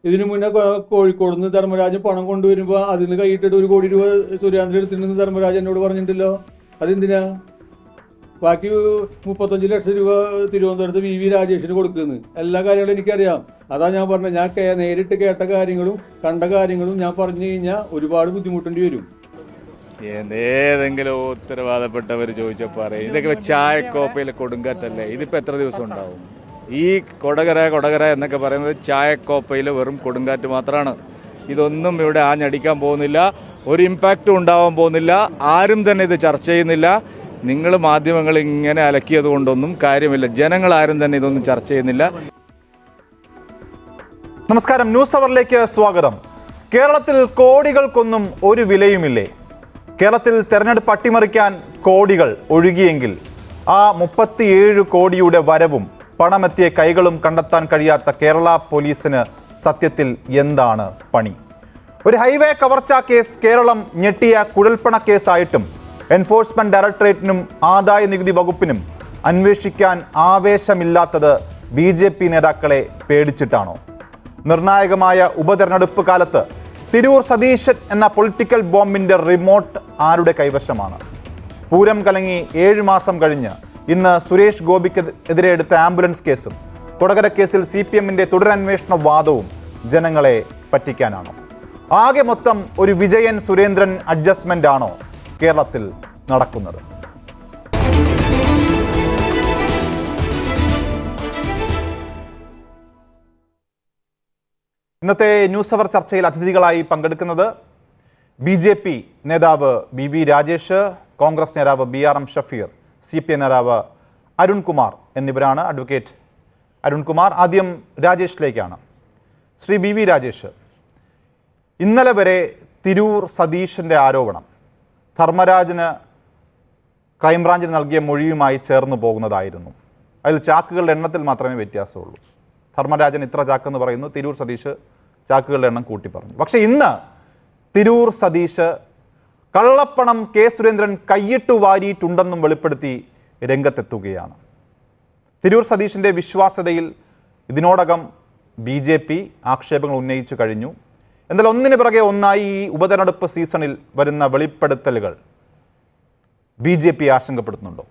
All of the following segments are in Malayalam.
ഇതിനു മുന്നേ കോ- കോഴിക്കോട് നിന്ന് ധർമ്മരാജൻ പണം കൊണ്ടുവരുമ്പോൾ അതിൽ നിന്ന് കൈയിട്ടിട്ട് ഒരു കോടി രൂപ സുരേന്ദ്രൻ എടുത്തിട്ടുണ്ടെന്ന് ധർമ്മരാജൻ എന്നോട് പറഞ്ഞിട്ടില്ലല്ലോ അതെന്തിനാ ബാക്കി മുപ്പത്തഞ്ച് ലക്ഷം രൂപ തിരുവനന്തപുരത്ത് വി വി രാജേഷിന് കൊടുക്കുന്നു എല്ലാ കാര്യങ്ങളും എനിക്കറിയാം അതാ ഞാൻ പറഞ്ഞത് ഞാൻ കേ- നേരിട്ട് കേട്ട കാര്യങ്ങളും കണ്ട കാര്യങ്ങളും ഞാൻ പറഞ്ഞു കഴിഞ്ഞാൽ ഒരുപാട് ബുദ്ധിമുട്ടേണ്ടി വരും ഏതെങ്കിലും ഉത്തരവാദപ്പെട്ടവർ ചോദിച്ചപ്പോൾ പറയും ഇതൊക്കെ ചായക്കോപ്പയിൽ കൊടുങ്കാറ്റല്ലേ ഇതിപ്പോൾ എത്ര ദിവസം ഉണ്ടാവും ഈ കൊടകര കൊടകര എന്നൊക്കെ പറയുന്നത് ചായക്കോപ്പയിൽ വെറും കൊടുങ്കാറ്റ് മാത്രമാണ് ഇതൊന്നും ഇവിടെ ആഞ്ഞടിക്കാൻ പോകുന്നില്ല ഒരു ഇമ്പാക്റ്റും ഉണ്ടാവാൻ പോകുന്നില്ല ആരും തന്നെ ഇത് ചർച്ച ചെയ്യുന്നില്ല നിങ്ങൾ മാധ്യമങ്ങൾ ഇങ്ങനെ അലക്കിയത് കൊണ്ടൊന്നും കാര്യമില്ല ജനങ്ങൾ ആരും തന്നെ ഇതൊന്നും ചർച്ച ചെയ്യുന്നില്ല നമസ്കാരം ന്യൂസ് അവറിലേക്ക് സ്വാഗതം കേരളത്തിൽ കോടികൾക്കൊന്നും ഒരു വിലയുമില്ലേ കേരളത്തിൽ തെരഞ്ഞെടുപ്പ് അട്ടിമറിക്കാൻ കോടികൾ ഒഴുകിയെങ്കിൽ ആ മുപ്പത്തിയേഴ് കോടിയുടെ വരവും പണമെത്തിയ കൈകളും കണ്ടെത്താൻ കഴിയാത്ത കേരള പോലീസിന് സത്യത്തിൽ എന്താണ് പണി ഒരു ഹൈവേ കവർച്ചാ കേസ് കേരളം ഞെട്ടിയ കുഴൽപ്പണ കേസായിട്ടും എൻഫോഴ്സ്മെന്റ് ഡയറക്ടറേറ്റിനും ആദായ നികുതി വകുപ്പിനും അന്വേഷിക്കാൻ ആവേശമില്ലാത്തത് ബി ജെ പി നേതാക്കളെ പേടിച്ചിട്ടാണോ നിർണായകമായ ഉപതെരഞ്ഞെടുപ്പ് കാലത്ത് തിരൂർ സതീശൻ എന്ന പൊളിറ്റിക്കൽ ബോംബിന്റെ റിമോട്ട് ആരുടെ കൈവശമാണ് പൂരം കലങ്ങി ഏഴ് മാസം കഴിഞ്ഞ് ഇന്ന് സുരേഷ് ഗോപിക്ക് എതിരെ എടുത്ത ആംബുലൻസ് കേസും കൊടകര കേസിൽ സി പി എമ്മിന്റെ തുടരന്വേഷണ വാദവും ജനങ്ങളെ പറ്റിക്കാനാണോ ആകെ മൊത്തം ഒരു വിജയൻ സുരേന്ദ്രൻ അഡ്ജസ്റ്റ്മെന്റ് ആണോ കേരളത്തിൽ നടക്കുന്നത് ഇന്നത്തെ ന്യൂസ് അവർ ചർച്ചയിൽ അതിഥികളായി പങ്കെടുക്കുന്നത് ബി ജെ പി നേതാവ് ബി വി രാജേഷ് കോൺഗ്രസ് നേതാവ് B R M Shafeer C P I നേതാവ് അരുൺകുമാർ എന്നിവരാണ് അഡ്വക്കേറ്റ് അരുൺകുമാർ ആദ്യം രാജേഷിലേക്കാണ് ശ്രീ ബി വി രാജേഷ് ഇന്നലെ വരെ തിരൂർ സതീഷിൻ്റെ ആരോപണം ധർമ്മരാജന് ക്രൈംബ്രാഞ്ചിന് നൽകിയ മൊഴിയുമായി ചേർന്ന് പോകുന്നതായിരുന്നു അതിൽ ചാക്കുകളുടെ എണ്ണത്തിൽ മാത്രമേ വ്യത്യാസമുള്ളൂ ധർമ്മരാജൻ ഇത്ര ചാക്കെന്ന് പറയുന്നു തിരൂർ സതീഷ് ചാക്കുകളുടെ എണ്ണം കൂട്ടി പറഞ്ഞു പക്ഷേ ഇന്ന് തിരൂർ സതീഷ് കള്ളപ്പണം കെ സുരേന്ദ്രൻ കൈയിട്ടു വാരിയിട്ടുണ്ടെന്നും വെളിപ്പെടുത്തി രംഗത്തെത്തുകയാണ് തിരൂർ സതീഷിൻ്റെ വിശ്വാസ്യതയിൽ ഇതിനോടകം ബി ജെ പി ആക്ഷേപങ്ങൾ ഉന്നയിച്ചു കഴിഞ്ഞു എന്നാൽ ഒന്നിന് പിറകെ ഒന്നായി ഈ ഉപതെരഞ്ഞെടുപ്പ് സീസണിൽ വരുന്ന വെളിപ്പെടുത്തലുകൾ ബി ജെ പി ആശങ്കപ്പെടുത്തുന്നുണ്ടോ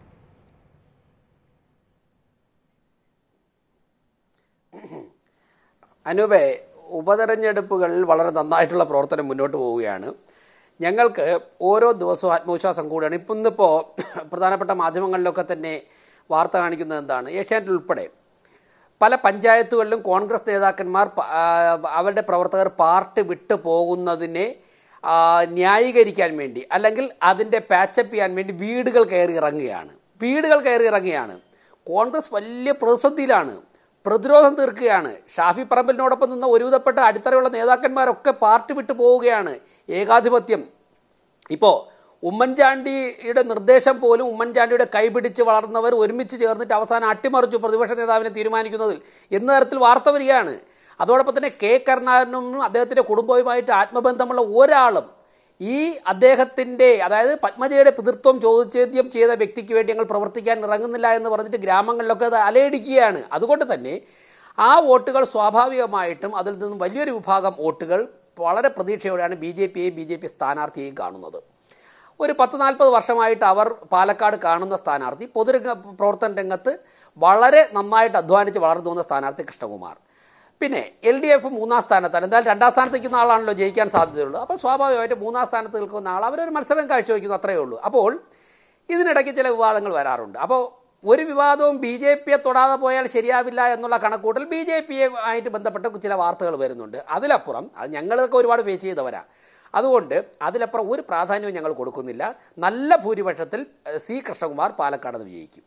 അനൂപെ ഉപതെരഞ്ഞെടുപ്പുകളിൽ വളരെ നന്നായിട്ടുള്ള പ്രവർത്തനം മുന്നോട്ട് പോവുകയാണ് ഞങ്ങൾക്ക് ഓരോ ദിവസവും ആത്മവിശ്വാസം കൂടുകയാണ് ഇപ്പം ഇന്നിപ്പോൾ പ്രധാനപ്പെട്ട മാധ്യമങ്ങളിലൊക്കെ തന്നെ വാർത്ത കാണിക്കുന്നത് എന്താണ് ഏഷ്യാനെറ്റ് ഉൾപ്പെടെ പല പഞ്ചായത്തുകളിലും കോൺഗ്രസ് നേതാക്കന്മാർ പ- ആ, അവരുടെ പ്രവർത്തകർ പാർട്ടി വിട്ടു പോകുന്നതിനെ ആ, ന്യായീകരിക്കാൻ വേണ്ടി അല്ലെങ്കിൽ അതിൻ്റെ പാച്ചപ്പ് ചെയ്യാൻ വേണ്ടി വീടുകൾ കയറി ഇറങ്ങുകയാണ് വീടുകൾ കയറി ഇറങ്ങുകയാണ് കോൺഗ്രസ് വലിയ പ്രതിസന്ധിയിലാണ് പ്രതിരോധം തീർക്കുകയാണ് ഷാഫി പറമ്പലിനോടൊപ്പം നിന്ന ഒരുവിധപ്പെട്ട അടിത്തറയുള്ള നേതാക്കന്മാരൊക്കെ പാർട്ടി വിട്ടു പോവുകയാണ് ഏകാധിപത്യം ഇപ്പോൾ ഉമ്മൻചാണ്ടിയുടെ നിർദ്ദേശം പോലും ഉമ്മൻചാണ്ടിയുടെ കൈപിടിച്ച് വളർന്നവർ ഒരുമിച്ച് ചേർന്നിട്ട് അവസാനം അട്ടിമറിച്ചു പ്രതിപക്ഷ നേതാവിനെ തീരുമാനിക്കുന്നതിൽ എന്ന തരത്തിൽ വാർത്ത വരികയാണ് അതോടൊപ്പം തന്നെ കെ കരുണാകരനും അദ്ദേഹത്തിൻ്റെ കുടുംബവുമായിട്ട് ആത്മബന്ധമുള്ള ഒരാളും ഈ അദ്ദേഹത്തിൻ്റെ അതായത് പത്മജയുടെ പിതൃത്വം ചോദ്യം ചെയ്ത വ്യക്തിക്ക് വേണ്ടി ഞങ്ങൾ പ്രവർത്തിക്കാൻ ഇറങ്ങുന്നില്ല എന്ന് പറഞ്ഞിട്ട് ഗ്രാമങ്ങളിലൊക്കെ അത് അലയടിക്കുകയാണ് അതുകൊണ്ട് തന്നെ ആ വോട്ടുകൾ സ്വാഭാവികമായിട്ടും അതിൽ നിന്നും വലിയൊരു വിഭാഗം വോട്ടുകൾ വളരെ പ്രതീക്ഷയോടെയാണ് ബി ജെ പിയെയും ബി ജെ പി സ്ഥാനാർത്ഥിയെയും കാണുന്നത് ഒരു പത്ത് നാൽപ്പത് വർഷമായിട്ട് അവർ പാലക്കാട് കാണുന്ന സ്ഥാനാർത്ഥി പൊതുരംഗ പ്രവർത്തന രംഗത്ത് വളരെ നന്നായിട്ട് അധ്വാനിച്ച് വളർന്നു വന്ന സ്ഥാനാർത്ഥി കൃഷ്ണകുമാർ പിന്നെ എൽ ഡി എഫ് മൂന്നാം സ്ഥാനത്താണ് എന്തായാലും രണ്ടാം സ്ഥാനത്ത് നിൽക്കുന്ന ആളാണല്ലോ ജയിക്കാൻ സാധ്യതയുള്ളൂ അപ്പോൾ സ്വാഭാവികമായിട്ട് മൂന്നാം സ്ഥാനത്ത് നിൽക്കുന്ന ആൾ അവരൊരു മത്സരം കാഴ്ചവെക്കുന്നു അത്രയേ ഉള്ളൂ അപ്പോൾ ഇതിനിടയ്ക്ക് ചില വിവാദങ്ങൾ വരാറുണ്ട് അപ്പോൾ ഒരു വിവാദവും ബി ജെ പിയെ തൊടാതെ പോയാൽ ശരിയാവില്ല എന്നുള്ള കണക്കൂട്ടൽ ബി ജെ പിയെ ആയിട്ട് ബന്ധപ്പെട്ട ചില വാർത്തകൾ വരുന്നുണ്ട് അതിലപ്പുറം അത് ഞങ്ങളൊക്കെ ഒരുപാട് ഫേസ് ചെയ്തവരാ അതുകൊണ്ട് അതിലപ്പുറം ഒരു പ്രാധാന്യവും ഞങ്ങൾ കൊടുക്കുന്നില്ല നല്ല ഭൂരിപക്ഷത്തിൽ എഹ്, സി കൃഷ്ണകുമാർ പാലക്കാട് നിന്ന് വിജയിക്കും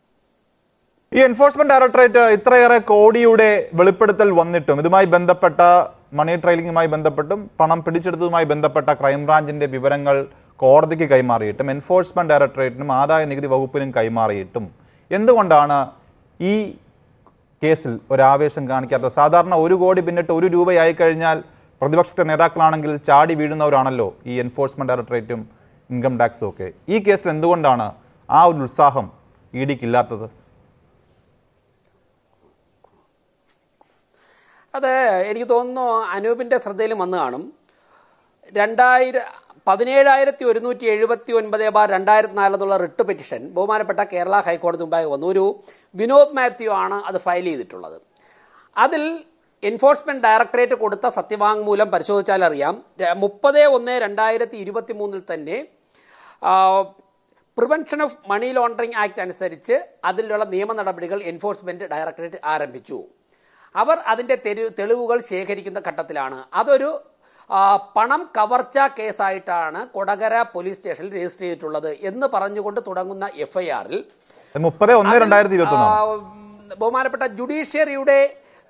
ഈ എൻഫോഴ്സ്മെന്റ് ഡയറക്ടറേറ്റ് ഇത്രയേറെ കോടിയുടെ വെളിപ്പെടുത്തൽ വന്നിട്ടും ഇതുമായി ബന്ധപ്പെട്ട മണി ട്രെയിലിംഗുമായി ബന്ധപ്പെട്ടും പണം പിടിച്ചെടുത്തതുമായി ബന്ധപ്പെട്ട ക്രൈംബ്രാഞ്ചിന്റെ വിവരങ്ങൾ കോടതിക്ക് കൈമാറിയിട്ടും എൻഫോഴ്സ്മെന്റ് ഡയറക്ടറേറ്റിനും ആദായ നികുതി വകുപ്പിനും കൈമാറിയിട്ടും എന്തുകൊണ്ടാണ് ഈ കേസിൽ ഒരാവേശം കാണിക്കാത്തത് സാധാരണ ഒരു കോടി പിന്നിട്ട് ഒരു രൂപയായി കഴിഞ്ഞാൽ പ്രതിപക്ഷത്തെ നേതാക്കളാണെങ്കിൽ ചാടി വീഴുന്നവരാണല്ലോ ഈ എൻഫോഴ്സ്മെന്റ് ഡയറക്ടറേറ്റും ഇൻകം ടാക്സും ഒക്കെ ഈ കേസിൽ എന്തുകൊണ്ടാണ് ആ ഒരു ഉത്സാഹം ഇ ഡിക്കില്ലാത്തത് അത് എനിക്ക് തോന്നുന്നു അനൂപിൻ്റെ ശ്രദ്ധയിൽ വന്നു കാണും രണ്ടായിരം പതിനേഴായിരത്തി ഒരുന്നൂറ്റി എഴുപത്തി ഒൻപത് ബാർ രണ്ടായിരത്തി നാലെന്നുള്ള റിട്ട് പെറ്റിഷൻ ബഹുമാനപ്പെട്ട കേരള ഹൈക്കോടതി മുമ്പാകെ വന്നു ഒരു വിനോദ് മാത്യു ആണ് അത് ഫയൽ ചെയ്തിട്ടുള്ളത് അതിൽ എൻഫോഴ്സ്മെന്റ് ഡയറക്ടറേറ്റ് കൊടുത്ത സത്യവാങ്മൂലം പരിശോധിച്ചാൽ അറിയാം മുപ്പത് ഒന്ന് രണ്ടായിരത്തി ഇരുപത്തി മൂന്നിൽ തന്നെ prevention of money laundering act അനുസരിച്ച് അതിലുള്ള നിയമ നടപടികൾ എൻഫോഴ്സ്മെന്റ് ഡയറക്ടറേറ്റ് ആരംഭിച്ചു അവർ അതിൻ്റെ തെരു തെളിവുകൾ ശേഖരിക്കുന്ന ഘട്ടത്തിലാണ് അതൊരു ആ, പണം കവർച്ച കേസായിട്ടാണ് കൊടകര പോലീസ് സ്റ്റേഷനിൽ രജിസ്റ്റർ ചെയ്തിട്ടുള്ളത് എന്ന് പറഞ്ഞുകൊണ്ട് തുടങ്ങുന്ന എഫ് ഐ ആറിൽ മുപ്പത് ഒന്ന് രണ്ടായിരത്തി ഇരുപത്തി ഒന്ന് ബഹുമാനപ്പെട്ട ജുഡീഷ്യറിയുടെ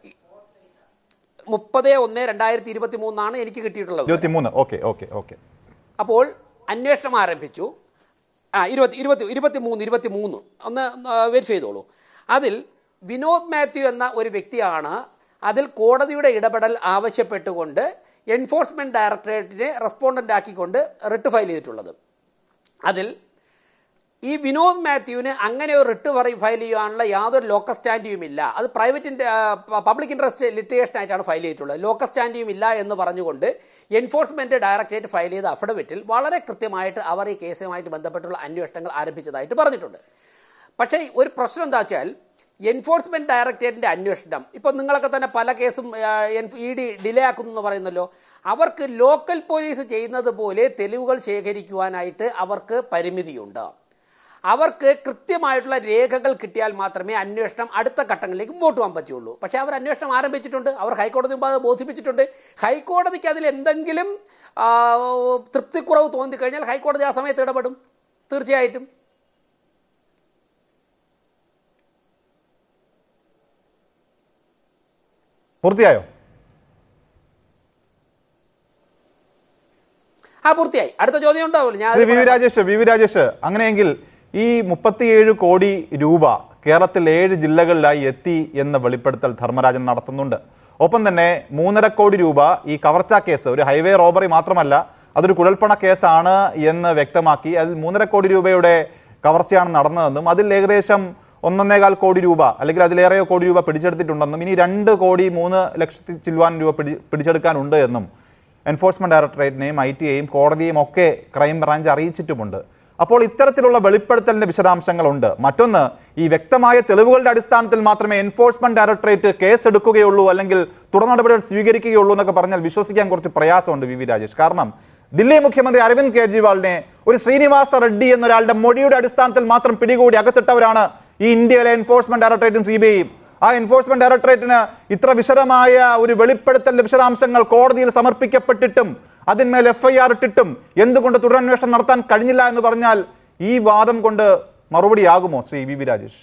മുപ്പത് ഒന്ന് രണ്ടായിരത്തി ഇരുപത്തി മൂന്നാണ് എനിക്ക് കിട്ടിയിട്ടുള്ളത് ഇരുപത്തി മൂന്ന് ഓക്കെ ഓക്കെ ഓക്കെ അപ്പോൾ അന്വേഷണം ആരംഭിച്ചു ആ ഇരുപത്തി ഇരുപത്തി ഇരുപത്തി മൂന്ന് ഇരുപത്തി മൂന്ന് ഒന്ന് വെരിഫൈ ചെയ്തോളൂ അതിൽ വിനോദ് മാത്യു എന്ന ഒരു വ്യക്തിയാണ് അതിൽ കോടതിയുടെ ഇടപെടൽ ആവശ്യപ്പെട്ടുകൊണ്ട് എൻഫോഴ്സ്മെന്റ് ഡയറക്ടറേറ്റിനെ റെസ്പോണ്ടന്റ് ആക്കിക്കൊണ്ട് റിട്ട് ഫയൽ ചെയ്തിട്ടുള്ളത് അതിൽ ഈ വിനോദ് മാത്യുവിന് അങ്ങനെ ഒരു റിട്ട് ഫയൽ ചെയ്യാനുള്ള യാതൊരു ലോക്കൽ സ്റ്റാൻഡിയും ഇല്ല അത് പ്രൈവറ്റ് പബ്ലിക് ഇൻട്രസ്റ്റ് ലിറ്റിഗേഷൻ ആയിട്ടാണ് ഫയൽ ചെയ്തിട്ടുള്ളത് ലോക്കൽ സ്റ്റാൻഡിയും ഇല്ല എന്ന് പറഞ്ഞുകൊണ്ട് എൻഫോഴ്സ്മെന്റ് ഡയറക്ടറേറ്റ് ഫയൽ ചെയ്ത അഫിഡവിറ്റിൽ വളരെ കൃത്യമായിട്ട് അവർ ഈ കേസുമായിട്ട് ബന്ധപ്പെട്ടുള്ള അന്വേഷണങ്ങൾ ആരംഭിച്ചതായിട്ട് പറഞ്ഞിട്ടുണ്ട് പക്ഷേ ഒരു പ്രശ്നം എന്താ വെച്ചാൽ എൻഫോഴ്സ്മെന്റ് ഡയറക്ടറേറ്റിന്റെ അന്വേഷണം ഇപ്പൊ നിങ്ങളൊക്കെ തന്നെ പല കേസും ഇ ഡി ഡിലേ ആക്കുന്നു എന്ന് പറയുന്നല്ലോ അവർക്ക് ലോക്കൽ പോലീസ് ചെയ്യുന്നത് പോലെ തെളിവുകൾ ശേഖരിക്കുവാനായിട്ട് അവർക്ക് പരിമിതിയുണ്ട് അവർക്ക് കൃത്യമായിട്ടുള്ള രേഖകൾ കിട്ടിയാൽ മാത്രമേ അന്വേഷണം അടുത്ത ഘട്ടങ്ങളിലേക്ക് മുമ്പോട്ട് പോകാൻ പറ്റുള്ളൂ പക്ഷേ അവർ അന്വേഷണം ആരംഭിച്ചിട്ടുണ്ട് അവർ ഹൈക്കോടതി മുമ്പ് അത് ബോധിപ്പിച്ചിട്ടുണ്ട് ഹൈക്കോടതിക്ക് അതിൽ എന്തെങ്കിലും ആ, തൃപ്തിക്കുറവ് തോന്നിക്കഴിഞ്ഞാൽ ഹൈക്കോടതി ആ സമയത്ത് ഇടപെടും തീർച്ചയായിട്ടും പൂർത്തിയായോ ആ പൂർത്തിയായി അടുത്ത ചോദ്യം ഉണ്ടാവുമല്ലോ ഞാൻ ശ്രീ അത് V V Rajesh V V Rajesh അങ്ങനെയെങ്കിൽ ഈ മുപ്പത്തിയേഴ് കോടി രൂപ കേരളത്തിൽ ഏഴ് ജില്ലകളിലായി എത്തി എന്ന വെളിപ്പെടുത്തൽ ധർമ്മരാജൻ നടത്തുന്നുണ്ട് ഒപ്പം തന്നെ മൂന്നര കോടി രൂപ ഈ കവർച്ചാ കേസ് ഒരു ഹൈവേ റോബറി മാത്രമല്ല അതൊരു കുഴൽപ്പണ കേസാണ് എന്ന് വ്യക്തമാക്കി അതിൽ മൂന്നര കോടി രൂപയുടെ കവർച്ചയാണ് നടന്നതെന്നും അതിൽ ഏകദേശം ഒന്നൊന്നേകാൽ കോടി രൂപ അല്ലെങ്കിൽ അതിലേറെയോ കോടി രൂപ പിടിച്ചെടുത്തിട്ടുണ്ടെന്നും ഇനി രണ്ട് കോടി മൂന്ന് ലക്ഷത്തി ചില്ലുവാൻ രൂപ പിടി പിടിച്ചെടുക്കാനുണ്ട് എന്നും എൻഫോഴ്സ്മെന്റ് ഡയറക്ടറേറ്റിനെയും ഐ ടിയെയും കോടതിയെയും ഒക്കെ ക്രൈം ബ്രാഞ്ച് അറിയിച്ചിട്ടുമുണ്ട് അപ്പോൾ ഇത്തരത്തിലുള്ള വെളിപ്പെടുത്തലിന്റെ വിശദാംശങ്ങളുണ്ട് മറ്റൊന്ന് ഈ വ്യക്തമായ തെളിവുകളുടെ അടിസ്ഥാനത്തിൽ മാത്രമേ എൻഫോഴ്സ്മെന്റ് ഡയറക്ടറേറ്റ് കേസ് എടുക്കുകയുള്ളൂ അല്ലെങ്കിൽ തുടർ നടപടികൾ സ്വീകരിക്കുകയുള്ളൂ എന്നൊക്കെ പറഞ്ഞാൽ വിശ്വസിക്കാൻ കുറച്ച് പ്രയാസമുണ്ട് വി വി രാജേഷ് കാരണം ദില്ലി മുഖ്യമന്ത്രി അരവിന്ദ് കെജ്രിവാളിനെ ഒരു ശ്രീനിവാസ റെഡ്ഡി എന്നൊരാളുടെ മൊഴിയുടെ അടിസ്ഥാനത്തിൽ മാത്രം പിടികൂടി അകത്തിട്ടവരാണ് ഈ ഇന്ത്യയിലെ എൻഫോഴ്സ്മെന്റ് ഡയറക്ടറേറ്റും സി ബി ഐയും ആ എൻഫോഴ്സ്മെന്റ് ഡയറക്ടറേറ്റിന് ഇത്ര വിശദമായ ഒരു വെളിപ്പെടുത്തലിന്റെ വിശദാംശങ്ങൾ കോടതിയിൽ സമർപ്പിക്കപ്പെട്ടിട്ടും അതിന്മേൽ എഫ് ഐ ആർ ഇട്ടിട്ടും എന്തുകൊണ്ട് തുടരന്വേഷണം നടത്താൻ കഴിഞ്ഞില്ല എന്ന് പറഞ്ഞാൽ ഈ വാദം കൊണ്ട് മറുപടിയാകുമോ ശ്രീ വി വി രാജേഷ്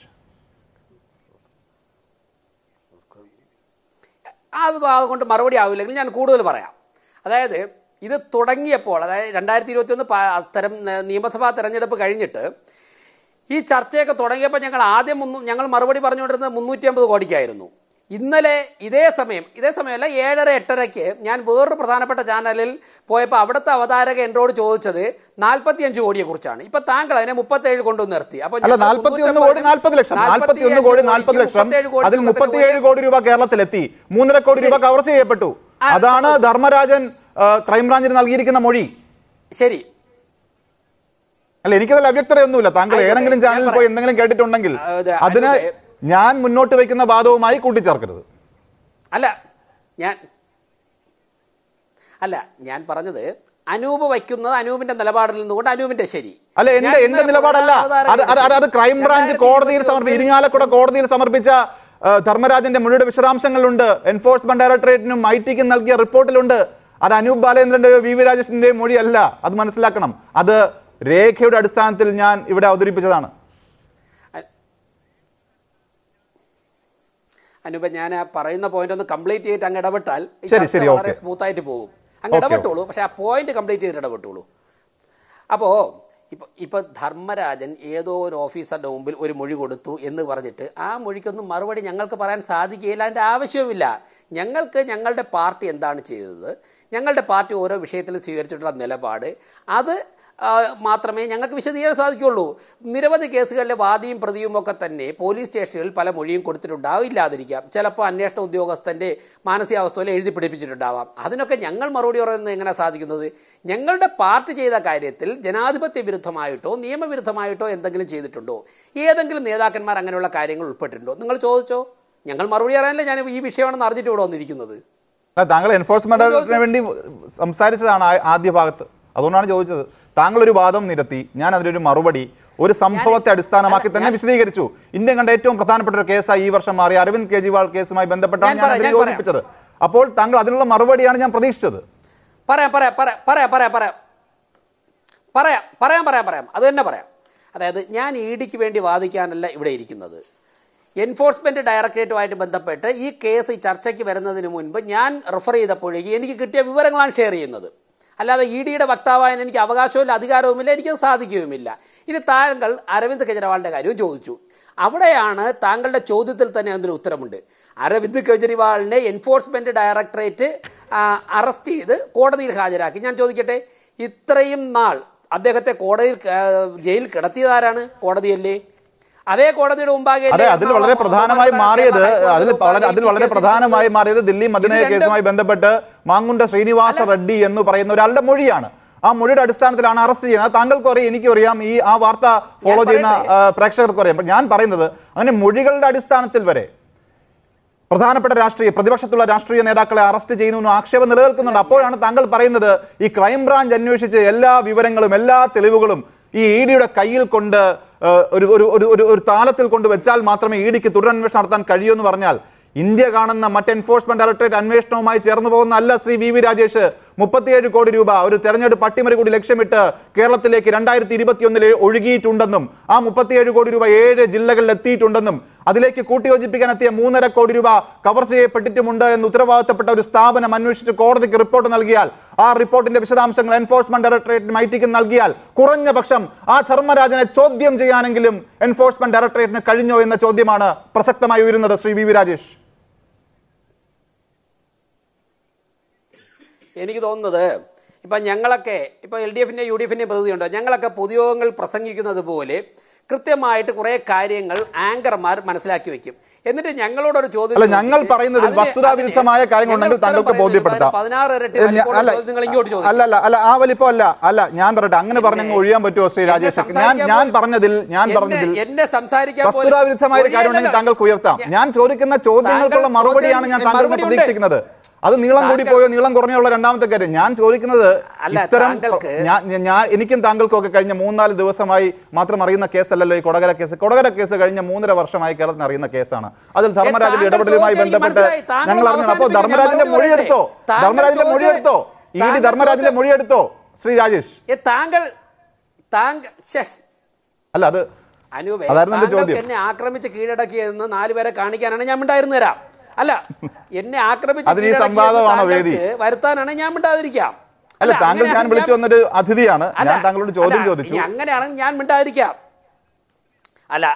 അത് അതുകൊണ്ട് മറുപടി ആവില്ലെങ്കിൽ ഞാൻ കൂടുതൽ പറയാം അതായത് ഇത് തുടങ്ങിയപ്പോൾ അതായത് രണ്ടായിരത്തി ഇരുപത്തി ഒന്ന് അത്തരം ന- നിയമസഭാ തെരഞ്ഞെടുപ്പ് കഴിഞ്ഞിട്ട് ഈ ചർച്ചയൊക്കെ തുടങ്ങിയപ്പോൾ ഞങ്ങൾ ആദ്യം മുന്നൂ ഞങ്ങൾ മറുപടി പറഞ്ഞുകൊണ്ടിരുന്നത് മുന്നൂറ്റി അമ്പത് കോടിക്കായിരുന്നു ഇന്നലെ ഇതേ സമയം ഇതേ സമയമല്ല ഏഴര എട്ടരയ്ക്ക് ഞാൻ വേറൊരു പ്രധാനപ്പെട്ട ചാനലിൽ പോയപ്പോൾ അവിടുത്തെ അവതാരക എന്നോട് ചോദിച്ചത് നാൽപ്പത്തിയഞ്ച് കോടിയെ കുറിച്ചാണ് ഇപ്പൊ താങ്കൾ അതിനെ മുപ്പത്തേഴ് കൊണ്ടുവന്ന് നിർത്തി അപ്പൊ അല്ല ഞങ്ങൾ നാൽപ്പത്തി ഒന്ന് 350 കോടി നാൽപ്പത് ലക്ഷം നാൽപ്പത്തി ഒന്ന് 45 കോടി നാൽപ്പത് ലക്ഷം 37 കോടി അതിൽ മുപ്പത്തിയേഴ് കോടി കോടി രൂപ കേരളത്തിലെത്തി മൂന്നര കോടി രൂപ കവർ ചെയ്യപ്പെട്ടു ആ, അതാണ് ധർമ്മരാജൻ ആ, ക്രൈംബ്രാഞ്ചിന് നൽകിയിരിക്കുന്ന മൊഴി ശരി അല്ല എനിക്കതിൽ അവ്യക്തതയൊന്നുമില്ല താങ്കൾ ആയിക്കോട്ടെ, ഏതെങ്കിലും ഞാൻ ചാനലിൽ പറയാം. പോയി എന്തെങ്കിലും കേട്ടിട്ടുണ്ടെങ്കിൽ ആ, ഇത് അതിന് അതിന്റെ- ഞാൻ മുന്നോട്ട് വയ്ക്കുന്ന വാദവുമായി കൂട്ടിച്ചേർക്കരുത് അല്ല ഞാൻ അല്ല ഞാൻ പറഞ്ഞത് അനൂപ് വയ്ക്കുന്നത് അനൂപിന്റെ നിലപാടിൽ നിന്നുകൊണ്ട് അനൂപിന്റെ ശരി അല്ല ഞാൻ എന്റെ എന്റെ ഇന്നലെ നിലപാടല്ല അവതാരകന്റെ അത് അത് അത് അത് ശരി. ക്രൈംബ്രാഞ്ച് രണ്ടായിരത്തി കോടതിയിൽ ഇരുപത്തി സമർപ്പിച്ച ഒന്നിൽ ഇരിങ്ങാലക്കുട കോടതിയിൽ സമർപ്പിച്ച ആ, ധർമ്മരാജന്റെ മൊഴിയുടെ വിശദാംശങ്ങളുണ്ട് എൻഫോഴ്സ്മെന്റ് ഡയറക്ടറേറ്റിനും ഐ ടിക്കും നൽകിയ റിപ്പോർട്ടിലുണ്ട് അത് അനൂപ് ബാലേന്ദ്രന്റെയോ വി വി രാജേഷിന്റെയോ മൊഴിയല്ല അത് മനസ്സിലാക്കണം അത് രേഖയുടെ അടിസ്ഥാനത്തിൽ ഞാൻ ഇവിടെ അവതരിപ്പിച്ചതാണ് അനുപ ഞാൻ ആ പറയുന്ന പോയിന്റ് ഒന്ന് കംപ്ലീറ്റ് ചെയ്തിട്ട് അങ്ങ് ഇടപെട്ടാൽ ഈ ശരി, ചർച്ച ശരി, വളരെ ഓക്കേ. സ്മൂത്ത് ആയിട്ട് പോകും അങ്ങ് ഓക്കേ, ഇടപെട്ടോളൂ പക്ഷെ ആ പോയിന്റ് കംപ്ലീറ്റ് ചെയ്തിട്ട് ഇടപെട്ടോളൂ അപ്പോ ഇപ്പൊ ഇപ്പൊ ധർമ്മരാജൻ ഏതോ ഒരു ഓഫീസറുടെ മുമ്പിൽ ഒരു മൊഴി കൊടുത്തു എന്ന് പറഞ്ഞിട്ട് ആ മൊഴിക്കൊന്നും മറുപടി ഞങ്ങൾക്ക് പറയാൻ സാധിക്കുകയില്ല അതിന്റെ ആവശ്യവുമില്ല ഞങ്ങൾക്ക് ഞങ്ങളുടെ പാർട്ടി എന്താണ് ചെയ്തത് ഞങ്ങളുടെ പാർട്ടി ഓരോ വിഷയത്തിലും സ്വീകരിച്ചിട്ടുള്ള നിലപാട് അത് ആ, മാത്രമേ ഞങ്ങൾക്ക് വിശദീകരിക്കാൻ സാധിക്കുള്ളൂ നിരവധി കേസുകളിലെ വാദിയും പ്രതിയും ഒക്കെ തന്നെ പോലീസ് സ്റ്റേഷനുകളിൽ പല മൊഴിയും കൊടുത്തിട്ടുണ്ടാവും ഇല്ലാതിരിക്കാം ചിലപ്പോൾ അന്വേഷണ ഉദ്യോഗസ്ഥൻ്റെ മാനസികാവസ്ഥയിൽ എഴുതി പിടിപ്പിച്ചിട്ടുണ്ടാവാം അതിനൊക്കെ ഞങ്ങൾ മറുപടി പറയുന്നത് എങ്ങനെ സാധിക്കുന്നത് ഞങ്ങളുടെ പാർട്ടി ചെയ്ത കാര്യത്തിൽ ജനാധിപത്യ വിരുദ്ധമായിട്ടോ നിയമവിരുദ്ധമായിട്ടോ എന്തെങ്കിലും ചെയ്തിട്ടുണ്ടോ ഏതെങ്കിലും നേതാക്കന്മാർ അങ്ങനെയുള്ള കാര്യങ്ങൾ ഉൾപ്പെട്ടിട്ടുണ്ടോ നിങ്ങൾ ചോദിച്ചോ ഞങ്ങൾ മറുപടി പറയാനല്ലേ ഞാൻ ഈ വിഷയമാണെന്ന് അറിഞ്ഞിട്ട് ഇവിടെ വന്നിരിക്കുന്നത് അല്ല, താങ്കൾ എൻഫോഴ്സ്മെന്റ് ഡയറക്ടറിന് വേണ്ടി സംസാരിച്ചതാണ് ആ- ആദ്യ ഭാഗത്ത് അതുകൊണ്ടാണ് ചോദിച്ചത് താങ്കൾ ഒരു വാദം നിരത്തി ഞാൻ അതിനൊരു മറുപടി ഒരു സംഭവത്തെ അടിസ്ഥാനമാക്കി തന്നെ വിശദീകരിച്ചു ഇന്ത്യ കണ്ട ഏറ്റവും പ്രധാനപ്പെട്ട ഒരു കേസായി ഈ വർഷം മാറിയ അരവിന്ദ് കെജ്രിവാൾ കേസുമായി ബന്ധപ്പെട്ടാണ് ഞാൻ ഞാൻ പറയാം, അതിനെ ഞാൻ പറയാം. യോജിപ്പിച്ചത് അപ്പോൾ താങ്കൾ അതിനുള്ള മറുപടിയാണ് ഞാൻ പ്രതീക്ഷിച്ചത് പറയാം പറയാം പറയാം പറയാം പറയാം പറയാം പറയാം പറയാം പറയാം പറയാം അത് തന്നെ പറയാം അതായത് ഞാൻ ഇ ഡിക്ക് വേണ്ടി വാദിക്കാനല്ല ഇവിടെ ഇരിക്കുന്നത് എൻഫോഴ്സ്മെന്റ് ഡയറക്ടറേറ്റുമായിട്ട് ബന്ധപ്പെട്ട് ഈ കേസ് ഈ ചർച്ചയ്ക്ക് വരുന്നതിന് മുൻപ് ഞാൻ റെഫർ ചെയ്തപ്പോഴേക്ക് എനിക്ക് കിട്ടിയ വിവരങ്ങളാണ് ഷെയർ ചെയ്യുന്നത് അല്ലാതെ ഇ ഡിയുടെ വക്താവായതിന് എനിക്ക് അവകാശവുമില്ല അധികാരവുമില്ല എനിക്കത് സാധിക്കുകയുമില്ല ഇനി താങ്കൾ അരവിന്ദ് കെജ്രിവാളിൻ്റെ കാര്യവും ചോദിച്ചു അവിടെയാണ് താങ്കളുടെ ചോദ്യത്തിൽ തന്നെ അതിന് ഉത്തരമുണ്ട് അരവിന്ദ് കെജ്രിവാളിനെ എൻഫോഴ്സ്മെന്റ് ഡയറക്ടറേറ്റ് ആ, അറസ്റ്റ് ചെയ്ത് കോടതിയിൽ ഹാജരാക്കി ഞാൻ ചോദിക്കട്ടെ ഇത്രയും നാൾ അദ്ദേഹത്തെ കോടതിയിൽ ആ, ജയിലിൽ കിടത്തിയതാരാണ് കോടതിയല്ലേ അതേ കോടതിയുടെ മുമ്പാകെ അതെ അതിൽ വളരെ പ്രധാനമായി മാറിയത് അതിൽ വളരെ അതിൽ വളരെ പ്രധാനമായി മാറിയത് ദില്ലി മദനയ ഇത് രണ്ടും- കേസുമായി ബന്ധപ്പെട്ട് മാങ്കുണ്ട ശ്രീനിവാസ റെഡ്ഡി എന്ന് പറയുന്ന ഒരാളുടെ മൊഴിയാണ് ആ മൊഴിയുടെ അടിസ്ഥാനത്തിലാണ് അറസ്റ്റ് ചെയ്യുന്നത് അത് താങ്കൾക്കും അറിയാം എനിക്കും അറിയാം ഈ ആ വാർത്ത ഫോളോ ചെയ്യുന്ന ആ, പ്രേക്ഷകർക്കും അറിയാം അപ്പോൾ ഞാൻ പറയുന്നത് അങ്ങനെ മൊഴികളുടെ അടിസ്ഥാനത്തിൽ വരെ പ്രധാനപ്പെട്ട രാഷ്ട്രീയ പ്രതിപക്ഷത്തുള്ള രാഷ്ട്രീയ നേതാക്കളെ അറസ്റ്റ് ചെയ്യുന്നു എന്ന ആക്ഷേപം നിലനിൽക്കുന്നുണ്ട് അപ്പോഴാണ് താങ്കൾ പറയുന്നത് ഈ ക്രൈംബ്രാഞ്ച് അന്വേഷിച്ച് എല്ലാ വിവരങ്ങളും എല്ലാ തെളിവുകളും ഈ ഇ ഡിയുടെ കയ്യിൽ കൊണ്ട് ഏഹ്, ഒരു ഒരു ഒരു ഒരു ഒരു താലത്തിൽ കൊണ്ട് വെച്ചാൽ മാത്രമേ ഇ ഡിക്ക് തുടരന്വേഷണം നടത്താൻ കഴിയൂ എന്ന് പറഞ്ഞാൽ ഇന്ത്യ കാണുന്ന മറ്റ് എൻഫോഴ്സ്മെന്റ് ഡയറക്ടറേറ്റ് അന്വേഷണവുമായി ചേർന്ന് പോകുന്ന അല്ല ശ്രീ വി വി രാജേഷ് മുപ്പത്തിയേഴ് കോടി രൂപ ഒരു തെരഞ്ഞെടുപ്പ് അട്ടിമറി കൂടി ലക്ഷ്യമിട്ട് കേരളത്തിലേക്ക് രണ്ടായിരത്തി ഇരുപത്തിയൊന്നിൽ ഒഴുകിയിട്ടുണ്ടെന്നും ആ മുപ്പത്തിയേഴ് കോടി രൂപ ഏഴ് ജില്ലകളിൽ എത്തിയിട്ടുണ്ടെന്നും അതിലേക്ക് കൂട്ടിയോജിപ്പിക്കാൻ എത്തിയ മൂന്നര കോടി രൂപ കവർ ചെയ്യപ്പെട്ടിട്ടുമുണ്ട് എന്ന് ഉത്തരവാദിത്തപ്പെട്ട ഒരു സ്ഥാപനം അന്വേഷിച്ച് കോടതിക്ക് റിപ്പോർട്ട് നൽകിയാൽ ആ റിപ്പോർട്ടിന്റെ വിശദാംശങ്ങൾ എൻഫോഴ്സ്മെന്റ് ഡയറക്ടറേറ്റിനും ഐ ടിക്കും നൽകിയാൽ കുറഞ്ഞ പക്ഷം ആ ധർമ്മരാജനെ ചോദ്യം ചെയ്യാനെങ്കിലും എൻഫോഴ്സ്മെന്റ് ഡയറക്ടറേറ്റിന് കഴിഞ്ഞോ എന്ന ചോദ്യമാണ് പ്രസക്തമായി ഉയരുന്നത് ശ്രീ വി വി രാജേഷ് എനിക്ക് തോന്നുന്നത് ഇപ്പം ഞങ്ങളൊക്കെ ഇപ്പോൾ എൽ ഡി എഫിൻ്റെ യു ഡി എഫിൻ്റെ പ്രതിനിധിയുണ്ടോ ഞങ്ങളൊക്കെ പൊതുയോഗങ്ങൾ പ്രസംഗിക്കുന്നത് പോലെ കൃത്യമായിട്ട് കുറേ കാര്യങ്ങൾ ആങ്കർമാർ മനസ്സിലാക്കി വെക്കും എന്നിട്ട് ഞങ്ങളോടൊരു ചോദ്യം അല്ല ഞങ്ങൾ ചോദിച്ചിട്ട് പറയുന്നതിൽ അതിന് വസ്തുതാവിരുദ്ധമായ അതിന് കാര്യങ്ങളുണ്ടെങ്കിൽ ഞങ്ങൾ താങ്കൾക്ക് ഉത്തരം ബോധ്യപ്പെടുത്താം പറയുന്നതിന് പതിനാറ് ഇരട്ടി ഏ, ഞാ- വലിപ്പമുള്ള അല്ല ചോദ്യം നിങ്ങൾ ഇങ്ങോട്ട് ചോദിക്കും അല്ല അല്ല അല്ല ആ വലിപ്പം അല്ല അല്ല ഞാൻ പറയട്ടെ അങ്ങനെ പറഞ്ഞങ്ങ് ഒഴിയാൻ പറ്റുമോ ശ്രീ എന്നെ രാജേഷ് ഞാൻ സംസാരിക്കാൻ ഞാൻ പോലും- പറഞ്ഞതിൽ ഞാൻ എന്നെ- പറഞ്ഞതിൽ എന്നെ സംസാരിക്കാൻ പോലും വസ്തുതാവിരുദ്ധമായ ഒരു കാര്യം ഉണ്ടെങ്കിൽ ഒഴിയാനല്ല. താങ്കൾക്ക് ഉയർത്താം ഞാൻ- ഞാൻ ചോദിക്കുന്ന ചോദ്യങ്ങൾക്കുള്ള താങ്കൾ മറുപടിയാണ് ഞാൻ ചോദ്യം- താങ്കളിൽ നിന്ന് മറുപടി ഉണ്ട്. പ്രതീക്ഷിക്കുന്നത് അത് നീളം കൂടി താങ്കൾ- പോയോ നീളം കുറഞ്ഞോ രണ്ടാമത്തെ കാര്യം ഞാൻ ചോദിക്കുന്നത് അല്ല, ഇത്തരം താങ്കൾക്ക് ഞാൻ ഞാൻ എനിക്കും താങ്കൾക്കും ഒക്കെ കഴിഞ്ഞ മൂന്നാല് ദിവസമായി മാത്രം അറിയുന്ന കേസല്ലല്ലോ ഈ കൊടകര കേസ് കൊടകര കേസ് കഴിഞ്ഞ മൂന്നര വർഷമായി കേരളത്തിന് അറിയുന്ന കേസാണ് അതിൽ ധർമ്മരാജന്റെ താങ്കൾ ഇടപെടലുമായി ചോദിച്ചത് എനിക്ക് ബന്ധപ്പെട്ട് മനസ്സിലായി. താങ്കൾ ഞങ്ങൾ അറിഞ്ഞു അപ്പോൾ അവസാനിപ്പിച്ച് ധർമ്മരാജന്റെ ഞാൻ മൊഴി മറുപടി എടുത്തോ പറയട്ടെ. ധർമ്മരാജന്റെ മൊഴി താങ്കൾ എടുത്തോ ഇ ഡി താങ്കൾ ധർമ്മരാജന്റെ ചോദിച്ച- മൊഴി എടുത്തോ ശ്രീ രാജേഷ് ഏ, താങ്കൾ താങ്കൾ ശ്ശേ, അല്ല അത് അനൂപേ അതായിരുന്നു എന്റെ താങ്കൾക്ക് ചോദ്യം. എന്നെ ആക്രമിച്ച് കീഴടക്കിയെന്ന് നാലുപേരെ കാണിക്കാനാണ് ഞാൻ മിണ്ടായിരുന്നു തരാം അല്ല എന്നെ ആക്രമിച്ച് അതിന് ഈ കീഴടക്കിയെന്ന് സംവാദമാണോ വേദി? താങ്കൾക്ക് വരുത്താനാണ് ഞാൻ മിണ്ടാതിരിക്കാം അല്ല താങ്കൾ ഞാൻ അങ്ങനെയാണെങ്കിൽ വിളിച്ചു വന്നൊരു അതിഥിയാണ് അല്ല, ഞാൻ താങ്കളോട് ചോദ്യം അല്ല, ചോദിച്ചു ഇനി അങ്ങനെയാണെങ്കിൽ ഞാൻ മിണ്ടാതിരിക്കാം അല്ല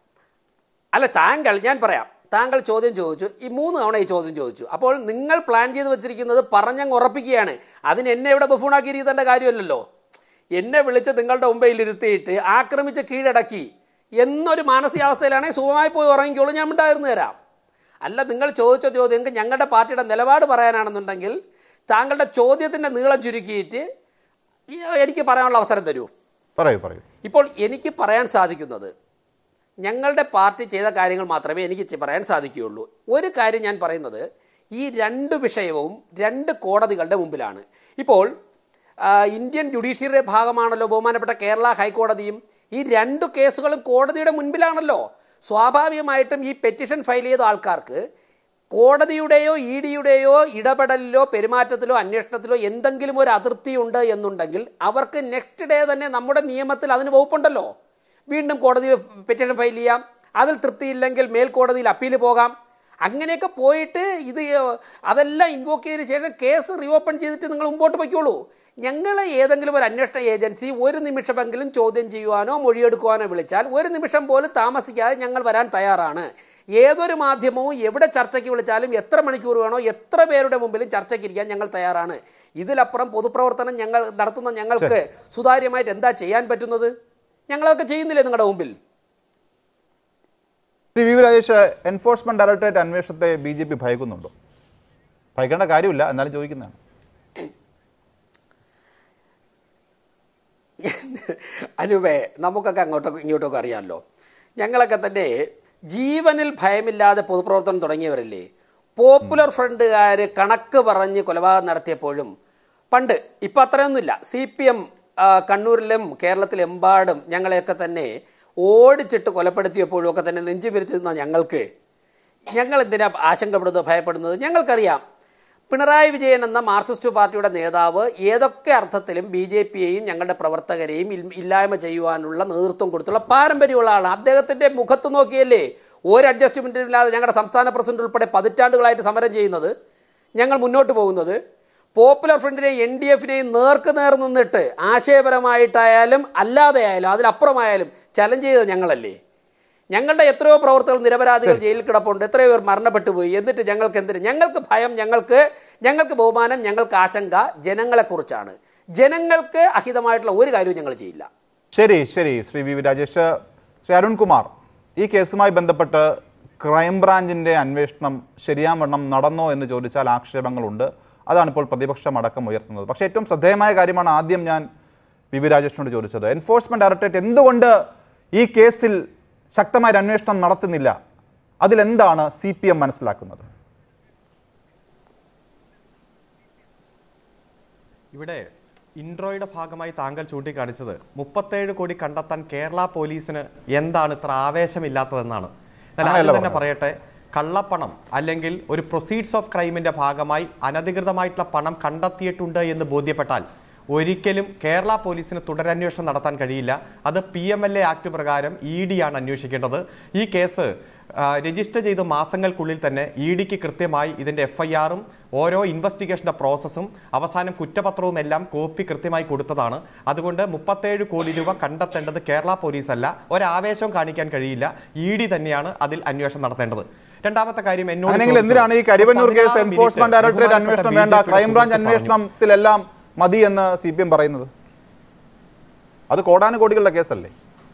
അല്ല താങ്കൾ ഞാൻ പറയാം താങ്കൾ ചോദ്യം ചോദിച്ചു ഈ മൂന്ന് തവണ ഈ ചോദ്യം ചോദിച്ചു അപ്പോൾ നിങ്ങൾ പ്ലാൻ ചെയ്ത് വെച്ചിരിക്കുന്നത് പറഞ്ഞങ്ങ് ഉറപ്പിക്കുകയാണ് അതിന് എന്നെ ഇവിടെ ബഫൂണാക്കി ഇരുത്തേണ്ട കാര്യമല്ലല്ലോ എന്നെ വിളിച്ച് നിങ്ങളുടെ മുമ്പിൽ ഇരുത്തിയിട്ട് ആക്രമിച്ച് കീഴടക്കി എന്നൊരു മാനസികാവസ്ഥയിലാണെങ്കിൽ സുഖമായി പോയി ഉറങ്ങിക്കോളൂ ഞാൻ മിണ്ടായിരുന്നു തരാം അല്ല നിങ്ങൾ ചോദിച്ച ചോദ്യം ഞങ്ങളുടെ പാർട്ടിയുടെ നിലപാട് പറയാനാണെന്നുണ്ടെങ്കിൽ താങ്കളുടെ ചോദ്യത്തിൻ്റെ നീളം ചുരുക്കിയിട്ട് ഈ എനിക്ക് പറയാനുള്ള അവസരം തരൂ പറയൂ പറയൂ ഇപ്പോൾ എനിക്ക് പറയാൻ സാധിക്കുന്നത് ഞങ്ങളുടെ പാർട്ടി ചെയ്ത കാര്യങ്ങൾ മാത്രമേ എനിക്ക് ചെ- പറയാൻ സാധിക്കുകയുള്ളൂ ഒരു കാര്യം ഞാൻ പറയുന്നത് ഈ രണ്ട് വിഷയവും രണ്ട് കോടതികളുടെ മുമ്പിലാണ് ഇപ്പോൾ ആ, ഇന്ത്യൻ ജുഡീഷ്യറിയുടെ ഭാഗമാണല്ലോ ബഹുമാനപ്പെട്ട കേരള ഹൈക്കോടതിയും ഈ രണ്ട് കേസുകളും കോടതിയുടെ മുൻപിലാണല്ലോ സ്വാഭാവികമായിട്ടും ഈ പെറ്റിഷൻ ഫയൽ ചെയ്ത ആൾക്കാർക്ക് കോടതിയുടെയോ ഇ ഡിയുടെയോ ഇടപെടലിലോ പെരുമാറ്റത്തിലോ അന്വേഷണത്തിലോ എന്തെങ്കിലും ഒരു അതിർത്തി ഉണ്ട് എന്നുണ്ടെങ്കിൽ അവർക്ക് നെക്സ്റ്റ് ഡേ തന്നെ നമ്മുടെ നിയമത്തിൽ അതിന് വകുപ്പുണ്ടല്ലോ വീണ്ടും കോടതിയിൽ പെറ്റീഷൻ ഫയൽ ചെയ്യാം അതിൽ തൃപ്തിയില്ലെങ്കിൽ മേൽക്കോടതിയിൽ അപ്പീൽ പോകാം അങ്ങനെയൊക്കെ പോയിട്ട് ഇത് അതെല്ലാം ഇൻവോക്ക് ചെയ്തതിന് ശേഷം കേസ് റീഓപ്പൺ ചെയ്തിട്ട് നിങ്ങൾ മുമ്പോട്ട് പൊയ്ക്കോളൂ ഞങ്ങൾ ഏതെങ്കിലും ഒരു അന്വേഷണ ഏജൻസി ഒരു നിമിഷമെങ്കിലും ചോദ്യം ചെയ്യുവാനോ മൊഴിയെടുക്കുവാനോ വിളിച്ചാൽ ഒരു നിമിഷം പോലും താമസിക്കാതെ ഞങ്ങൾ വരാൻ തയ്യാറാണ് ഏതൊരു മാധ്യമവും എവിടെ ചർച്ചയ്ക്ക് വിളിച്ചാലും എത്ര മണിക്കൂർ വേണോ എത്ര പേരുടെ മുമ്പിലും ചർച്ചയ്ക്ക് ഇരിക്കാൻ ഞങ്ങൾ തയ്യാറാണ് ഇതിലപ്പുറം പൊതുപ്രവർത്തനം ഞങ്ങൾ നടത്തുന്ന ഞങ്ങൾക്ക് സുതാര്യമായിട്ട് എന്താ ചെയ്യാൻ പറ്റുന്നത് ഞങ്ങളതൊക്കെ ചെയ്യുന്നില്ലേ നിങ്ങളുടെ മുമ്പിൽ Shri V V Rajesh enforcement directorate അന്വേഷണത്തെ ബി ജെ പി ഭയക്കുന്നുണ്ടോ ഭയക്കേണ്ട കാര്യമില്ല എന്നാലും ചോദിക്കുന്നതാണ് അനുപേ നമുക്കൊക്കെ അങ്ങോട്ടും ഇങ്ങോട്ടൊക്കെ അറിയാമല്ലോ ഞങ്ങളൊക്കെ തന്നെ ജീവനിൽ ഭയമില്ലാതെ പൊതുപ്രവർത്തനം തുടങ്ങിയവരല്ലേ പോപ്പുലർ ഫ്രണ്ടുകാർ കണക്ക് പറഞ്ഞ് കൊലപാതകം നടത്തിയപ്പോഴും പണ്ട് ഇപ്പം അത്രയൊന്നുമില്ല സി പി എം കണ്ണൂരിലും കേരളത്തിലെമ്പാടും ഞങ്ങളെയൊക്കെ തന്നെ ഓടിച്ചിട്ട് കൊലപ്പെടുത്തിയപ്പോഴും ഒക്കെ തന്നെ നെഞ്ചു പിരിച്ചിരുന്ന ഞങ്ങൾക്ക് ഞങ്ങൾ എന്തിനാ ആശങ്കപ്പെടുന്നത് ഭയപ്പെടുന്നത് ഞങ്ങൾക്കറിയാം പിണറായി വിജയൻ എന്ന മാർക്സിസ്റ്റ് പാർട്ടിയുടെ നേതാവ് ഏതൊക്കെ അർത്ഥത്തിലും ബി ജെ പിയെയും ഞങ്ങളുടെ പ്രവർത്തകരെയും ഇൽ- ഇല്ലായ്മ ചെയ്യുവാനുള്ള നേതൃത്വം കൊടുത്തുള്ള പാരമ്പര്യമുള്ള ആളാണ് അദ്ദേഹത്തിൻ്റെ മുഖത്ത് നോക്കിയല്ലേ ഒരു അഡ്ജസ്റ്റ്മെൻറ്റും ഇല്ലാതെ ഞങ്ങളുടെ സംസ്ഥാന പ്രസിഡന്റ് ഉൾപ്പെടെ പതിറ്റാണ്ടുകളായിട്ട് സമരം ചെയ്യുന്നത് ഞങ്ങൾ മുന്നോട്ട് പോകുന്നത് പോപ്പുലർ ഫ്രണ്ടിനെയും എൻ ഡി എഫിനെയും നേർക്ക് നേർ നിന്നിട്ട് ആശയപരമായിട്ടായാലും അല്ലാതെ ആയാലും അതിലപ്പുറമായാലും ചലഞ്ച് ചെയ്തത് ഞങ്ങളല്ലേ ഞങ്ങളുടെ എത്രയോ പ്രവർത്തകർ നിരപരാധികൾ ജയിലിൽ കിടപ്പുണ്ട് എത്രയോ പേർ മരണപ്പെട്ടു പോയി എന്നിട്ട് ഞങ്ങൾക്ക് എന്തിന് ഞങ്ങൾക്ക് ഭയം ഞങ്ങൾക്ക് ഞങ്ങൾക്ക് ബഹുമാനം ഞങ്ങൾക്ക് ആശങ്ക ജനങ്ങളെക്കുറിച്ചാണ് ജനങ്ങൾക്ക് അഹിതമായിട്ടുള്ള ഒരു കാര്യവും ഞങ്ങൾ ചെയ്യില്ല ശരി ശരി ശ്രീ വി വി രാജേഷ് ശ്രീ അരുൺകുമാർ ഈ കേസുമായി ബന്ധപ്പെട്ട് ക്രൈംബ്രാഞ്ചിന്റെ അന്വേഷണം ശരിയാവണ്ണം നടന്നോ എന്ന് ചോദിച്ചാൽ ആക്ഷേപങ്ങളുണ്ട് അതാണ് ഇപ്പോൾ പ്രതിപക്ഷം അടക്കം ഉയർത്തുന്നത് പക്ഷേ ഏറ്റവും ശ്രദ്ധേയമായ കാര്യമാണ് ആദ്യം ഞാൻ വി വി രാജേഷിനോട് ചോദിച്ചത് എൻഫോഴ്സ്മെന്റ് ഡയറക്ടറേറ്റ് എന്തുകൊണ്ട് ഈ കേസിൽ ശക്തമായ ഒരു അന്വേഷണം നടത്തുന്നില്ല അതിലെന്താണ് സി പി എം മനസ്സിലാക്കുന്നത് ഇവിടെ ഇൻട്രോയുടെ ഭാഗമായി താങ്കൾ ചൂണ്ടിക്കാണിച്ചത് മുപ്പത്തേഴ് കോടി കണ്ടെത്താൻ കേരള പോലീസിന് എന്താണ് ഇത്ര ആവേശമില്ലാത്തതെന്നാണ് ഞാൻ അങ്ങനെയല്ല ആദ്യം തന്നെ പറഞ്ഞത്. പറയട്ടെ കള്ളപ്പണം അല്ലെങ്കിൽ ഒരു പ്രൊസീഡ്സ് ഓഫ് ക്രൈമിന്റെ ഭാഗമായി അനധികൃതമായിട്ടുള്ള പണം കണ്ടെത്തിയിട്ടുണ്ട് എന്ന് ബോധ്യപ്പെട്ടാൽ ഒരിക്കലും കേരള പോലീസിന് തുടരന്വേഷണം നടത്താൻ കഴിയില്ല അത് P M L A act പ്രകാരം ഇ ഡി ആണ് അന്വേഷിക്കേണ്ടത് ഈ കേസ് ആ, രജിസ്റ്റർ ചെയ്ത മാസങ്ങൾക്കുള്ളിൽ തന്നെ ഇ ഡിക്ക് കൃത്യമായി ഇതിന്റെ എഫ് ഐ ആറും ഓരോ ഇൻവെസ്റ്റിഗേഷന്റെ പ്രോസസ്സും അവസാനം കുറ്റപത്രവും എല്ലാം കോപ്പി കൃത്യമായി കൊടുത്തതാണ് അതുകൊണ്ട് മുപ്പത്തേഴ് കോടി രൂപ കണ്ടെത്തേണ്ടത് കേരള പോലീസ് അല്ല ഒരാവേശവും കാണിക്കാൻ കഴിയില്ല ഇ ഡി തന്നെയാണ് അതിൽ അന്വേഷണം നടത്തേണ്ടത് രണ്ടാമത്തെ കാര്യം എന്നോട് അങ്ങനെയെങ്കിൽ ചോദിച്ചത്, എന്തിനാണ് ഈ കരിവന്നൂർ കേസ് പതിനാറ് എൻഫോഴ്സ്മെന്റ് മിനിറ്റ് ഡയറക്ടറേറ്റ് ബഹുമാനപ്പെട്ട അന്വേഷണം വേണ്ട BJP യുടെ ക്രൈംബ്രാഞ്ച് സുഹൃത്ത് പറഞ്ഞു. അന്വേഷണത്തിലെല്ലാം മതി എന്ന് സി പി എം പറയുന്നത് അത് കോടാനുകോടികളുടെ കേസല്ലേ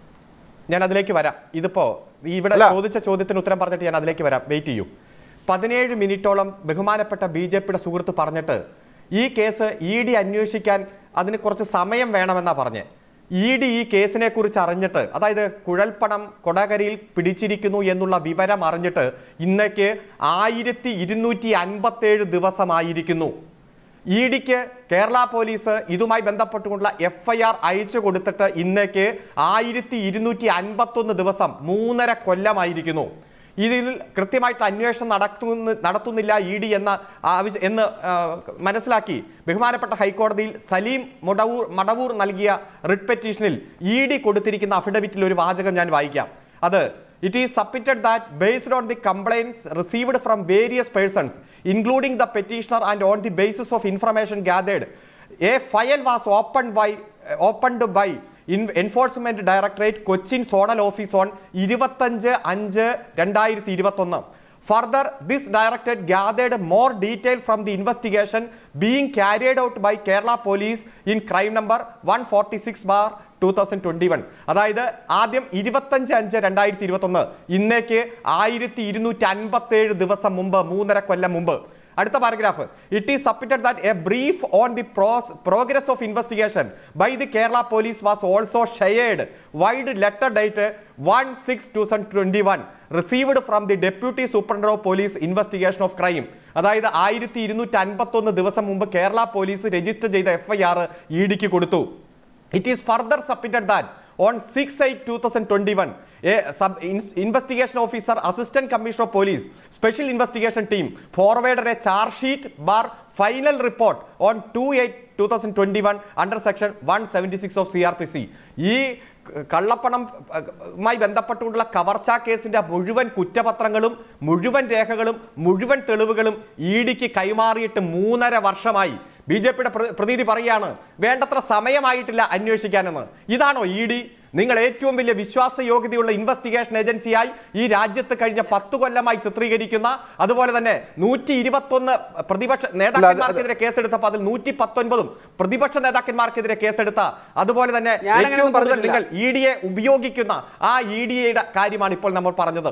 ഞാൻ അതിലേക്ക് വരാം ഇതിപ്പോ ഇവിടെ അല്ല. ചോദിച്ച ചോദ്യത്തിന് ഉത്തരം പറഞ്ഞിട്ട് ഞാൻ അതിലേക്ക് വരാം വെയിറ്റ് ചെയ്യൂ പതിനേഴ് മിനിറ്റോളം ബഹുമാനപ്പെട്ട ബി ജെ പിയുടെ സുഹൃത്ത് പറഞ്ഞിട്ട് ഈ കേസ് ഇ ഡി അന്വേഷിക്കാൻ അതിന് കുറച്ച് സമയം വേണമെന്നാ പറഞ്ഞ് ഇ ഡി ഈ കേസിനെ കുറിച്ച് അറിഞ്ഞിട്ട് അതായത് കുഴൽപ്പണം കൊടകരയിൽ പിടിച്ചിരിക്കുന്നു എന്നുള്ള വിവരം അറിഞ്ഞിട്ട് ഇന്നേക്ക് ആയിരത്തി ഇരുന്നൂറ്റി അൻപത്തേഴ് ദിവസമായിരിക്കുന്നു ഇ ഡിക്ക് കേരള പോലീസ് ഇതുമായി ബന്ധപ്പെട്ടുകൊണ്ടുള്ള എഫ് ഐ ആർ അയച്ചു കൊടുത്തിട്ട് ഇന്നേക്ക് ആയിരത്തി ഇരുന്നൂറ്റി അൻപത്തൊന്ന് ദിവസം മൂന്നര കൊല്ലമായിരിക്കുന്നു ഇതിൽ കൃത്യമായിട്ട് അന്വേഷണം നടത്തുന്ന നടത്തുന്നില്ല ഇ ഡി എന്ന ആവശ്യം എന്ന് ആ, മനസ്സിലാക്കി ബഹുമാനപ്പെട്ട ഹൈക്കോടതിയിൽ സലീം മുടവൂർ മടവൂർ നൽകിയ റിട്ട് പെറ്റീഷനിൽ ഇ ഡി കൊടുത്തിരിക്കുന്ന അഫിഡവിറ്റിൽ ഒരു വാചകം ഞാൻ വായിക്കാം അത് It is submitted that based on the complaints received from various persons, including the petitioner and on the basis of information gathered, a file was opened by, uh, opened by in- Enforcement Directorate Cochin Zonal Office on ഇരുപത്തഞ്ച് അഞ്ച് രണ്ടായിരത്തി ഇരുപത്തൊന്ന് Further, this directorate gathered more detail from the investigation being carried out by Kerala Police in crime number 146 bar 2021. അതായത് ആദ്യം ഇരുപത്തഞ്ച് അഞ്ച് രണ്ടായിരത്തി ഇരുപത്തൊന്ന് ഇന്നേക്ക് ആയിരത്തി ഇരുന്നൂറ്റി അൻപത്തി ഏഴ് ദിവസം മുമ്പ് മൂന്നര കൊല്ലം മുമ്പ് അടുത്ത paragraph it is submitted that a brief on the progress of investigation by the Kerala police was also shared vide letter date one six two thousand twenty one received from the deputy superintendent of police investigation of crime അതായത് ആയിരത്തി ഇരുന്നൂറ്റി അൻപത്തി ഒന്ന് ദിവസം മുമ്പ് കേരള പോലീസ് രജിസ്റ്റർ ചെയ്ത എഫ് ഐ ആർ ഇ ഡിക്ക് കൊടുത്തു It is further submitted that on 6-8-2021, a sub in- investigation officer, assistant commissioner of police, special investigation team forwarded a charge sheet bar final report on 2-8-2021 under section 176 of CRPC. ഈ കള്ളപ്പണം മായി ബന്ധപ്പെട്ടുകൊണ്ടുള്ള കവർച്ചാ കേസിന്റെ മുഴുവൻ കുറ്റപത്രങ്ങളും മുഴുവൻ രേഖകളും മുഴുവൻ തെളിവുകളും ഇ ഡിക്ക് കൈമാറിയിട്ട് മൂന്നര വർഷമായി ബി ജെ പിയുടെ പ്രതീതി പറയാണ് വേണ്ടത്ര സമയമായിട്ടില്ല അന്വേഷിക്കാനെന്ന് ഇതാണോ ഇ ഡി നിങ്ങൾ ഏറ്റവും വലിയ വിശ്വാസയോഗ്യതയുള്ള ഇൻവെസ്റ്റിഗേഷൻ ഏജൻസിയായി ഈ രാജ്യത്ത് കഴിഞ്ഞ പത്ത് കൊല്ലമായി ചിത്രീകരിക്കുന്ന അതുപോലെ തന്നെ നൂറ്റി ഇരുപത്തൊന്ന് പ്രതിപക്ഷ നേതാക്കന്മാർക്കെതിരെ കേസെടുത്തപ്പോൾ അതിൽ നൂറ്റി പത്തൊൻപതും പ്രതിപക്ഷ നേതാക്കന്മാർക്കെതിരെ കേസെടുത്ത അതുപോലെ തന്നെ ഞാനങ്ങനെയൊന്നും ഏറ്റവും കൂടുതൽ പറഞ്ഞിട്ടില്ല. നിങ്ങൾ ഇ ഡിയെ ഉപയോഗിക്കുന്ന ആ ഇ ഡിയുടെ കാര്യമാണ് ഇപ്പോൾ നമ്മൾ പറഞ്ഞത്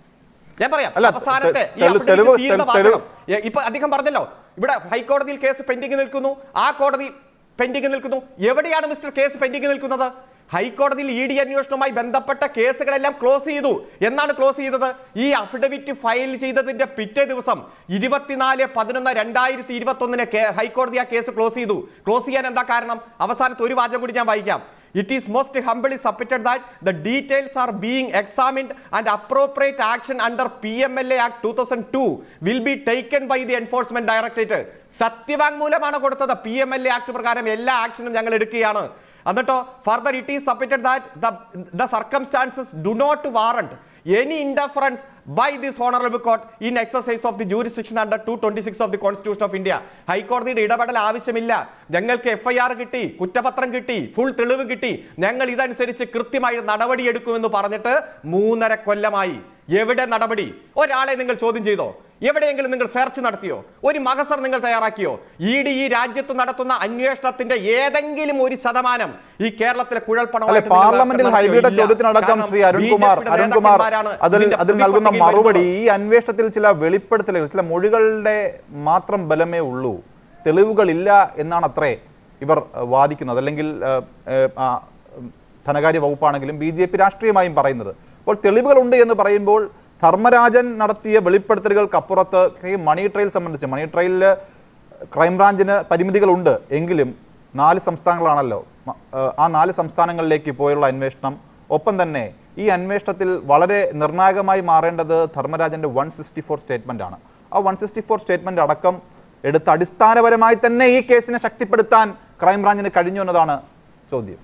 ഞാൻ പറയാം അല്ല, അവസാനത്തെ ഈ തെളിവ്- affidavit തെളിവ്- തീരുന്ന തെളിവ്- വാചകം. ഏ, ഇപ്പൊ അദ്ദേഹം പറഞ്ഞല്ലോ ഇവിടെ ഹൈക്കോടതിയിൽ കേസ് പെൻഡിംഗ് നിൽക്കുന്നു ആ കോടതി പെൻഡിംഗ് നിൽക്കുന്നു എവിടെയാണ് മിസ്റ്റർ കേസ് പെൻഡിംഗ് നിൽക്കുന്നത് ഹൈക്കോടതിയിൽ ഇ ഡി അന്വേഷണവുമായി ബന്ധപ്പെട്ട കേസുകളെല്ലാം ക്ലോസ് ചെയ്തു എന്നാണ് ക്ലോസ് ചെയ്തത് ഈ അഫിഡവിറ്റ് ഫയൽ ചെയ്തതിന്റെ പിറ്റേ ദിവസം ഇരുപത്തിനാല് പതിനൊന്ന് രണ്ടായിരത്തി ഇരുപത്തി ഒന്നിന് ഹൈക്കോടതി ആ കേസ് ക്ലോസ് ചെയ്തു ക്ലോസ് ചെയ്യാൻ എന്താ കാരണം അവസാനത്തെ ഒരു വാചകം കൂടി ഞാൻ വായിക്കാം It is most humbly submitted that the details are being examined and appropriate action under PMLA Act 2002 will be taken by the Enforcement Directorate. സത്യവാങ്മൂലമാണ് കൊടുത്തത് P M L A act പ്രകാരം എല്ലാ ആക്ഷനും ഞങ്ങൾ എടുക്കുകയാണ് എന്നിട്ടോ further it is submitted that the circumstances do not warrant any interference by this honourable court in exercise of the jurisdiction under two twenty six of the constitution of India ഹൈക്കോടതിയുടെ ഇടപെടൽ ആവശ്യമില്ല ഞങ്ങൾക്ക് എഫ് ഐ ആർ കിട്ടി കുറ്റപത്രം കിട്ടി ഫുൾ തെളിവ് കിട്ടി ഞങ്ങൾ ഇതനുസരിച്ച് കൃത്യമായി നടപടിയെടുക്കുമെന്ന് പറഞ്ഞിട്ട് മൂന്നര കൊല്ലമായി എവിടെ നടപടി ഒരാളെ നിങ്ങൾ ചോദ്യം ചെയ്തോ എവിടെയെങ്കിലും നിങ്ങൾ സെർച്ച് നടത്തിയോ ഒരു മഹസർ നിങ്ങൾ തയ്യാറാക്കിയോ ഇ ഡി ഈ രാജ്യത്ത് നടത്തുന്ന അന്വേഷണത്തിന്റെ ഏതെങ്കിലും ഒരു ശതമാനം ഈ കേരളത്തിലെ കുഴൽപ്പണം അല്ലെ പാർലമെന്റിൽ ഹൈബിയുടെ ചോദ്യത്തിനടക്കം ശ്രീ അരുൺകുമാർ അരുൺകുമാർ അതിൽ അതിൽ നൽകുന്ന മറുപടി ഈ അന്വേഷണത്തിൽ ചില വെളിപ്പെടുത്തലുകൾ ചില മൊഴികളുടെ മാത്രം ബലമേ ഉള്ളൂ തെളിവുകളില്ല എന്നാണ് അത്രേ ഇവർ ഏഹ്, വാദിക്കുന്നത് അല്ലെങ്കിൽ ഏഹ്, ഏഹ്, ആ, ഉം, ധനകാര്യ വകുപ്പാണെങ്കിലും ബി ജെ പി രാഷ്ട്രീയമായും പറയുന്നത് അപ്പോൾ തെളിവുകളുണ്ട് എന്ന് പറയുമ്പോൾ ധർമ്മരാജൻ നടത്തിയ വെളിപ്പെടുത്തലുകൾക്കപ്പുറത്ത് ഈ മണി ട്രയൽ സംബന്ധിച്ച് മണി ട്രയലിൽ ക്രൈംബ്രാഞ്ചിന് പരിമിതികളുണ്ട് എങ്കിലും നാല് സംസ്ഥാനങ്ങളാണല്ലോ മ- ഏഹ് ആ നാല് സംസ്ഥാനങ്ങളിലേക്ക് പോയുള്ള അന്വേഷണം ഒപ്പം തന്നെ ഈ അന്വേഷണത്തിൽ വളരെ നിർണായകമായി മാറേണ്ടത് ധർമ്മരാജന്റെ വൺ സിക്സ്റ്റി ഫോർ സ്റ്റേറ്റ്മെന്റ് ആണ് ആ വൺ സിക്സ്റ്റി ഫോർ സ്റ്റേറ്റ്മെന്റ് അടക്കം എടുത്ത് അടിസ്ഥാനപരമായി തന്നെ ഈ കേസിനെ ശക്തിപ്പെടുത്താൻ ക്രൈംബ്രാഞ്ചിന് കഴിഞ്ഞു എന്നതാണ് ചോദ്യം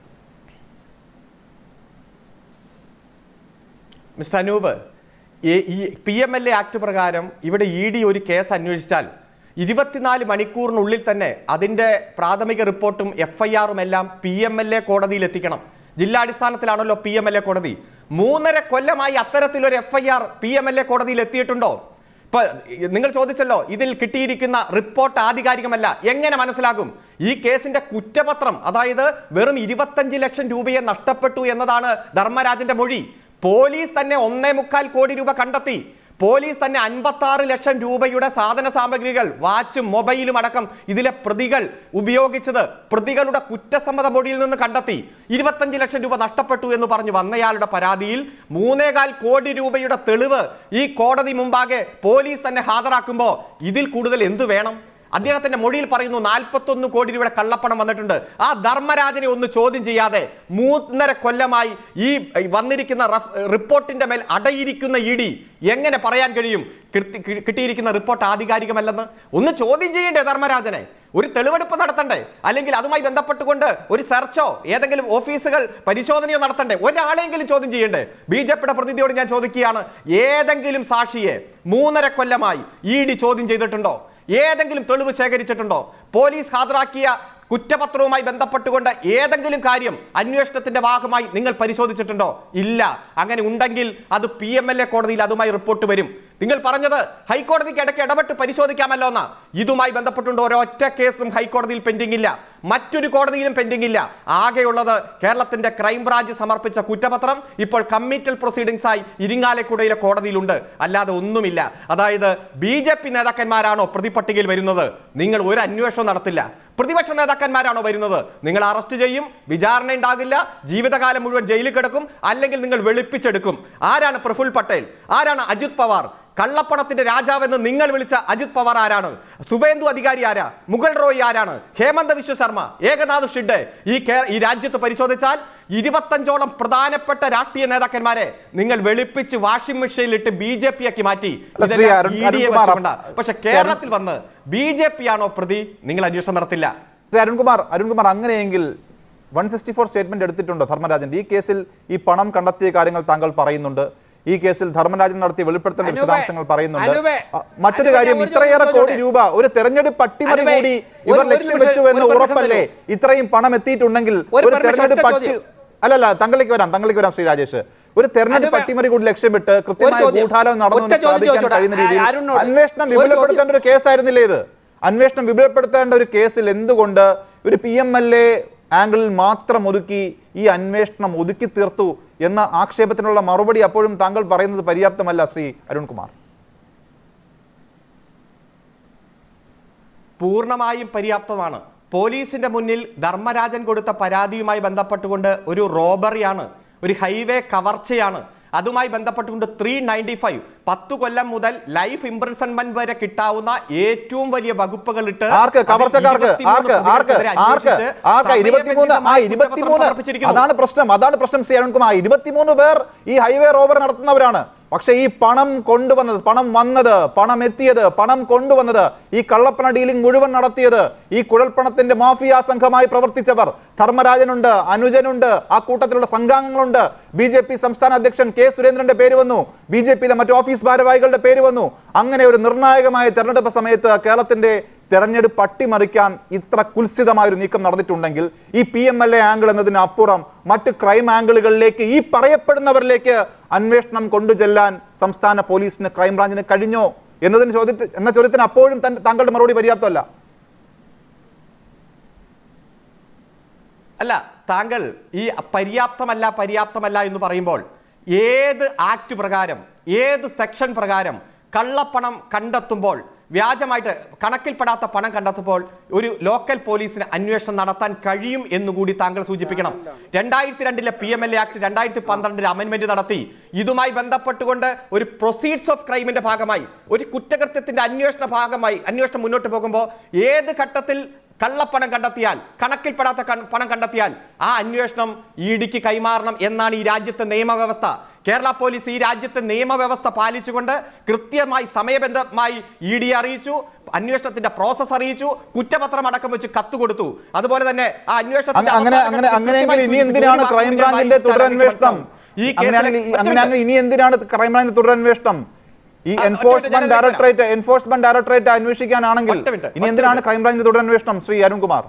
മിസ്റ്റർ അനൂപ് ഈ- ഈ P M L A act പ്രകാരം ഇവിടെ ഇ ഡി ഒരു കേസ് അന്വേഷിച്ചാൽ ഇരുപത്തിനാല് മണിക്കൂറിനുള്ളിൽ തന്നെ അതിന്റെ പ്രാഥമിക റിപ്പോർട്ടും എഫ് ഐ ആറും എല്ലാം പി എം എൽ എ കോടതിയിൽ എത്തിക്കണം ജില്ലാടിസ്ഥാനത്തിലാണല്ലോ പി എം എൽ എ കോടതി മൂന്നര കൊല്ലമായി അത്തരത്തിലൊരു F I R P M L A കോടതിയിൽ എത്തിയിട്ടുണ്ടോ ഇപ്പൊ നിങ്ങൾ ചോദിച്ചല്ലോ ഇതിൽ കിട്ടിയിരിക്കുന്ന റിപ്പോർട്ട് ആധികാരികമല്ല എങ്ങനെ മനസ്സിലാകും ഈ കേസിന്റെ കുറ്റപത്രം അതായത് വെറും ഇരുപത്തഞ്ച് ലക്ഷം രൂപയെ നഷ്ടപ്പെട്ടു എന്നതാണ് ധർമ്മരാജന്റെ മൊഴി പോലീസ് തന്നെ ഒന്നേ മുക്കാൽ കോടി രൂപ കണ്ടെത്തി പോലീസ് തന്നെ അൻപത്തി ആറ് ലക്ഷം രൂപയുടെ സാധന സാമഗ്രികൾ വാച്ചും മൊബൈലും അടക്കം ഇതിലെ പ്രതികൾ ഉപയോഗിച്ചത് പ്രതികളുടെ കുറ്റസമ്മത മൊഴിയിൽ നിന്ന് കണ്ടെത്തി ഇരുപത്തഞ്ച് ലക്ഷം രൂപ നഷ്ടപ്പെട്ടു എന്ന് പറഞ്ഞു വന്നയാളുടെ പരാതിയിൽ മൂന്നേകാൽ കോടി രൂപയുടെ തെളിവ് ഈ കോടതി മുമ്പാകെ പോലീസ് തന്നെ ഹാജരാക്കുമ്പോൾ ഇതിൽ കൂടുതൽ എന്തു വേണം അദ്ദേഹത്തിന്റെ മൊഴിയിൽ പറയുന്നു നാൽപ്പത്തൊന്ന് കോടി രൂപയുടെ കള്ളപ്പണം വന്നിട്ടുണ്ട് ആ ധർമ്മരാജനെ ഒന്ന് ചോദ്യം ചെയ്യാതെ മൂന്നര കൊല്ലമായി ഈ വന്നിരിക്കുന്ന റഫ്- റിപ്പോർട്ടിന്റെ മേൽ അടയിരിക്കുന്ന ഇ ഡി എങ്ങനെ പറയാൻ കഴിയും കിട്ടി- കി- കിട്ടിയിരിക്കുന്ന റിപ്പോർട്ട് ആധികാരികമല്ലെന്ന് ഒന്ന് ചോദ്യം ചെയ്യണ്ടേ ധർമ്മരാജനെ ഒരു തെളിവെടുപ്പ് നടത്തണ്ടേ അല്ലെങ്കിൽ അതുമായി ബന്ധപ്പെട്ടുകൊണ്ട് ഒരു സെർച്ചോ ഏതെങ്കിലും ഓഫീസുകൾ പരിശോധനയോ നടത്തണ്ടേ ഒരാളെങ്കിലും ചോദ്യം ചെയ്യണ്ടേ ബി ജെ പിയുടെ പ്രതിനിധിയോട് ഞാൻ ചോദിക്കുകയാണ് ഏതെങ്കിലും സാക്ഷിയെ മൂന്നര കൊല്ലമായി ഇ ഡി ചോദ്യം ചെയ്തിട്ടുണ്ടോ ഏതെങ്കിലും തെളിവ് ശേഖരിച്ചിട്ടുണ്ടോ പോലീസ് ഹാജരാക്കിയ കുറ്റപത്രവുമായി ബന്ധപ്പെട്ടുകൊണ്ട് ഏതെങ്കിലും കാര്യം അന്വേഷണത്തിന്റെ ഭാഗമായി നിങ്ങൾ പരിശോധിച്ചിട്ടുണ്ടോ ഇല്ല അങ്ങനെ ഉണ്ടെങ്കിൽ അത് പി എം എൽ എ കോടതിയിൽ അതുമായി റിപ്പോർട്ട് വരും നിങ്ങൾ പറഞ്ഞത് ഹൈക്കോടതിക്ക് ഇടയ്ക്ക് ഇടപെട്ട് പരിശോധിക്കാമല്ലോ എന്നാ ഇതുമായി ബന്ധപ്പെട്ടുകൊണ്ട് ഒരൊറ്റ കേസും ഹൈക്കോടതിയിൽ പെൻഡിംഗ് ഇല്ല മറ്റൊരു കോടതിയിലും പെൻഡിംഗ് ഇല്ല ആകെയുള്ളത് കേരളത്തിന്റെ ക്രൈംബ്രാഞ്ച് സമർപ്പിച്ച കുറ്റപത്രം ഇപ്പോൾ കമ്മിറ്റൽ പ്രൊസീഡിംഗ്സ് ആയി ഇരിങ്ങാലക്കുടയിലെ കോടതിയിലുണ്ട് അല്ലാതെ ഒന്നുമില്ല അതായത് ബി ജെ പി നേതാക്കന്മാരാണോ പ്രതിപട്ടികയിൽ വരുന്നത് നിങ്ങൾ ഒരു അന്വേഷണം നടത്തില്ല പ്രതിപക്ഷ നേതാക്കന്മാരാണോ വരുന്നത് നിങ്ങൾ അറസ്റ്റ് ചെയ്യും വിചാരണ ഉണ്ടാകില്ല ജീവിതകാലം മുഴുവൻ ജയിലിൽ കിടക്കും അല്ലെങ്കിൽ നിങ്ങൾ വെളുപ്പിച്ചെടുക്കും ആരാണ് പ്രഫുൽ പട്ടേൽ ആരാണ് അജിത് പവാർ കള്ളപ്പണത്തിന്റെ രാജാവെന്ന് നിങ്ങൾ വിളിച്ച അജിത് പവാർ ആരാണ് സുവേന്ദു അധികാരി ആരാ മുഗൾ റോയ് ആരാണ് ഹേമന്ത വിശ്വ ശർമ്മ ഏകനാഥ് ഷിഡെ ഈ കേ- ഈ രാജ്യത്ത് പരിശോധിച്ചാൽ ഇരുപത്തഞ്ചോളം പ്രധാനപ്പെട്ട രാഷ്ട്രീയ നേതാക്കന്മാരെ നിങ്ങൾ വെളുപ്പിച്ച് വാഷിംഗ് മെഷീനിലിട്ട് ബി ജെ പി ആക്കി മാറ്റി അല്ല, ശ്രീ ഇതെല്ലാം അരുൺ- ED യെ അരുൺകുമാർ, വെച്ചുകൊണ്ടാ. പക്ഷെ കേരളത്തിൽ വന്ന് ബി ജെ പി ആണോ പ്രതി നിങ്ങൾ അന്വേഷണം നടത്തില്ല ശ്രീ അരുൺകുമാർ അരുൺകുമാർ അങ്ങനെയെങ്കിൽ വൺ സിക്സ്റ്റി ഫോർ സ്റ്റേറ്റ്മെന്റ് എടുത്തിട്ടുണ്ടോ ധർമ്മരാജൻ ഈ കേസിൽ ഈ പണം കണ്ടെത്തിയ കാര്യങ്ങൾ താങ്കൾ പറയുന്നുണ്ട് ഈ കേസിൽ ധർമ്മരാജൻ നടത്തിയ വെളിപ്പെടുത്തൽ അനുപേ, വിശദാംശങ്ങൾ പറയുന്നുണ്ട് അനുപേ, അ, മറ്റൊരു അനുപേ, കാര്യം ഞാൻ ഒരു ഇത്രയേറെ ചോദ്യം കോടി ചോദിച്ചോട്ടെ? രൂപ ഒരു തെരഞ്ഞെടുപ്പ് അട്ടിമറി അനുപേ, കൂടി ഒരു- ഇവർ ഒരു ലക്ഷ്യം നിമിഷം, വെച്ചു എന്ന് ഒരു permission ഉറപ്പല്ലേ തരൂ. ഇത്രയും പണം എത്തിയിട്ടുണ്ടെങ്കിൽ ഒരു ഒരു permission, തെരഞ്ഞെടുപ്പ് ഒറ്റ അട്ടി ചോദ്യം. അല്ലല്ല തങ്ങളിലേക്ക് വരാം തങ്ങളിലേക്ക് വരാം ശ്രീ രാജേഷ് ഒരു തെരഞ്ഞെടുപ്പ് അനുപേ, അട്ടിമറി കൂടി ലക്ഷ്യമിട്ട് കൃത്യമായ ചോദ്യം. ഗൂഢാലോചന നടന്നു ഒറ്റ എന്ന് ചോദ്യം സ്ഥാപിക്കാൻ ചോദിച്ചോട്ടെ. കഴിയുന്ന രീതിയിൽ അരുണിനോട് അന്വേഷണം ഒരു ചോദ്യം. വിപുലപ്പെടുത്തേണ്ട ഒരു കേസായിരുന്നില്ലേ ഇത് അന്വേഷണം വിപുലപ്പെടുത്തേണ്ട ഒരു കേസിൽ എന്തുകൊണ്ട് ഒരു പി എം എൽ എ ആംഗിളിൽ മാത്രം ഒതുക്കി ഈ അന്വേഷണം ഒതുക്കി തീർത്തു എന്ന ആക്ഷേപത്തിനുള്ള മറുപടി അപ്പോഴും താങ്കൾ പറയുന്നത് പര്യാപ്തമല്ല ശ്രീ അരുൺകുമാർ പൂർണ്ണമായും പര്യാപ്തമാണ് പോലീസിന്റെ മുന്നിൽ ധർമ്മരാജൻ കൊടുത്ത പരാതിയുമായി ബന്ധപ്പെട്ടുകൊണ്ട് ഒരു റോബറിയാണ് ഒരു ഹൈവേ കവർച്ചയാണ് അതുമായി ബന്ധപ്പെട്ടുകൊണ്ട് ത്രീ നയൻറ്റി ഫൈവ് പത്തു കൊല്ലം മുതൽ ലൈഫ് ഇംപ്രിസൺമെന്റ് വരെ കിട്ടാവുന്ന ഏറ്റവും വലിയ വകുപ്പുകൾ ഇട്ട് ആർക്ക് കവർച്ചക്കാർക്ക് ആർക്ക് ആർക്ക് ആർക്ക് ആർക്ക് ഇരുപത്തിമൂന്ന് ആ ഇരുപത്തിമൂന്ന് അതാണ് പ്രശ്നം അതാണ് പ്രശ്നം ശ്രീ അരുൺകുമാർ ഇരുപത്തിമൂന്ന് പേർ ഈ ഹൈവേ റോബർ നടത്തുന്നവരാണ് പക്ഷെ ഈ പണം കൊണ്ടുവന്നത് പണം വന്നത് പണം എത്തിയത് പണം കൊണ്ടുവന്നത് ഈ കള്ളപ്പണ ഡീലിംഗ് മുഴുവൻ നടത്തിയത് ഈ കുഴൽപ്പണത്തിന്റെ മാഫിയ സംഘമായി പ്രവർത്തിച്ചവർ ധർമ്മരാജനുണ്ട് അനുജനുണ്ട് ആ കൂട്ടത്തിലുള്ള സംഘാംഗങ്ങളുണ്ട് ബി ജെ പി സംസ്ഥാന അധ്യക്ഷൻ കെ സുരേന്ദ്രന്റെ പേര് വന്നു ബി ജെ പിയിലെ മറ്റു ഓഫീസ് ഭാരവാഹികളുടെ പേര് വന്നു അങ്ങനെ ഒരു നിർണായകമായ തെരഞ്ഞെടുപ്പ് സമയത്ത് കേരളത്തിന്റെ തെരഞ്ഞെടുപ്പ് അട്ടിമറിക്കാൻ ഇത്ര കുൽസിതമായ ഒരു നീക്കം നടന്നിട്ടുണ്ടെങ്കിൽ ഈ P M L A angle എന്നതിന് അപ്പുറം മറ്റ് ക്രൈം ആംഗിളുകളിലേക്ക് ഈ പറയപ്പെടുന്നവരിലേക്ക് അന്വേഷണം കൊണ്ടുചെല്ലാൻ സംസ്ഥാന പോലീസിന് ക്രൈംബ്രാഞ്ചിന് കഴിഞ്ഞോ എന്നതിന് ചോദ്യത്തിൽ എന്ന ചോദ്യത്തിന് അപ്പോഴും തൻ- താങ്കളുടെ മറുപടി പര്യാപ്തമല്ല അല്ല താങ്കൾ ഈ പര്യാപ്തമല്ല പര്യാപ്തമല്ല എന്ന് പറയുമ്പോൾ ഏത് ആക്ട് പ്രകാരം ഏത് സെക്ഷൻ പ്രകാരം കള്ളപ്പണം കണ്ടെത്തുമ്പോൾ വ്യാജമായിട്ട് കണക്കിൽപ്പെടാത്ത പണം കണ്ടെത്തുമ്പോൾ ഒരു ലോക്കൽ പോലീസിന് അന്വേഷണം നടത്താൻ കഴിയും എന്നുകൂടി താങ്കൾ സൂചിപ്പിക്കണം രണ്ടായിരത്തി രണ്ടിലെ P M L A act രണ്ടായിരത്തി പന്ത്രണ്ടിൽ അമെന്റ്മെന്റ് നടത്തി ഇതുമായി ബന്ധപ്പെട്ടുകൊണ്ട് ഒരു പ്രൊസീഡ്സ് ഓഫ് ക്രൈമിന്റെ ഭാഗമായി ഒരു കുറ്റകൃത്യത്തിന്റെ അന്വേഷണ ഭാഗമായി അന്വേഷണം മുന്നോട്ട് പോകുമ്പോൾ ഏത് ഘട്ടത്തിൽ കള്ളപ്പണം കണ്ടെത്തിയാൽ കണക്കിൽപ്പെടാത്ത കൺ- പണം കണ്ടെത്തിയാൽ ആ അന്വേഷണം ഇ ഡിക്ക് കൈമാറണം എന്നാണ് ഈ രാജ്യത്തെ നിയമവ്യവസ്ഥ കേരള പോലീസ് ഈ രാജ്യത്തെ നിയമവ്യവസ്ഥ പാലിച്ചുകൊണ്ട് കൃത്യമായി സമയബന്ധമായി ഇ ഡി അറിയിച്ചു അന്വേഷണത്തിന്റെ പ്രോസസ് അറിയിച്ചു കുറ്റപത്രം അടക്കം വെച്ച് കത്ത് കൊടുത്തു അതുപോലെ തന്നെ ആ അന്വേഷണത്തിന്റെ അങ്ങ- അങ്ങനെ അവസാന അങ്ങനെ ഘട്ടത്തിൽ അങ്ങനെയെങ്കിൽ ഇനി കൃത്യമായി എന്തിനാണ് സൂചിപ്പിച്ചു. ക്രൈംബ്രാഞ്ചിന്റെ ഒരു വാക്കിന്റെ തുടരന്വേഷണം ഈ കേസിലെ- അങ്ങനെയാണെങ്കിൽ ഈ- ഒറ്റ അങ്ങനെയാണെങ്കിൽ ഇനി എന്തിനാണ് ക്രൈംബ്രാഞ്ചിന്റെ തുടരന്വേഷണം ഈ ആ, ഒറ്റ എൻഫോഴ്സ്മെന്റ് മിനിറ്റ്, ഞാൻ ഡയറക്ടറേറ്റ് എൻഫോഴ്സ്മെന്റ് ഡയറക്ടറേറ്റ് അന്വേഷിക്കാനാണെങ്കിൽ ഒറ്റ മിനിറ്റ്, ഇനി ഒറ്റ എന്തിനാണ് മിനിറ്റ്. ക്രൈംബ്രാഞ്ചിന്റെ തുടരന്വേഷണം ശ്രീ അരുൺകുമാർ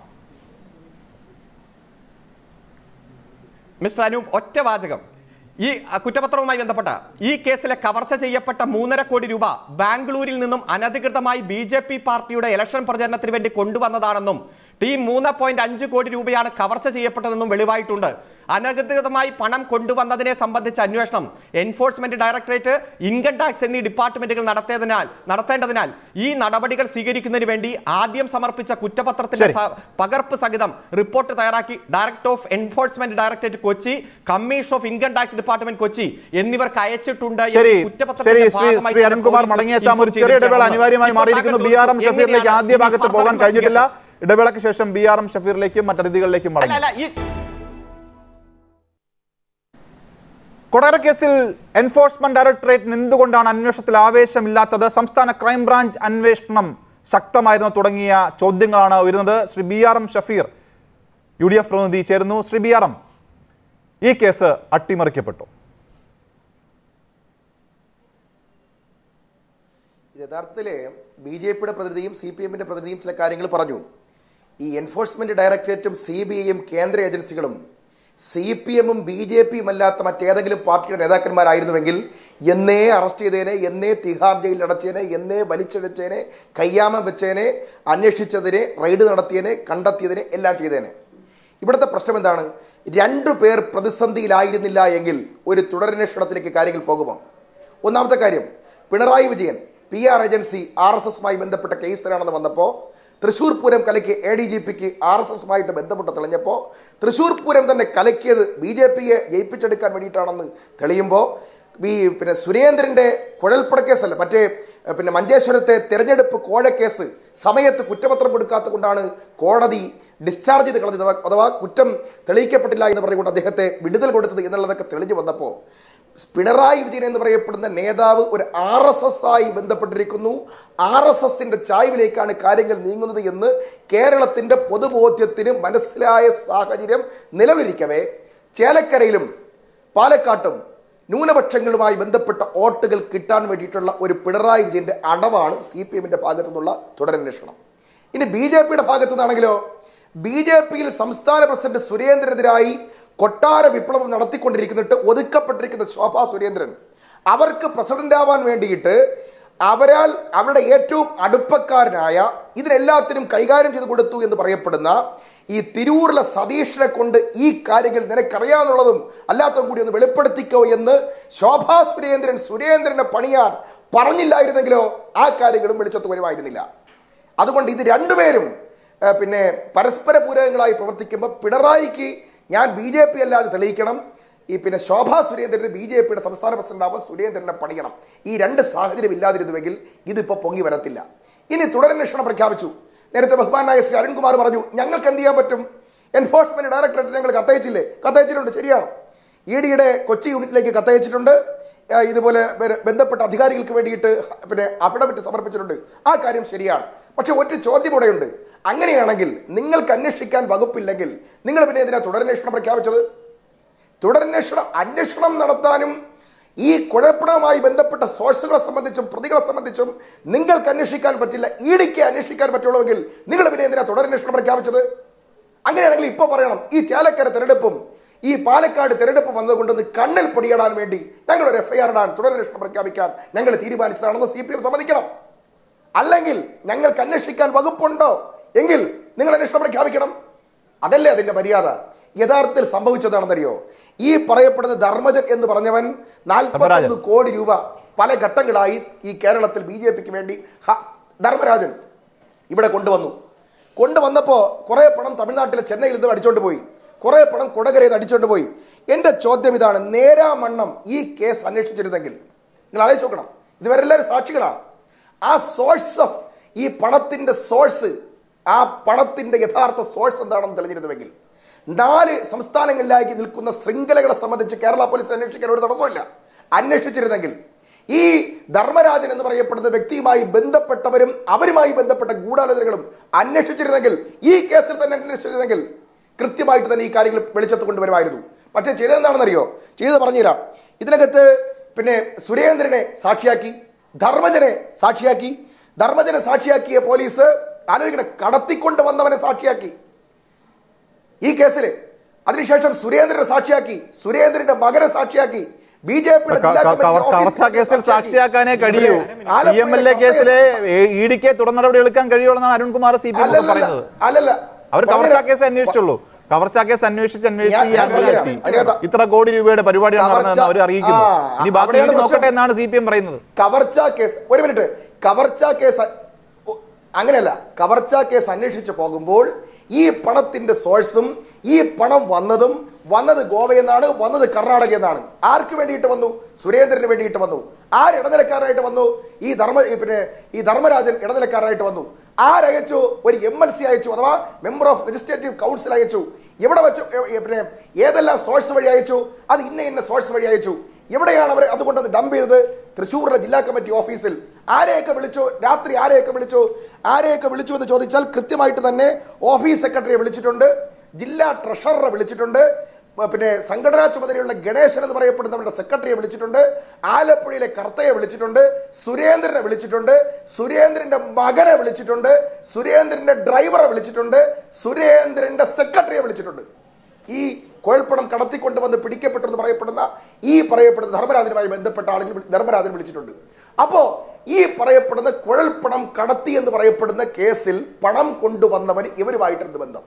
മിസ്റ്റർ അനൂപ് ഒറ്റ വാചകം ഈ അ, കുറ്റപത്രവുമായി ബന്ധപ്പെട്ട ഈ കേസിലെ കവർച്ച ചെയ്യപ്പെട്ട മൂന്നര കോടി രൂപ ബാംഗ്ലൂരിൽ നിന്നും അനധികൃതമായി ബി ജെ പി പാർട്ടിയുടെ ഇലക്ഷൻ പ്രചരണത്തിന് വേണ്ടി കൊണ്ടുവന്നതാണെന്നും ടീം മൂന്ന് പോയിന്റ് അഞ്ച് കോടി രൂപയാണ് കവർച്ച ചെയ്യപ്പെട്ടതെന്നും വെളിവായിട്ടുണ്ട് അനധികൃതമായി പണം കൊണ്ടുവന്നതിനെ സംബന്ധിച്ച അന്വേഷണം എൻഫോഴ്സ്മെന്റ് ഡയറക്ടറേറ്റ് ഇൻകം ടാക്സ് എന്നീ ഡിപ്പാർട്ട്മെന്റുകൾ നടത്തിയതിനാൽ നടത്തേണ്ടതിനാൽ ഈ നടപടികൾ സ്വീകരിക്കുന്നതിന് വേണ്ടി ആദ്യം സമർപ്പിച്ച കുറ്റപത്രത്തിന്റെ ശരി. സ- പകർപ്പ് സഹിതം റിപ്പോർട്ട് തയ്യാറാക്കി director of enforcement directorate Kochi commission of income tax department Kochi എന്നിവർക്ക് അയച്ചിട്ടുണ്ട് എന്ന് ശരി കുറ്റപത്രത്തിന്റെ ശരി ശ്രീ ഭാഗമായി ശ്രീ തന്നെ അരുൺകുമാർ പോലീസ് മടങ്ങിയെത്താം ഒരു inform ചെറിയ ഇടവേള ചെയ്തിരിക്കുകയാണ്. അനിവാര്യമായി ഇപ്പോൾ മാറിയിരിക്കുന്നു ബി താങ്കൾ ആർ എം ചോദിച്ചു, ഷഫീറിലേക്ക് ആദ്യ എങ്ങനെയാണ് ഭാഗത്ത് ഈ പോകാൻ ഫർദർ കഴിഞ്ഞിട്ടില്ല ഇടവേളയ്ക്ക് ശേഷം ബി ആർ എം ഷഫീറിലേക്കും മറ്റതിഥികളിലേക്കും അല്ല മടങ്ങി അല്ല ഈ കൊടകര കേസിൽ എൻഫോഴ്സ്മെന്റ് ഡയറക്ടറേറ്റിന് എന്തുകൊണ്ടാണ് അന്വേഷണത്തിൽ ആവേശമില്ലാത്തത് സംസ്ഥാന ക്രൈംബ്രാഞ്ച് അന്വേഷണം ശക്തമായിരുന്നു തുടങ്ങിയ ചോദ്യങ്ങളാണ് വരുന്നത് Shri B R M Shafeer U D F പ്രതിനിധി ചേരുന്നു ശ്രീ ബി ആർ എം ഈ കേസ് അട്ടിമറിക്കപ്പെട്ടു യഥാർത്ഥത്തിൽ ബി ജെ പിയുടെ പ്രതിനിധിയും സി പി എമ്മിന്റെ പ്രതിനിധിയും ചില കാര്യങ്ങൾ പറഞ്ഞു ഈ എൻഫോഴ്സ്മെന്റ് ഡയറക്ടറേറ്റും സി ബി ഐയും കേന്ദ്ര ഏജൻസികളും സി പി എമ്മും ബി ജെ പിയും അല്ലാത്ത മറ്റേതെങ്കിലും പാർട്ടിയുടെ നേതാക്കന്മാരായിരുന്നുവെങ്കിൽ എന്നേ അറസ്റ്റ് ചെയ്തേനെ എന്നേ തിഹാർ ജയിലിൽ അടച്ചേനെ എന്നേ വലിച്ചെടുച്ചേനെ കയ്യാമം വെച്ചേനെ അന്വേഷിച്ചതിനെ റെയ്ഡ് നടത്തിയതിനെ കണ്ടെത്തിയതിനെ എല്ലാം ചെയ്തേനെ ഇവിടുത്തെ പ്രശ്നം എന്താണ് രണ്ടു പേർ പ്രതിസന്ധിയിലായിരുന്നില്ല എങ്കിൽ ഒരു തുടരന്വേഷണത്തിലേക്ക് കാര്യങ്ങൾ പോകുമോ ഒന്നാമത്തെ കാര്യം Pinarayi Vijayan P R agency R S എസുമായി ബന്ധപ്പെട്ട കേസിലാണെന്ന് വന്നപ്പോൾ തൃശൂർ പൂരം കലയ്ക്ക് എ ഡി ജി പിക്ക് ആർ എസ് എസുമായിട്ട് ബന്ധപ്പെട്ട് തെളിഞ്ഞപ്പോൾ തൃശൂർ പൂരം തന്നെ കലക്കിയത് ബി ജെ പിയെ ജയിപ്പിച്ചെടുക്കാൻ വേണ്ടിയിട്ടാണെന്ന് തെളിയുമ്പോൾ ഈ പിന്നെ സുരേന്ദ്രന്റെ കുഴൽപ്പട കേസല്ല മറ്റേ ഏഹ്, പിന്നെ മഞ്ചേശ്വരത്തെ തെരഞ്ഞെടുപ്പ് കോഴക്കേസ് സമയത്ത് കുറ്റപത്രം കൊടുക്കാത്ത കൊണ്ടാണ് കോടതി ഡിസ്ചാർജ് ചെയ്ത് കളഞ്ഞത് അഥവാ- അഥവാ കുറ്റം തെളിയിക്കപ്പെട്ടില്ല എന്ന് പറഞ്ഞുകൊണ്ട് അദ്ദേഹത്തെ വിടുതൽ കൊടുത്തത് എന്നുള്ളതൊക്കെ തെളിഞ്ഞു വന്നപ്പോൾ പിണറായി വിജയൻ എന്ന് പറയപ്പെടുന്ന നേതാവ് ഒരു ആർ എസ് എസ് ആയി ബന്ധപ്പെട്ടിരിക്കുന്നു ആർ എസ് എസിന്റെ ചായ്വിലേക്കാണ് കാര്യങ്ങൾ നീങ്ങുന്നത് എന്ന് കേരളത്തിന്റെ പൊതുബോധ്യത്തിന് മനസ്സിലായ സാഹചര്യം നിലവിലിരിക്കവേ ചേലക്കരയിലും പാലക്കാട്ടും ന്യൂനപക്ഷങ്ങളുമായി ബന്ധപ്പെട്ട വോട്ടുകൾ കിട്ടാൻ വേണ്ടിയിട്ടുള്ള ഒരു പിണറായി വിജയന്റെ അടവാണ് സി പി എമ്മിന്റെ ഭാഗത്തു നിന്നുള്ള തുടരന്വേഷണം ഇനി ബി ജെ പിയുടെ ഭാഗത്തു നിന്നാണെങ്കിലോ ബി ജെ പിയിൽ സംസ്ഥാന പ്രസിഡന്റ് സുരേന്ദ്രനെതിരായി കൊട്ടാര വിപ്ലവം നടത്തിക്കൊണ്ടിരിക്കുന്നിട്ട് ഒതുക്കപ്പെട്ടിരിക്കുന്ന ശോഭാ സുരേന്ദ്രൻ അവർക്ക് പ്രസിഡന്റ് ആവാൻ വേണ്ടിയിട്ട് അവരാൽ അവരുടെ ഏറ്റവും അടുപ്പക്കാരനായ ഇതിനെല്ലാത്തിനും കൈകാര്യം ചെയ്ത് കൊടുത്തു എന്ന് പറയപ്പെടുന്ന ഈ തിരൂരിലെ സതീഷിനെ കൊണ്ട് ഈ കാര്യങ്ങൾ നിനക്കറിയാന്നുള്ളതും അല്ലാത്തതും കൂടി ഒന്ന് വെളിപ്പെടുത്തിക്കോ എന്ന് ശോഭാ സുരേന്ദ്രൻ സുരേന്ദ്രനെ പണിയാൻ പറഞ്ഞില്ലായിരുന്നെങ്കിലോ ആ കാര്യങ്ങളും വെളിച്ചത്ത് വരുമായിരുന്നില്ല അതുകൊണ്ട് ഇത് രണ്ടുപേരും ആ, പിന്നെ പരസ്പര പൂരകങ്ങളായി പ്രവർത്തിക്കുമ്പോൾ പിണറായിക്ക് ഞാൻ ബി ജെ പി അല്ലാതെ തെളിയിക്കണം ഈ പിന്നെ ശോഭാ സുരേന്ദ്രന് ബി ജെ പിയുടെ സംസ്ഥാന പ്രസിഡന്റാവുമ്പോൾ സുരേന്ദ്രനെ പണിയണം ഈ രണ്ട് സാഹചര്യം ഇല്ലാതിരുന്നുവെങ്കിൽ ഇതിപ്പോൾ പൊങ്ങി വരത്തില്ല ഇനി തുടരന്വേഷണം പ്രഖ്യാപിച്ചു നേരത്തെ ബഹുമാനായ ശ്രീ അരുൺകുമാർ പറഞ്ഞു ഞങ്ങൾക്ക് എന്ത് ചെയ്യാൻ പറ്റും എൻഫോഴ്സ്മെന്റ് ഡയറക്ടറേറ്റ് ഞങ്ങൾ കത്തയച്ചില്ലേ കത്തയച്ചിട്ടുണ്ട് ശരിയാണ് ഇ ഡിയുടെ കൊച്ചി യൂണിറ്റിലേക്ക് കത്തയച്ചിട്ടുണ്ട് ആ, ഇതുപോലെ ബ- ബന്ധപ്പെട്ട അധികാരികൾക്ക് വേണ്ടിയിട്ട് പിന്നെ അഫിഡവിറ്റ് സമർപ്പിച്ചിട്ടുണ്ട് ആ കാര്യം ശരിയാണ് പക്ഷെ ഒറ്റ ചോദ്യം ഇവിടെയുണ്ട് അങ്ങനെയാണെങ്കിൽ നിങ്ങൾക്ക് അന്വേഷിക്കാൻ വകുപ്പില്ലെങ്കിൽ നിങ്ങൾ പിന്നെ എന്തിനാ തുടരന്വേഷണം പ്രഖ്യാപിച്ചത് തുടരന്വേഷണം അന്വേഷണം നടത്താനും ഈ കുഴപ്പണവുമായി ബന്ധപ്പെട്ട സോഴ്സുകളെ സംബന്ധിച്ചും പ്രതികളെ സംബന്ധിച്ചും നിങ്ങൾക്ക് അന്വേഷിക്കാൻ പറ്റില്ല ഇ ഡിക്ക് അന്വേഷിക്കാൻ പറ്റുള്ളൂവെങ്കിൽ നിങ്ങൾ പിന്നെ എന്തിനാ തുടരന്വേഷണം പ്രഖ്യാപിച്ചത് അങ്ങനെയാണെങ്കിൽ ഇപ്പൊ പറയണം ഈ ചേലക്കര തെരഞ്ഞെടുപ്പും ഈ പാലക്കാട് തെരഞ്ഞെടുപ്പ് വന്നതുകൊണ്ടൊന്ന് കണ്ണിൽ പൊടിയിടാൻ വേണ്ടി ഞങ്ങൾ ഒരു എഫ്ഐആർ ഇടാൻ തുടരന്വേഷണം പ്രഖ്യാപിക്കാൻ ഞങ്ങൾ തീരുമാനിച്ചതാണെന്ന് സി പി എം സമ്മതിക്കണം അല്ലെങ്കിൽ ഞങ്ങൾക്ക് അന്വേഷിക്കാൻ വകുപ്പുണ്ടോ എങ്കിൽ നിങ്ങൾ അന്വേഷണം പ്രഖ്യാപിക്കണം അതല്ലേ അതിന്റെ മര്യാദ യഥാർത്ഥത്തിൽ സംഭവിച്ചതാണെന്നറിയോ ഈ പറയപ്പെടുന്ന ധർമ്മജൻ എന്ന് പറഞ്ഞവൻ നാൽപ്പത്തൊന്ന് കോടി രൂപ പല ഘട്ടങ്ങളായി ഈ കേരളത്തിൽ ബി ജെ പിക്ക് വേണ്ടി ഹ- ധർമ്മരാജൻ ഇവിടെ കൊണ്ടുവന്നു കൊണ്ടുവന്നപ്പോ കുറെ പണം തമിഴ്നാട്ടിലെ ചെന്നൈയിൽ നിന്ന് അടിച്ചോണ്ട് പോയി കുറെ പണം കൊടകരയിൽ നിന്ന് അടിച്ചോണ്ട് പോയി എന്റെ ചോദ്യം ഇതാണ് നേരാമണ്ണം ഈ കേസ് അന്വേഷിച്ചിരുന്നെങ്കിൽ നിങ്ങൾ ആലോചിച്ച് നോക്കണം ഇതുവരെ എല്ലാവരും സാക്ഷികളാണ് ആ സോഴ്സ് ഓഫ് ഈ പണത്തിന്റെ സോഴ്സ് ആ പണത്തിന്റെ യഥാർത്ഥ സോഴ്സ് എന്താണെന്ന് തെളിഞ്ഞിരുന്നുവെങ്കിൽ നാല് സംസ്ഥാനങ്ങളിലായി നിൽക്കുന്ന ശൃംഖലകളെ സംബന്ധിച്ച് കേരള പോലീസ് അന്വേഷിക്കാൻ ഒരു തടസ്സമില്ല അന്വേഷിച്ചിരുന്നെങ്കിൽ ഈ ധർമ്മരാജൻ എന്ന് പറയപ്പെടുന്ന വ്യക്തിയുമായി ബന്ധപ്പെട്ടവരും അവരുമായി ബന്ധപ്പെട്ട ഗൂഢാലോചനകളും അന്വേഷിച്ചിരുന്നെങ്കിൽ ഈ കേസിൽ തന്നെ അന്വേഷിച്ചിരുന്നെങ്കിൽ കൃത്യമായിട്ട് തന്നെ ഈ കാര്യങ്ങൾ വെളിച്ചത്ത് കൊണ്ടുവരുമായിരുന്നു പക്ഷേ ചെയ്തതെന്താണെന്നറിയോ ചെയ്ത് പറഞ്ഞുതരാം ഇതിനകത്ത് പിന്നെ സുരേന്ദ്രനെ സാക്ഷിയാക്കി ധർമ്മജനെ സാക്ഷിയാക്കി ധർമ്മജനെ സാക്ഷിയാക്കിയ പോലീസ് ആലോചിക്കണ കടത്തിക്കൊണ്ട് വന്നവനെ സാക്ഷിയാക്കി ഈ കേസിൽ അതിനുശേഷം സുരേന്ദ്രനെ സാക്ഷിയാക്കി സുരേന്ദ്രന്റെ മകനെ സാക്ഷിയാക്കി ബി ജെ ക- ക- കവർ- കവർച്ചാ കേസിൽ സാക്ഷിയാക്കാനേ കഴിയൂ പി എം എൽ എ കേസിലെ ഇ ഡിക്ക് തുടർ നടപടി എടുക്കാൻ കഴിയുള്ളതാണ് അരുൺകുമാർ സി പി എം പറയുന്നത് അല്ലല്ല അവർ കവർച്ചാ കേസ് അന്വേഷിച്ചുള്ളൂ കവർച്ചാ കേസ് അന്വേഷിച്ച് അന്വേഷിച്ച് ഈ ഞാൻ- ഞാൻ ആത്മഹത്യയെത്തി. അതിനകത്ത് ഇത്ര കോടി രൂപയുടെ പരിപാടിയാണ് കവർച്ച- നടന്നതെന്ന് അവർ അറിയിക്കുന്നു ആ, ഇനി ബാക്കി അവിടെയാണ് വീണ്ടും നോക്കട്ടെ പ്രശ്നം. എന്നാണ് സി പി എം പറയുന്നത് കവർച്ചാ കേസ് ഒരു മിനിറ്റ് കവർച്ചാ കേസ് അ- ഒ- അങ്ങനെയല്ല കവർച്ചാ കേസ് അന്വേഷിച്ച് പോകുമ്പോൾ ഈ പണത്തിന്റെ സോഴ്സും ഈ പണം വന്നതും വന്നത് ഗോവയെന്നാണ് വന്നത് കർണാടക എന്നാണ് ആർക്ക് വേണ്ടിയിട്ട് വന്നു സുരേന്ദ്രന് വേണ്ടിയിട്ട് വന്നു ആര് ഇടനിലക്കാരായിട്ട് വന്നു ഈ ധർമ്മ ഈ പിന്നെ ഈ ധർമ്മരാജൻ ഇടനിലക്കാരായിട്ട് വന്നു ആരയച്ചു ഒരു എം എൽ സി അയച്ചു അഥവാ മെമ്പർ ഓഫ് ലെജിസ്ലേറ്റീവ് കൗൺസിൽ അയച്ചു എവിടെ വെച്ചു എ- എ- പിന്നെ ഏതെല്ലാം സോഴ്സ് വഴി അയച്ചു അത് ഇന്ന ഇന്ന സോഴ്സ് വഴി അയച്ചു എവിടെയാണ് അവർ അതുകൊണ്ട് ഡംപ് ചെയ്തത് തൃശ്ശൂരിലെ ജില്ലാ കമ്മിറ്റി ഓഫീസിൽ ആരെയൊക്കെ വിളിച്ചു രാത്രി ആരെയൊക്കെ വിളിച്ചു ആരെയൊക്കെ വിളിച്ചു എന്ന് ചോദിച്ചാൽ കൃത്യമായിട്ട് തന്നെ ഓഫീസ് സെക്രട്ടറിയെ വിളിച്ചിട്ടുണ്ട് ജില്ലാ ട്രഷററെ വിളിച്ചിട്ടുണ്ട് ഉം, പിന്നെ സംഘടനാ ചുമതലയുള്ള ഗണേശൻ എന്ന് പറയപ്പെടുന്നവരുടെ സെക്രട്ടറിയെ വിളിച്ചിട്ടുണ്ട് ആലപ്പുഴയിലെ കർത്തയെ വിളിച്ചിട്ടുണ്ട് സുരേന്ദ്രനെ വിളിച്ചിട്ടുണ്ട് സുരേന്ദ്രന്റെ മകനെ വിളിച്ചിട്ടുണ്ട് സുരേന്ദ്രന്റെ ഡ്രൈവറെ വിളിച്ചിട്ടുണ്ട് സുരേന്ദ്രന്റെ സെക്രട്ടറിയെ വിളിച്ചിട്ടുണ്ട് ഈ കുഴൽപ്പണം കടത്തിക്കൊണ്ടുവന്ന് പിടിക്കപ്പെട്ടു എന്ന് പറയപ്പെടുന്ന ഈ പറയപ്പെടുന്ന ധർമ്മരാജനുമായി ബന്ധപ്പെട്ട ആളുകൾ വിളി- ധർമ്മരാജൻ വിളിച്ചിട്ടുണ്ട് അപ്പോ ഈ പറയപ്പെടുന്ന കുഴൽപ്പണം കടത്തി എന്ന് പറയപ്പെടുന്ന കേസിൽ പണം കൊണ്ടുവന്നവന് ഇവരുമായിട്ട് എന്ത് ബന്ധം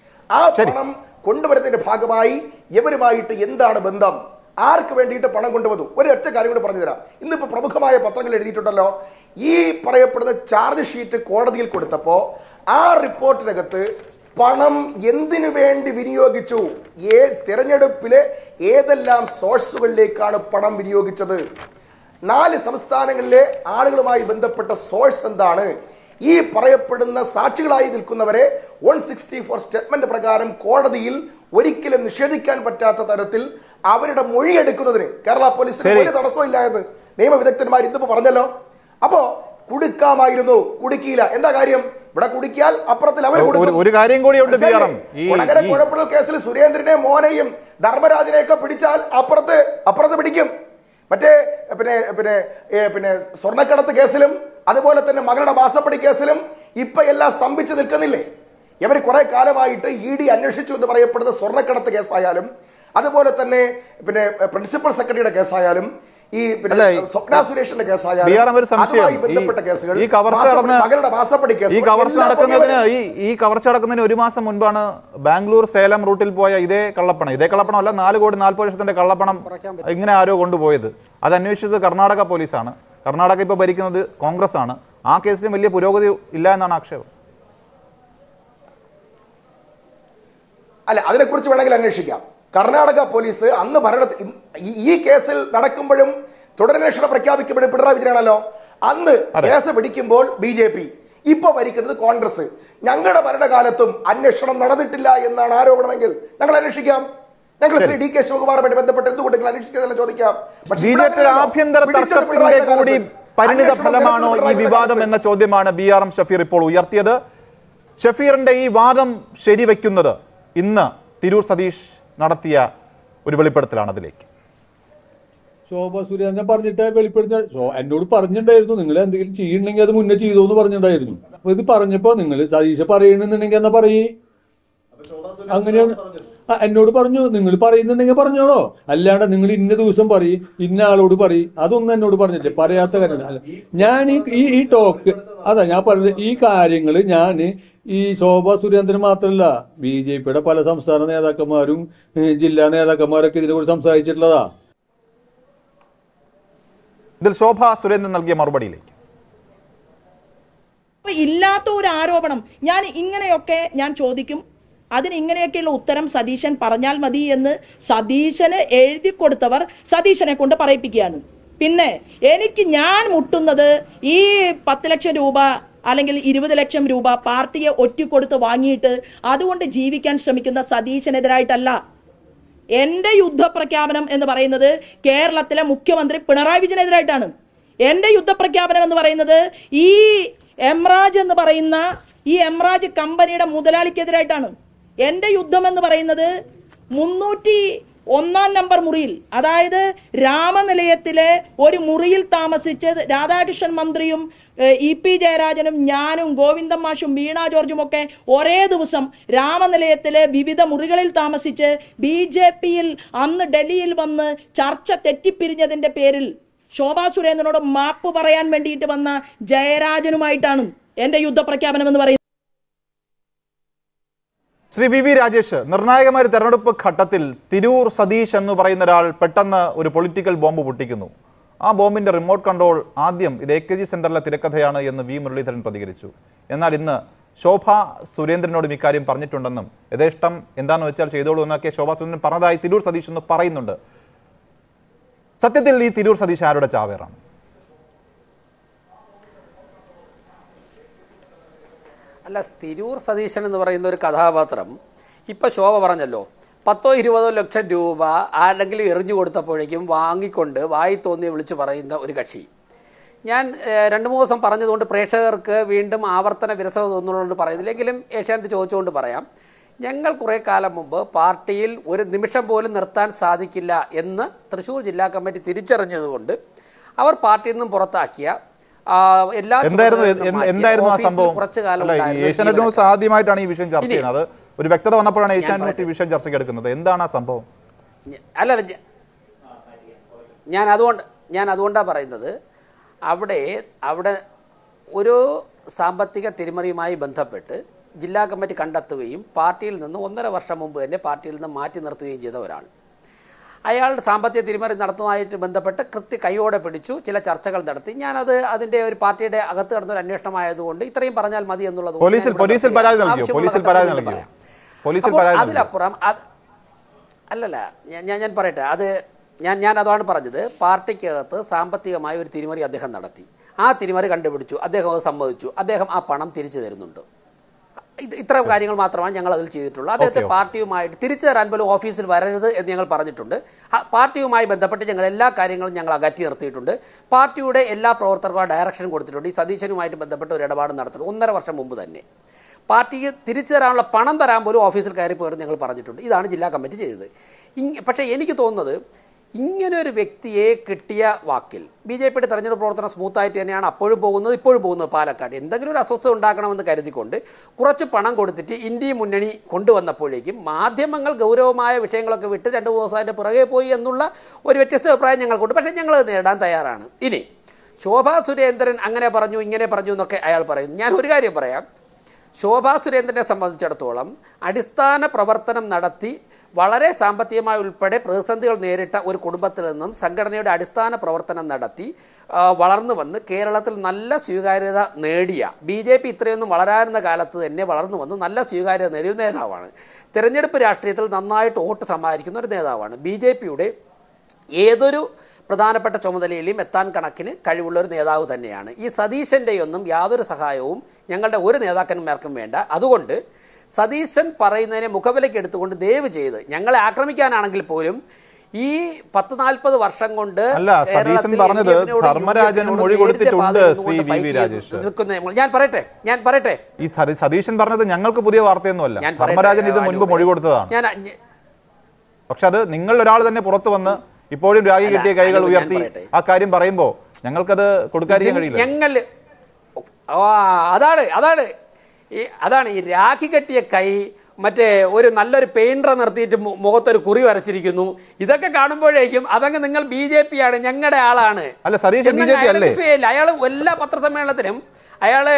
ആ പണം കൊണ്ടുവരുന്നതിന്റെ ഭാഗമായി ഇവരുമായിട്ട് എന്താണ് ബന്ധം ആർക്ക് വേണ്ടിയിട്ട് പണം കൊണ്ടുവന്നു ഒരു ഒറ്റ കാര്യം കൂടി പറഞ്ഞു തരാം ഇന്നിപ്പോ പ്രമുഖമായ പത്രങ്ങൾ എഴുതിയിട്ടുണ്ടല്ലോ ഈ പറയപ്പെടുന്ന ചാർജ് ഷീറ്റ് കോടതിയിൽ കൊടുത്തപ്പോ ആ റിപ്പോർട്ടിനകത്ത് പണം എന്തിനു വേണ്ടി വിനിയോഗിച്ചു ഏ തിരഞ്ഞെടുപ്പിലെ ഏതെല്ലാം സോഴ്സുകളിലേക്കാണ് പണം വിനിയോഗിച്ചത് നാല് സംസ്ഥാനങ്ങളിലെ ആളുകളുമായി ബന്ധപ്പെട്ട സോഴ്സ് എന്താണ് ഈ പറയപ്പെടുന്ന സാക്ഷികളായി നിൽക്കുന്നവരെ വൺ സിക്സ്റ്റി ഫോർ സ്റ്റേറ്റ്മെന്റ് പ്രകാരം കോടതിയിൽ ഒരിക്കലും നിഷേധിക്കാൻ പറ്റാത്ത തരത്തിൽ അവരുടെ മൊഴി എടുക്കുന്നതിന് കേരള പോലീസിന് ശരി. ഒരു തടസ്സവും ഇല്ല എന്ന് നിയമവിദഗ്ധന്മാർ ഇന്നിപ്പോ പറഞ്ഞല്ലോ അപ്പോ കുടുക്കാമായിരുന്നു കുടുക്കിയില്ല എന്താ കാര്യം ഇവിടെ കുടുക്കിയാൽ അപ്പുറത്തിൽ അവർ ഒരു- കൊടുക്കും. ഒരു കാര്യം കൂടിയുണ്ട് ബി ആർ എം. മനസ്സിലായില്ലേ? ഈ- കൊടകര ഈ- കുഴപ്പമുള്ള കേസിൽ സുരേന്ദ്രനെ മോനെയും ധർമ്മരാജനെയൊക്കെ പിടിച്ചാൽ അപ്പുറത്ത് അപ്പുറത്ത് പിടിക്കും മറ്റേ പിന്നെ പിന്നെ ഏ, പിന്നെ സ്വർണ്ണക്കടത്ത് കേസിലും അതുപോലെ തന്നെ മകളുടെ മാസപ്പടി കേസിലും ഇപ്പൊ എല്ലാം സ്തംഭിച്ച് നിൽക്കുന്നില്ലേ ഇവർ കുറെ കാലമായിട്ട് ഇ ഡി അന്വേഷിച്ചു എന്ന് പറയപ്പെടുന്ന സ്വർണ്ണക്കടത്ത് കേസായാലും അതുപോലെ തന്നെ പിന്നെ പ്രിൻസിപ്പൽ സെക്രട്ടറിയുടെ കേസായാലും ഈ പിന്നെ അല്ല, ഈ- സ്വപ്ന സുരേഷിന്റെ കേസായാലും ബി ആർ എം ഒരു സംശയം. അതുമായി ഈ- ബന്ധപ്പെട്ട കേസുകൾ ഈ കവർച്ച മാസപ്പടി- നടന്ന- മകളുടെ മാസപ്പടി കേസ് ഈ കവർച്ച എല്ലാം നടക്കുന്നതിന് പൊങ്ങി ഈ ഈ കവർച്ച നടക്കുന്നതിന് ഒരു മാസം മുൻപാണ് ബാംഗ്ലൂർ സേലം റൂട്ടിൽ പോയ ഇതേ കള്ളപ്പണം ഇതേ കള്ളപ്പണം അല്ല നാല് കോടി നാൽപ്പത് ലക്ഷത്തിന്റെ കള്ളപ്പണം ഇങ്ങനെ ആരോ കൊണ്ടുപോയത് അത് അന്വേഷിച്ചത് കർണാടക പോലീസാണ് കർണാടക ഇപ്പോൾ ഭരിക്കുന്നത് കോൺഗ്രസ് ആണ് ആ കേസിലും വലിയ പുരോഗതി ഇല്ല എന്നാണ് ആക്ഷേപം അല്ല അതിനെക്കുറിച്ച് വേണമെങ്കിൽ അന്വേഷിക്കാം കർണാടക പോലീസ് അന്ന് ഭരണത്തിൽ ഈ- ഈ കേസിൽ നടക്കുമ്പോഴും തുടരന്വേഷണം പ്രഖ്യാപിക്കുമ്പോഴും പിണറായി വിജയനാണല്ലോ അന്ന് കേസ് പിടിക്കുമ്പോൾ ബി ജെ പി ഇപ്പൊ ഭരിക്കുന്നത് കോൺഗ്രസ് ഞങ്ങളുടെ ഭരണകാലത്തും അന്വേഷണം നടന്നിട്ടില്ല എന്നാണ് ആരോപണമെങ്കിൽ ഞങ്ങൾ അന്വേഷിക്കാം ഞങ്ങൾ ശ്രീ ഡി കെ ശിവകുമാറുമായിട്ട് ബന്ധപ്പെട്ട് എന്തുകൊണ്ട് നിങ്ങൾ അന്വേഷിക്കുന്നതെന്ന് ചോദിക്കാം പക്ഷേ ബി ഇവിടെ ജെ പിയുടെ അങ്ങനെയല്ലോ. ആഭ്യന്തര പിടിച്ചത് തർക്കത്തിന്റെ പിണറായിയുടെ കൂടി കാലത്ത്. പരിണിത അന്വേഷണം ഫലമാണോ ഈ പിണറായിയുടെ വിവാദം കാലത്ത്. എന്ന ചോദ്യമാണ് ബി ആർ എം ഷഫീർ ഇപ്പോൾ ഉയർത്തിയത് ഷഫീറിന്റെ ഈ വാദം ശരിവെക്കുന്നത് ഇന്ന് തിരൂർ സതീഷ് നടത്തിയ ഒരു വെളിപ്പെടുത്തലാണ് അതിലേക്ക് ശോഭ സുരേന്ദ്രൻ പറഞ്ഞിട്ട് വെളിപ്പെടുത്ത ശോ- എന്നോട് പറഞ്ഞിട്ടുണ്ടായിരുന്നു നിങ്ങൾ എന്തെങ്കിലും ചെയ്യണമെങ്കിൽ അത് മുന്നേ ചെയ്തോ എന്ന് പറഞ്ഞിട്ടുണ്ടായിരുന്നു അപ്പൊ ഇത് പറഞ്ഞപ്പോ നിങ്ങൾ സതീശ പറയണെന്നുണ്ടെങ്കിൽ എന്നാ പറയേ അങ്ങനെയാണ് ആ, എന്നോട് പറഞ്ഞു നിങ്ങൾ പറയുന്നുണ്ടെങ്കിൽ പറഞ്ഞോളോ അല്ലാണ്ട് നിങ്ങൾ ഇന്ന ദിവസം പറയും ഇന്ന ആളോട് പറയും അതൊന്നും എന്നോട് പറഞ്ഞിട്ടില്ല പറയാത്ത കാര്യം അല്ല ഞാൻ ഈ ഈ- ഈ ടോക്ക് അതാ ഞാൻ പറഞ്ഞത് ഈ കാര്യങ്ങൾ ഞാൻ ഈ ശോഭ സുരേന്ദ്രൻ മാത്രമല്ല ബി ജെ പിയുടെ പല സംസ്ഥാന നേതാക്കന്മാരും ഏഹ്, ജില്ലാ നേതാക്കന്മാരൊക്കെ ഇതിനെക്കുറിച്ച് സംസാരിച്ചിട്ടുള്ളതാ ഇതിൽ ശോഭ സുരേന്ദ്രൻ നൽകിയ മറുപടിയിലേക്ക് അപ്പൊ ഇല്ലാത്ത ഒരു ആരോപണം ഞാൻ ഇങ്ങനെയൊക്കെ ഞാൻ ചോദിക്കും അതിന് ഇങ്ങനെയൊക്കെയുള്ള ഉത്തരം സതീശൻ പറഞ്ഞാൽ മതി എന്ന് സതീശന് എഴുതി കൊടുത്തവർ സതീശനെ കൊണ്ട് പറയിപ്പിക്കുകയാണ് പിന്നെ എനിക്ക് ഞാൻ മുട്ടുന്നത് ഈ പത്ത് ലക്ഷം രൂപ അല്ലെങ്കിൽ ഇരുപത് ലക്ഷം രൂപ പാർട്ടിയെ ഒറ്റിക്കൊടുത്ത് വാങ്ങിയിട്ട് അതുകൊണ്ട് ജീവിക്കാൻ ശ്രമിക്കുന്ന സതീശനെതിരായിട്ടല്ല എന്റെ യുദ്ധപ്രഖ്യാപനം എന്ന് പറയുന്നത് കേരളത്തിലെ മുഖ്യമന്ത്രി പിണറായി വിജയനെതിരായിട്ടാണ് എന്റെ യുദ്ധപ്രഖ്യാപനം എന്ന് പറയുന്നത് ഈ എംറാജ് എന്ന് പറയുന്ന ഈ എംറാജ് കമ്പനിയുടെ മുതലാളിക്കെതിരായിട്ടാണ് എന്റെ യുദ്ധം എന്ന് പറയുന്നത് മുന്നൂറ്റി ഒന്നാം നമ്പർ മുറിയിൽ അതായത് രാമനിലയത്തിലെ ഒരു മുറിയിൽ താമസിച്ച് രാധാകൃഷ്ണൻ മന്ത്രിയും ഏഹ്, ഇ പി ജയരാജനും ഞാനും ഗോവിന്ദൻ മാഷും വീണ ജോർജും ഒക്കെ ഒരേ ദിവസം രാമനിലയത്തിലെ വിവിധ മുറികളിൽ താമസിച്ച് ബി ജെ പിയിൽ അന്ന് ഡൽഹിയിൽ വന്ന് ചർച്ച തെറ്റിപ്പിരിഞ്ഞതിന്റെ പേരിൽ ശോഭാ സുരേന്ദ്രനോട് മാപ്പ് പറയാൻ വേണ്ടിയിട്ട് വന്ന ജയരാജനുമായിട്ടാണ് എന്റെ യുദ്ധപ്രഖ്യാപനം എന്ന് പറയുന്നത് ശ്രീ വി വി രാജേഷ് നിർണായകമായ ഒരു തെരഞ്ഞെടുപ്പ് ഘട്ടത്തിൽ തിരൂർ സതീഷ് എന്ന് പറയുന്ന ഒരാൾ പെട്ടെന്ന് ഒരു പൊളിറ്റിക്കൽ ബോംബ് പൊട്ടിക്കുന്നു ആ ബോംബിന്റെ റിമോട്ട് കൺട്രോൾ ആദ്യം ഇത് എ കെ ജി സെന്ററിലെ തിരക്കഥയാണ് എന്ന് വി മുരളീധരൻ പ്രതികരിച്ചു എന്നാൽ ഇന്ന് ശോഭ സുരേന്ദ്രനോടും ഇക്കാര്യം പറഞ്ഞിട്ടുണ്ടെന്നും യഥേഷ്ടം എന്താണെന്ന് വെച്ചാൽ ചെയ്തോളൂ എന്നൊക്കെ ശോഭ സുരേന്ദ്രൻ പറഞ്ഞതായി തിരൂർ സതീഷ് എന്ന് പറയുന്നുണ്ട് സത്യത്തിൽ ഈ തിരൂർ സതീഷ് ആരുടെ ചാവേറാണ് അല്ല തിരൂർ സതീശൻ എന്ന് പറയുന്ന ഒരു കഥാപാത്രം ഇപ്പം ശോഭ പറഞ്ഞല്ലോ പത്തോ ഇരുപതോ ലക്ഷം രൂപ ആരെങ്കിലും എറിഞ്ഞു കൊടുത്തപ്പോഴേക്കും വാങ്ങിക്കൊണ്ട് വായി തോന്നി വിളിച്ച് പറയുന്ന ഒരു കക്ഷി ഞാൻ ഏഹ്, രണ്ട് മൂന്ന് ദിവസം പറഞ്ഞതുകൊണ്ട് പ്രേക്ഷകർക്ക് വീണ്ടും ആവർത്തന വിരസത തോന്നുന്നതുകൊണ്ട് പറയുന്നില്ലെങ്കിലും ഏഷ്യാനെറ്റ് ചോദിച്ചുകൊണ്ട് പറയാം ഞങ്ങൾ കുറേ കാലം മുമ്പ് പാർട്ടിയിൽ ഒരു നിമിഷം പോലും നിർത്താൻ സാധിക്കില്ല എന്ന് തൃശ്ശൂർ ജില്ലാ കമ്മിറ്റി തിരിച്ചറിഞ്ഞതുകൊണ്ട് അവർ പാർട്ടിയിൽ നിന്നും പുറത്താക്കിയ ആ, എല്ലാ എന്തായിരുന്നു ചുമതലകളിൽ നിന്നും എന്ത് മാറ്റിയ എന്തായിരുന്നു ആ ഓഫീസിൽ സംഭവം കുറച്ചു കാലം അല്ല ഈ ഉണ്ടായിരുന്ന ഏഷ്യാനെറ്റ് ന്യൂസ് ജീവനക്കാർ. ആദ്യമായിട്ടാണ് ഈ വിഷയം ചർച്ച ഇനി- ചെയ്യുന്നത് ഒരു വ്യക്തത വന്നപ്പോഴാണ് ഞാൻ ഏഷ്യാനെറ്റ് ന്യൂസ് ഈ പറയട്ടെ. വിഷയം ചർച്ചയ്ക്ക് എടുക്കുന്നത് എന്താണ് ആ സംഭവം ഞ- അല്ലല്ല ഞ- ഞാൻ അതുകൊണ്ട് ഞാൻ അതുകൊണ്ടാണ് പറയുന്നത് അവിടെ അവിടെ ഒരു സാമ്പത്തിക തിരിമറിയുമായി ബന്ധപ്പെട്ട് ജില്ലാ കമ്മിറ്റി കണ്ടെത്തുകയും പാർട്ടിയിൽ നിന്ന് ഒന്നര വർഷം മുമ്പ് തന്നെ പാർട്ടിയിൽ നിന്ന് മാറ്റി നിർത്തുകയും ചെയ്ത ഒരാൾ അയാളുടെ സാമ്പത്തിക തിരിമറി നടത്തുന്നതുമായിട്ട് ബന്ധപ്പെട്ട് കൃത്യ കൈയോടെ പിടിച്ചു ചില ചർച്ചകൾ നടത്തി ഞാനത് അതിൻ്റെ ഒരു പാർട്ടിയുടെ അകത്ത് നടന്ന ഒരു അന്വേഷണമായതുകൊണ്ട് ഇത്രയും പറഞ്ഞാൽ മതി എന്നുള്ളത് പോലീസിൽ പോലീസിൽ പരാതി നൽകിയോ പോലീസിൽ പരാതി നൽകിയോ പോലീസിൽ അപ്പോൾ പരാതി നൽകിയോ അതിലപ്പുറം അത് അല്ലല്ല ഞാൻ ഞാൻ ഞാൻ പറയട്ടെ അത് ഞാൻ ഞാൻ അതാണ് പറഞ്ഞത് പാർട്ടിക്കകത്ത് സാമ്പത്തികമായ ഒരു തിരിമറി അദ്ദേഹം നടത്തി ആ തിരിമറി കണ്ടുപിടിച്ചു അദ്ദേഹം അത് സമ്മതിച്ചു അദ്ദേഹം ആ പണം തിരിച്ചു തരുന്നുണ്ട് ഇത് ഇത്ര കാര്യങ്ങൾ മാത്രമാണ് ഞങ്ങൾ അതിൽ ചെയ്തിട്ടുള്ളൂ അദ്ദേഹത്തെ ഓക്കേ. പാർട്ടിയുമായിട്ട് തിരിച്ചു തരാൻ പോലും ഓഫീസിൽ വരരുത് എന്ന് ഞങ്ങൾ പറഞ്ഞിട്ടുണ്ട് ആ പാർട്ടിയുമായി ബന്ധപ്പെട്ട് ഞങ്ങൾ എല്ലാ കാര്യങ്ങളും ഞങ്ങൾ അകറ്റി നിർത്തിയിട്ടുണ്ട് പാർട്ടിയുടെ എല്ലാ പ്രവർത്തകർക്കും ഡയറക്ഷൻ കൊടുത്തിട്ടുണ്ട് ഈ സതീശനുമായിട്ട് ബന്ധപ്പെട്ട് ഒരു ഇടപാട് നടത്തുന്നത് ഒന്നര വർഷം മുമ്പ് തന്നെ പാർട്ടിക്ക് തിരിച്ചു തരാനുള്ള പണം തരാൻ പോലും ഓഫീസിൽ കയറി പോയെന്ന് ഞങ്ങൾ പറഞ്ഞിട്ടുണ്ട് ഇതാണ് ജില്ലാ കമ്മിറ്റി ചെയ്തത് ഇങ് പക്ഷേ എനിക്ക് തോന്നുന്നത് ഇങ്ങനെ ഒരു വ്യക്തിയെ കിട്ടിയ വാക്കിൽ ബി ജെ പിയുടെ തെരഞ്ഞെടുപ്പ് പ്രവർത്തനം സ്മൂത്തായിട്ട് തന്നെയാണ് അപ്പോഴും പോകുന്നത് ഇപ്പോഴും പോകുന്നത് പാലക്കാട് എന്തെങ്കിലും ഒരു അസ്വസ്ഥത ഉണ്ടാക്കണമെന്ന് കരുതിക്കൊണ്ട് കുറച്ച് പണം കൊടുത്തിട്ട് ഇന്ത്യ മുന്നണി കൊണ്ടുവന്നപ്പോഴേക്കും മാധ്യമങ്ങൾ ഗൗരവമായ വിഷയങ്ങളൊക്കെ വിട്ട് രണ്ട് മൂന്ന് ദിവസം അതിൻ്റെ പുറകെ പോയി എന്നുള്ള ഒരു വ്യത്യസ്ത അഭിപ്രായം ഞങ്ങൾക്കുണ്ട് പക്ഷേ ഞങ്ങൾ നേടാൻ തയ്യാറാണ് ഇനി ശോഭാ സുരേന്ദ്രൻ അങ്ങനെ പറഞ്ഞു ഇങ്ങനെ പറഞ്ഞു എന്നൊക്കെ അയാൾ പറയുന്നു ഞാൻ ഒരു കാര്യം പറയാം ശോഭാ സുരേന്ദ്രനെ സംബന്ധിച്ചിടത്തോളം അടിസ്ഥാന പ്രവർത്തനം നടത്തി വളരെ സാമ്പത്തികമായി ഉൾപ്പെടെ പ്രതിസന്ധികൾ നേരിട്ട ഒരു കുടുംബത്തിൽ നിന്നും സംഘടനയുടെ അടിസ്ഥാന പ്രവർത്തനം നടത്തി ആ, വളർന്നു വന്ന് കേരളത്തിൽ നല്ല സ്വീകാര്യത നേടിയ ബി ജെ പി ഇത്രയൊന്നും വളരാറുന്ന കാലത്ത് തന്നെ വളർന്നു വന്ന് നല്ല സ്വീകാര്യത നേടിയ ഒരു നേതാവാണ് തെരഞ്ഞെടുപ്പ് രാഷ്ട്രീയത്തിൽ നന്നായിട്ട് വോട്ട് സമ്പാദിക്കുന്ന ഒരു നേതാവാണ് ബി ജെ പിയുടെ ഏതൊരു പ്രധാനപ്പെട്ട ചുമതലയിലും എത്താൻ കണക്കിന് കഴിവുള്ള ഒരു നേതാവ് തന്നെയാണ് ഈ സതീശൻ്റെയൊന്നും യാതൊരു സഹായവും ഞങ്ങളുടെ ഒരു നേതാക്കന്മാർക്കും വേണ്ട അതുകൊണ്ട് സതീശൻ പറയുന്നതിനെ മുഖവിലയ്ക്ക് എടുത്തുകൊണ്ട് ദയവ് ചെയ്ത് ഞങ്ങളെ ആക്രമിക്കാനാണെങ്കിൽ പോലും ഈ പത്ത് നാൽപ്പത് വർഷം കൊണ്ട് അല്ല, സതീശൻ കേരളത്തിൽ പറഞ്ഞത് LDF നോട് ധർമ്മരാജൻ യുഡിഎഫിനോട് മൊഴി നേരിട്ട് കൊടുത്തിട്ടുണ്ട് പാതയിൽ ശ്രീ നിന്നുകൊണ്ട് വി വി fight ചെയ്ത് രാജേഷ്. നിൽക്കുന്ന ഞാൻ പറയട്ടെ ഞാൻ പറയട്ടെ ഈ സതി- സതീശൻ പറഞ്ഞത് ഞങ്ങൾക്ക് പുതിയ വാർത്തയൊന്നുമല്ല ഞാൻ പറയട്ടെ, ധർമ്മരാജൻ ഇത് മുൻപ് അനൂപേ. മൊഴി കൊടുത്തതാണ് ഞാൻ പക്ഷെ അത് നിങ്ങൾ ഒരാൾ തന്നെ പുറത്തു വന്ന് ഇപ്പോഴും രാഗി അല്ല, കെട്ടിയ കൈകൾ അനൂപ്, ഞാൻ ഉയർത്തി പറയട്ടെ. ആ കാര്യം പറയുമ്പോ ഞങ്ങൾക്കത് കൊടുക്കാതിരിക്കാൻ കഴിയില്ല ഞങ്ങൾ അതാണ് അതാണ് ഈ അതാണ് ഈ രാഖി കെട്ടിയ കൈ മറ്റേ ഒരു നല്ലൊരു പെയിന്റർ നിർത്തിയിട്ട് മു- മുഖത്തൊരു കുറി വരച്ചിരിക്കുന്നു ഇതൊക്കെ കാണുമ്പോഴേക്കും അതങ്ങ് നിങ്ങൾ ബി ജെ പി ആണ് ഞങ്ങളുടെ ആളാണ് അല്ല, സതീശൻ എന്നങ്ങ് BJP അല്ലേ? identify ചെയ്യില്ല. അയാൾ എല്ലാ പത്രസമ്മേളനത്തിലും അയാള്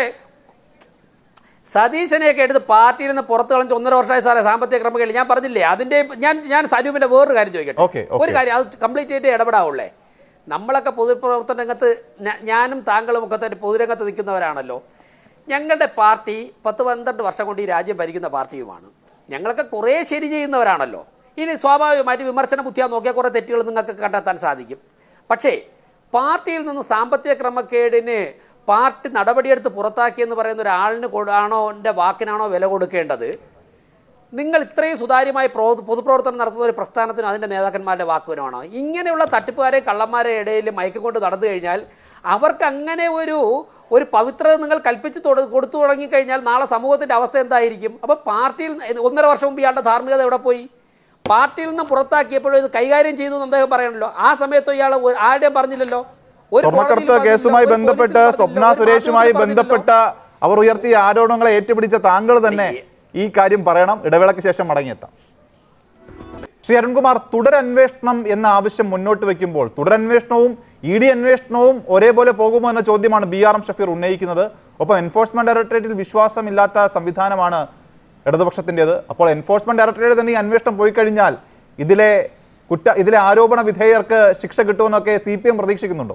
സതീശനെയൊക്കെ എടുത്ത് പാർട്ടിയിൽ നിന്ന് പുറത്ത് കളഞ്ഞിട്ട് ഒന്നര വർഷമായി സാറേ സാമ്പത്തിക ക്രമക്കേട് ഞാൻ പറഞ്ഞില്ലേ അതിന്റെ ഞാൻ ഞാൻ സനൂപിന്റെ വേറൊരു കാര്യം ഓക്കേ, ചോദിക്കട്ടെ ഓക്കേ. ഒരു കാര്യം അത് കംപ്ലീറ്റ് ആയിട്ട് ഇടപെടാവുള്ളേ നമ്മളൊക്കെ പൊതുപ്രവർത്തന രംഗത്ത് ഞ- ഞാനും താങ്കളും ഒക്കെ തന്നെ പൊതുരംഗത്ത് നിൽക്കുന്നവരാണല്ലോ ഞങ്ങളുടെ പാർട്ടി പത്ത് പന്ത്രണ്ട് വർഷം കൊണ്ട് ഈ രാജ്യം ഭരിക്കുന്ന പാർട്ടിയുമാണ് ഞങ്ങളൊക്കെ കുറേ ശരി ചെയ്യുന്നവരാണല്ലോ ഇനി സ്വാഭാവികമായിട്ട് വിമർശന ബുദ്ധിയാ നോക്കിയാൽ കുറേ തെറ്റുകൾ നിങ്ങൾക്ക് കണ്ടെത്താൻ സാധിക്കും പക്ഷേ പാർട്ടിയിൽ നിന്ന് സാമ്പത്തിക ക്രമക്കേടിന് പാർട്ടി നടപടിയെടുത്ത് പുറത്താക്കിയെന്ന് പറയുന്ന ഒരാളിന് കൊ- ആണോ എൻ്റെ വാക്കിനാണോ വില കൊടുക്കേണ്ടത് നിങ്ങൾ ഇത്രയും സുതാര്യമായി പ്രോ പൊതുപ്രവർത്തനം നടത്തുന്ന ഒരു പ്രസ്ഥാനത്തിന് അതിൻ്റെ നേതാക്കന്മാരുടെ വാക്കുവനാണോ ഇങ്ങനെയുള്ള തട്ടിപ്പുകാരെ കള്ളന്മാരെ ഇടയിൽ മയക്കിക്കൊണ്ട് നടന്നു കഴിഞ്ഞാൽ അവർക്ക് അങ്ങനെ ഒരു ഒരു പവിത്രത നിങ്ങൾ കൽപ്പിച്ച് തൊട- കൊടുത്തു തുടങ്ങിക്കഴിഞ്ഞാൽ നാളെ സമൂഹത്തിൻ്റെ അവസ്ഥ എന്തായിരിക്കും അപ്പോൾ പാർട്ടിയിൽ നിന്ന് ഒന്നര വർഷം മുമ്പ് ഇയാളുടെ ധാർമ്മികത എവിടെ പോയി പാർട്ടിയിൽ നിന്ന് പുറത്താക്കിയപ്പോഴും ഇത് കൈകാര്യം ചെയ്തു എന്ന് അദ്ദേഹം പറയണല്ലോ ആ സമയത്ത് ഇയാൾ ഒരു- ആരുടെയും പറഞ്ഞില്ലല്ലോ ഒരു സ്വർണ്ണക്കടത്ത് കോടതിയിലും പറഞ്ഞില്ല, കേസുമായി ഒരു ബന്ധപ്പെട്ട് പോലീസിലും സ്വപ്ന പറഞ്ഞില്ല, ഒരു സുരേഷുമായി മാധ്യമത്തിലും ബന്ധപ്പെട്ട അവർ ഉയർത്തിയ ആരോപണങ്ങളെ ഏറ്റുപിടിച്ച താങ്കൾ തന്നെ ഈ കാര്യം പറയണം ഇടവേളയ്ക്ക് ശേഷം മടങ്ങിയെത്താം ശ്രീ അരുൺകുമാർ തുടരന്വേഷണം എന്ന ആവശ്യം മുന്നോട്ട് വെക്കുമ്പോൾ തുടരന്വേഷണവും ഇ ഡി അന്വേഷണവും ഒരേപോലെ പോകുമോ എന്ന ചോദ്യമാണ് ബി ആർ എം ഷഫീർ ഉന്നയിക്കുന്നത് ഒപ്പം എൻഫോഴ്സ്മെന്റ് ഡയറക്ടറേറ്റിൽ വിശ്വാസമില്ലാത്ത സംവിധാനമാണ് ഇടതുപക്ഷത്തിൻ്റെത് അപ്പോൾ എൻഫോഴ്സ്മെന്റ് ഡയറക്ടറേറ്റ് തന്നെ ഈ അന്വേഷണം പോയി കഴിഞ്ഞാൽ ഇതിലെ കുറ്റ ഇതിലെ ആരോപണ വിധേയർക്ക് ശിക്ഷ കിട്ടുമെന്നൊക്കെ സി പി എം പ്രതീക്ഷിക്കുന്നുണ്ടോ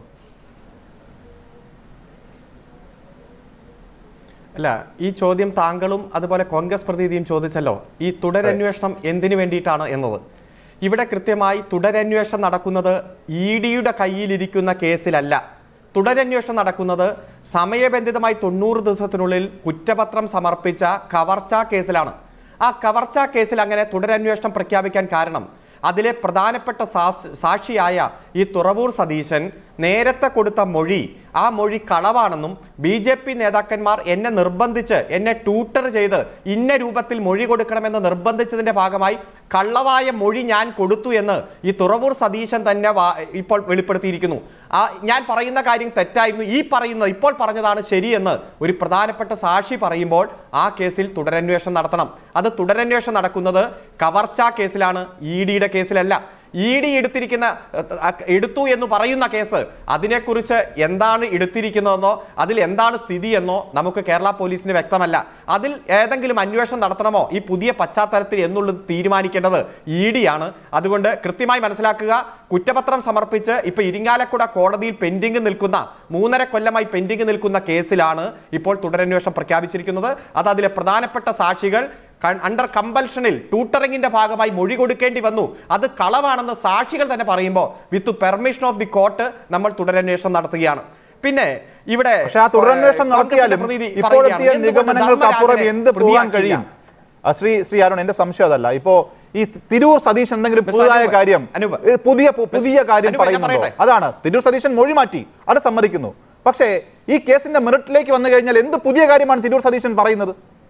അല്ല ഈ ചോദ്യം താങ്കളും അതുപോലെ കോൺഗ്രസ് പ്രതിനിധിയും ചോദിച്ചല്ലോ ഈ തുടരന്വേഷണം എന്തിനു വേണ്ടിയിട്ടാണ് എന്നത് ഇവിടെ കൃത്യമായി തുടരന്വേഷണം നടക്കുന്നത് ഇ ഡിയുടെ കയ്യിലിരിക്കുന്ന കേസിലല്ല തുടരന്വേഷണം നടക്കുന്നത് സമയബന്ധിതമായി തൊണ്ണൂറ് ദിവസത്തിനുള്ളിൽ കുറ്റപത്രം സമർപ്പിച്ച കവർച്ചാ കേസിലാണ് ആ കവർച്ചാ കേസിൽ അങ്ങനെ തുടരന്വേഷണം പ്രഖ്യാപിക്കാൻ കാരണം അതിലെ പ്രധാനപ്പെട്ട സാസ്- സാക്ഷിയായ ഈ തുറവൂർ സതീശൻ നേരത്തെ കൊടുത്ത മൊഴി ആ മൊഴി കളവാണെന്നും ബി ജെ പി നേതാക്കന്മാർ എന്നെ നിർബന്ധിച്ച് എന്നെ ട്യൂട്ടർ ചെയ്ത് ഇന്ന രൂപത്തിൽ മൊഴി കൊടുക്കണമെന്ന് നിർബന്ധിച്ചതിന്റെ ഭാഗമായി കള്ളവായ മൊഴി ഞാൻ കൊടുത്തു എന്ന് ഈ തുറവൂർ സതീശൻ തന്നെ വാ- ഇപ്പോൾ വെളിപ്പെടുത്തിയിരിക്കുന്നു ആ ഞാൻ പറയുന്ന കാര്യം തെറ്റായിരുന്നു ഈ പറയുന്നത് ഇപ്പോൾ പറഞ്ഞതാണ് ശരിയെന്ന് ഒരു പ്രധാനപ്പെട്ട സാക്ഷി പറയുമ്പോൾ ആ കേസിൽ തുടരന്വേഷണം നടത്തണം അത് തുടരന്വേഷണം നടക്കുന്നത് കവർച്ചാ കേസിലാണ് ഇ ഡിയുടെ കേസിലല്ല ഇ ഡി എടുത്തിരിക്കുന്ന അഹ്, അഹ്, എടുത്തു എന്ന് പറയുന്ന കേസ് അതിനെക്കുറിച്ച് എന്താണ് എടുത്തിരിക്കുന്നതെന്നോ അതിൽ എന്താണ് സ്ഥിതി എന്നോ നമുക്ക് കേരള പോലീസിന് വ്യക്തമല്ല അതിൽ ഏതെങ്കിലും അന്വേഷണം നടത്തണമോ ഈ പുതിയ പശ്ചാത്തലത്തിൽ എന്നുള്ളത് തീരുമാനിക്കേണ്ടത് ഇ ഡി ആണ് അതുകൊണ്ട് കൃത്യമായി മനസ്സിലാക്കുക കുറ്റപത്രം സമർപ്പിച്ച് ഇപ്പൊ ഇരിങ്ങാലക്കുട കോടതിയിൽ പെൻഡിംഗ് നിൽക്കുന്ന മൂന്നര കൊല്ലമായി പെൻഡിംഗ് നിൽക്കുന്ന കേസിലാണ് ഇപ്പോൾ തുടരന്വേഷണം പ്രഖ്യാപിച്ചിരിക്കുന്നത് അത് അതിലെ പ്രധാനപ്പെട്ട സാക്ഷികൾ അണ്ടർ കമ്പൽഷനിൽ ട്യൂട്ടറിംഗിന്റെ ഭാഗമായി മൊഴി കൊടുക്കേണ്ടി വന്നു അത് കളവാണെന്ന് സാക്ഷികൾ തന്നെ പറയുമ്പോൾ with permission of the court നമ്മൾ തുടരന്വേഷണം നടത്തുകയാണ് പിന്നെ ഇവിടെ പക്ഷെ ആ തുടരന്വേഷണം കോൺഗ്രസിന്റെ നടത്തിയാലും പ്രതിനിധി ഇപ്പോഴെത്തിയ പറയുകയാണ്, എന്തുകൊണ്ട് നിഗമനങ്ങൾക്കപ്പുറം ധർമ്മരാജനെ എന്ത് പോകാൻ പ്രതിയാക്കിയില്ല? കഴിയും ആ, ശ്രീ ശ്രീ അരുൺ എന്റെ സംശയം അതല്ല ഇപ്പോ ഈ തിരൂർ സതീശൻ എന്തെങ്കിലും മിസ്റ്റർ പുതുതായ അനൂപ്, കാര്യം അനൂപ്. ഏ, പുതിയ പു- പുതിയ കാര്യം അനൂപ്, ഞാൻ പറയുന്നുണ്ടോ പറയട്ടെ. അതാണ് തിരൂർ സതീശൻ മൊഴി മാറ്റി അത് സമ്മതിക്കുന്നു പക്ഷേ ഈ കേസിന്റെ മെറിറ്റിലേക്ക് വന്നു കഴിഞ്ഞാൽ എന്ത് പുതിയ കാര്യമാണ് തിരൂർ സതീശൻ പറയുന്നത്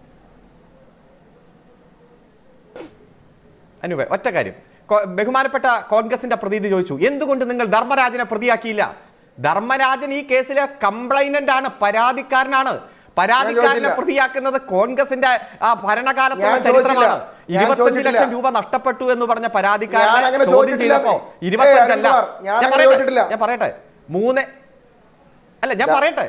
അനുവേ ഒറ്റ കാര്യം കോ- ബഹുമാനപ്പെട്ട കോൺഗ്രസിന്റെ പ്രതിനിധി ചോദിച്ചു എന്തുകൊണ്ട് നിങ്ങൾ ധർമ്മരാജനെ പ്രതിയാക്കിയില്ല ധർമ്മരാജൻ ഈ കേസിലെ കംപ്ലൈനന്റ് ആണ് പരാതിക്കാരനാണ് പരാതിക്കാരനെ ചോദിച്ചില്ല. പ്രതിയാക്കുന്നത് കോൺഗ്രസിന്റെ ആ ഭരണകാലത്തുള്ള ഞാൻ ചോദിച്ചില്ല. ചരിത്രമാണ് ഞാൻ ഇരുപത്തഞ്ച് ചോദിച്ചിട്ടില്ല. ലക്ഷം രൂപ നഷ്ടപ്പെട്ടു എന്ന് പറഞ്ഞ ഞാൻ പരാതിക്കാരനെ അങ്ങനെ ചോദ്യം ചോദിച്ചിട്ടില്ല. ചെയ്തപ്പോ ഏയ്, ഇരുപത്തഞ്ചല്ല അരുൺകുമാർ, ഞാൻ ഞാൻ അങ്ങനെ പറയട്ടെ ചോദിച്ചിട്ടില്ല. ഞാൻ പറയട്ടെ മൂന്ന് അല്ല ഞാൻ പറയട്ടെ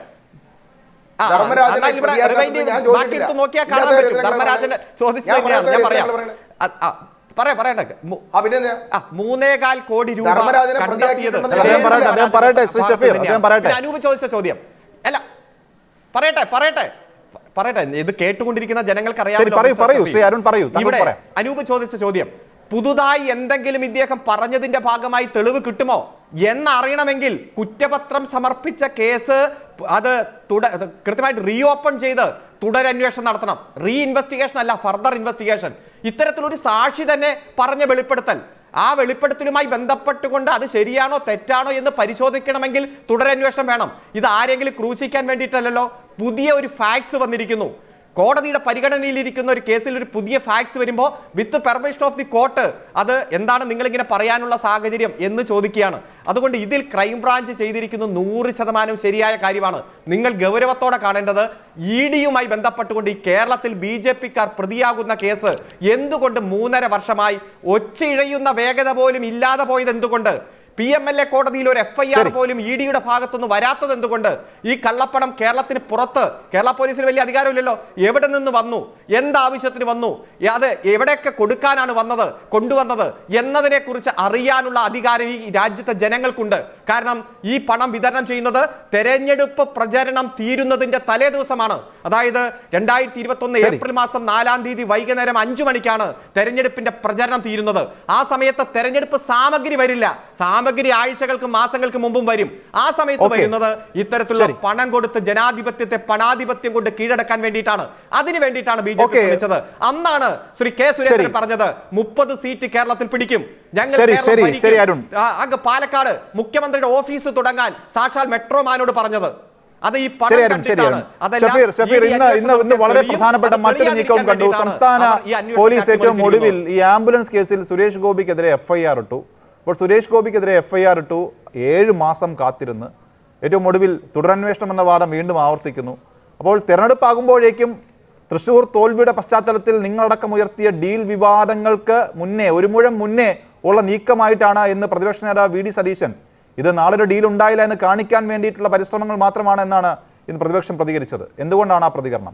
ആ, ആ, ധർമ്മരാജനെ എന്നാൽ ഇവിടെ പ്രതിയാക്കാൻ rewind ചെയ്ത് ഞാൻ ബാക്കി ചോദിച്ചിട്ടില്ല. എടുത്ത് നോക്കിയാൽ ഇല്ലാത്ത കാണാൻ പറ്റും കാര്യങ്ങൾ ധർമ്മരാജന്റെ ഞാൻ ചോദിച്ചത് പറയാം. എങ്ങനെയാണ് ഞാൻ ഞാൻ പറയാം പറയാം. ആ, ആ, പറയാം പറയട്ടെ മു- ആ, പിന്നെ എന്തിനാ? ആ, മൂന്നേകാൽ കോടി രൂപ ധർമ്മരാജനെ കണ്ടെത്തിയത് പ്രതിയാക്കിയിട്ടുണ്ടെന്ന് അദ്ദേഹം പറയട്ടെ, അദ്ദേഹം പറയട്ടെ, ശ്രീ ഷഫീർ, അദ്ദേഹം പറയട്ടെ. പിന്നെ അനൂപ് ചോദിച്ച ചോദ്യം അല്ല പറയട്ടെ പറയട്ടെ പറയട്ടെ ഇത് കേട്ടുകൊണ്ടിരിക്കുന്ന ജനങ്ങൾക്ക് ശരി, പറയൂ, പറയൂ, ശ്രീ അരുൺ പറയൂ, താങ്കൾ ഇവിടെ പറയാം. അനൂപ് ചോദിച്ച ചോദ്യം പുതുതായി എന്തെങ്കിലും ഇദ്ദേഹം പറഞ്ഞതിന്റെ ഭാഗമായി തെളിവ് കിട്ടുമോ എന്നറിയണമെങ്കിൽ കുറ്റപത്രം സമർപ്പിച്ച കേസ് അത് തുട- അത് കൃത്യമായിട്ട് റീ ഓപ്പൺ ചെയ്ത് തുടരന്വേഷണം നടത്തണം റീ ഇൻവെസ്റ്റിഗേഷൻ അല്ല ഫർദർ ഇൻവെസ്റ്റിഗേഷൻ ഇത്തരത്തിലൊരു സാക്ഷി തന്നെ പറഞ്ഞ വെളിപ്പെടുത്തൽ ആ വെളിപ്പെടുത്തലുമായി ബന്ധപ്പെട്ടുകൊണ്ട് അത് ശരിയാണോ തെറ്റാണോ എന്ന് പരിശോധിക്കണമെങ്കിൽ തുടരന്വേഷണം വേണം ഇത് ആരെങ്കിലും ക്രൂശിക്കാൻ വേണ്ടിയിട്ടല്ലല്ലോ പുതിയ ഒരു ഫാക്സ് വന്നിരിക്കുന്നു കോടതിയുടെ പരിഗണനയിലിരിക്കുന്ന ഒരു കേസിൽ ഒരു പുതിയ ഫാക്സ് വരുമ്പോൾ with permission of the court അത് എന്താണ് നിങ്ങളിങ്ങനെ പറയാനുള്ള സാഹചര്യം എന്ന് ചോദിക്കുകയാണ് അതുകൊണ്ട് ഇതിൽ ക്രൈംബ്രാഞ്ച് ചെയ്തിരിക്കുന്ന നൂറ് ശതമാനം ശരിയായ കാര്യമാണ് നിങ്ങൾ ഗൗരവത്തോടെ കാണേണ്ടത് ഇ ഡിയുമായി ബന്ധപ്പെട്ടുകൊണ്ട് ഈ കേരളത്തിൽ ബി ജെ പിക്കാർ പ്രതിയാകുന്ന കേസ് എന്തുകൊണ്ട് മൂന്നര വർഷമായി ഒച്ചയിഴയുന്ന വേഗത പോലും ഇല്ലാതെ പോയത് എന്തുകൊണ്ട് പി എം എൽ എ കോടതിയിൽ ഒരു എഫ് ഐ ആർ ശരി. പോലും ഇ ഡിയുടെ ഭാഗത്തുനിന്ന് വരാത്തത് എന്തുകൊണ്ട് ഈ കള്ളപ്പണം കേരളത്തിന് പുറത്ത് കേരള പോലീസിന് വലിയ അധികാരമില്ലല്ലോ എവിടെ നിന്ന് വന്നു എന്താവശ്യത്തിന് വന്നു ഏ, അത് എവിടെയൊക്കെ കൊടുക്കാനാണ് വന്നത് കൊണ്ടുവന്നത് എന്നതിനെ കുറിച്ച് അറിയാനുള്ള അധികാരം ഈ രാജ്യത്തെ ജനങ്ങൾക്കുണ്ട് കാരണം ഈ പണം വിതരണം ചെയ്യുന്നത് തെരഞ്ഞെടുപ്പ് പ്രചരണം തീരുന്നതിന്റെ തലേ ദിവസമാണ് അതായത് രണ്ടായിരത്തി ഇരുപത്തി ഒന്ന് ശരി. ഏപ്രിൽ മാസം നാലാം തീയതി വൈകുന്നേരം അഞ്ചു മണിക്കാണ് തെരഞ്ഞെടുപ്പിന്റെ പ്രചരണം തീരുന്നത് ആ സമയത്ത് തെരഞ്ഞെടുപ്പ് സാമഗ്രി വരില്ല സാമഗ്രി ആഴ്ചകൾക്ക് മാസങ്ങൾക്ക് മുമ്പും വരും ആ സമയത്ത് Okay. വരുന്നത് ഇത്തരത്തിലുള്ള ശരി. പണം കൊടുത്ത് ജനാധിപത്യത്തെ പണാധിപത്യം കൊണ്ട് കീഴടക്കാൻ വേണ്ടിയിട്ടാണ് അതിന് വേണ്ടിയിട്ടാണ് ബി ജെ പി Okay. ശ്രമിച്ചത് അന്നാണ് ശ്രീ കെ സുരേന്ദ്രൻ ശരി. പറഞ്ഞത് മുപ്പത് സീറ്റ് കേരളത്തിൽ പിടിക്കും ഞങ്ങൾ ശരി, കേരളം ശരി, ഭരിക്കും. ശരി, അരുൺ. ആ, അങ്ങ് പാലക്കാട് മുഖ്യമന്ത്രിയുടെ ഓഫീസ് തുടങ്ങാൻ സാക്ഷാൽ മെട്രോമാനോട് പറഞ്ഞത് അത് ഈ പണം ശരി അരുൺ ശരി കണ്ടിട്ടാണ്. അരുൺ അതെല്ലാം ഷഫീർ ഷഫീർ ഈ ഇന്ന് ഇന്ന് ഇന്ന് വളരെ തെളിയും, പ്രധാനപ്പെട്ട അത് മറ്റൊരു നീക്കവും തെളിയാതിരിക്കാൻ കണ്ടു വേണ്ടിയിട്ടാണ് സംസ്ഥാന അവർ ഈ അന്വേഷണത്തെ പോലീസ് ഏറ്റവും ഒടുവിൽ അട്ടിമറിച്ചിരിക്കുന്നത്. ഈ ആംബുലൻസ് കേസിൽ സുരേഷ് ഗോപിക്കെതിരെ എഫ് ഐ ആർ ഇട്ടു അപ്പോൾ സുരേഷ് ഗോപിക്കെതിരെ എഫ് ഐ ആർ ഇട്ടു ഏഴ് മാസം കാത്തിരുന്ന് ഏറ്റവും ഒടുവിൽ തുടരന്വേഷണം എന്ന വാദം വീണ്ടും ആവർത്തിക്കുന്നു അപ്പോൾ തിരഞ്ഞെടുപ്പാകുമ്പോഴേക്കും തൃശൂർ തോൽവിയുടെ പശ്ചാത്തലത്തിൽ നിങ്ങളടക്കം ഉയർത്തിയ ഡീൽ വിവാദങ്ങൾക്ക് മുന്നേ ഒരു മുഴം മുന്നേ ഉള്ള നീക്കമായിട്ടാണ് എന്ന് പ്രതിപക്ഷ നേതാവ് വി ഡി സതീശൻ ഇത് നാളെ ഒരു ഡീൽ ഉണ്ടായില്ല എന്ന് കാണിക്കാൻ വേണ്ടിയിട്ടുള്ള പരിശ്രമങ്ങൾ മാത്രമാണ് എന്നാണ് ഇന്ന് പ്രതിപക്ഷം പ്രതികരിച്ചത് എന്തുകൊണ്ടാണ് ആ പ്രതികരണം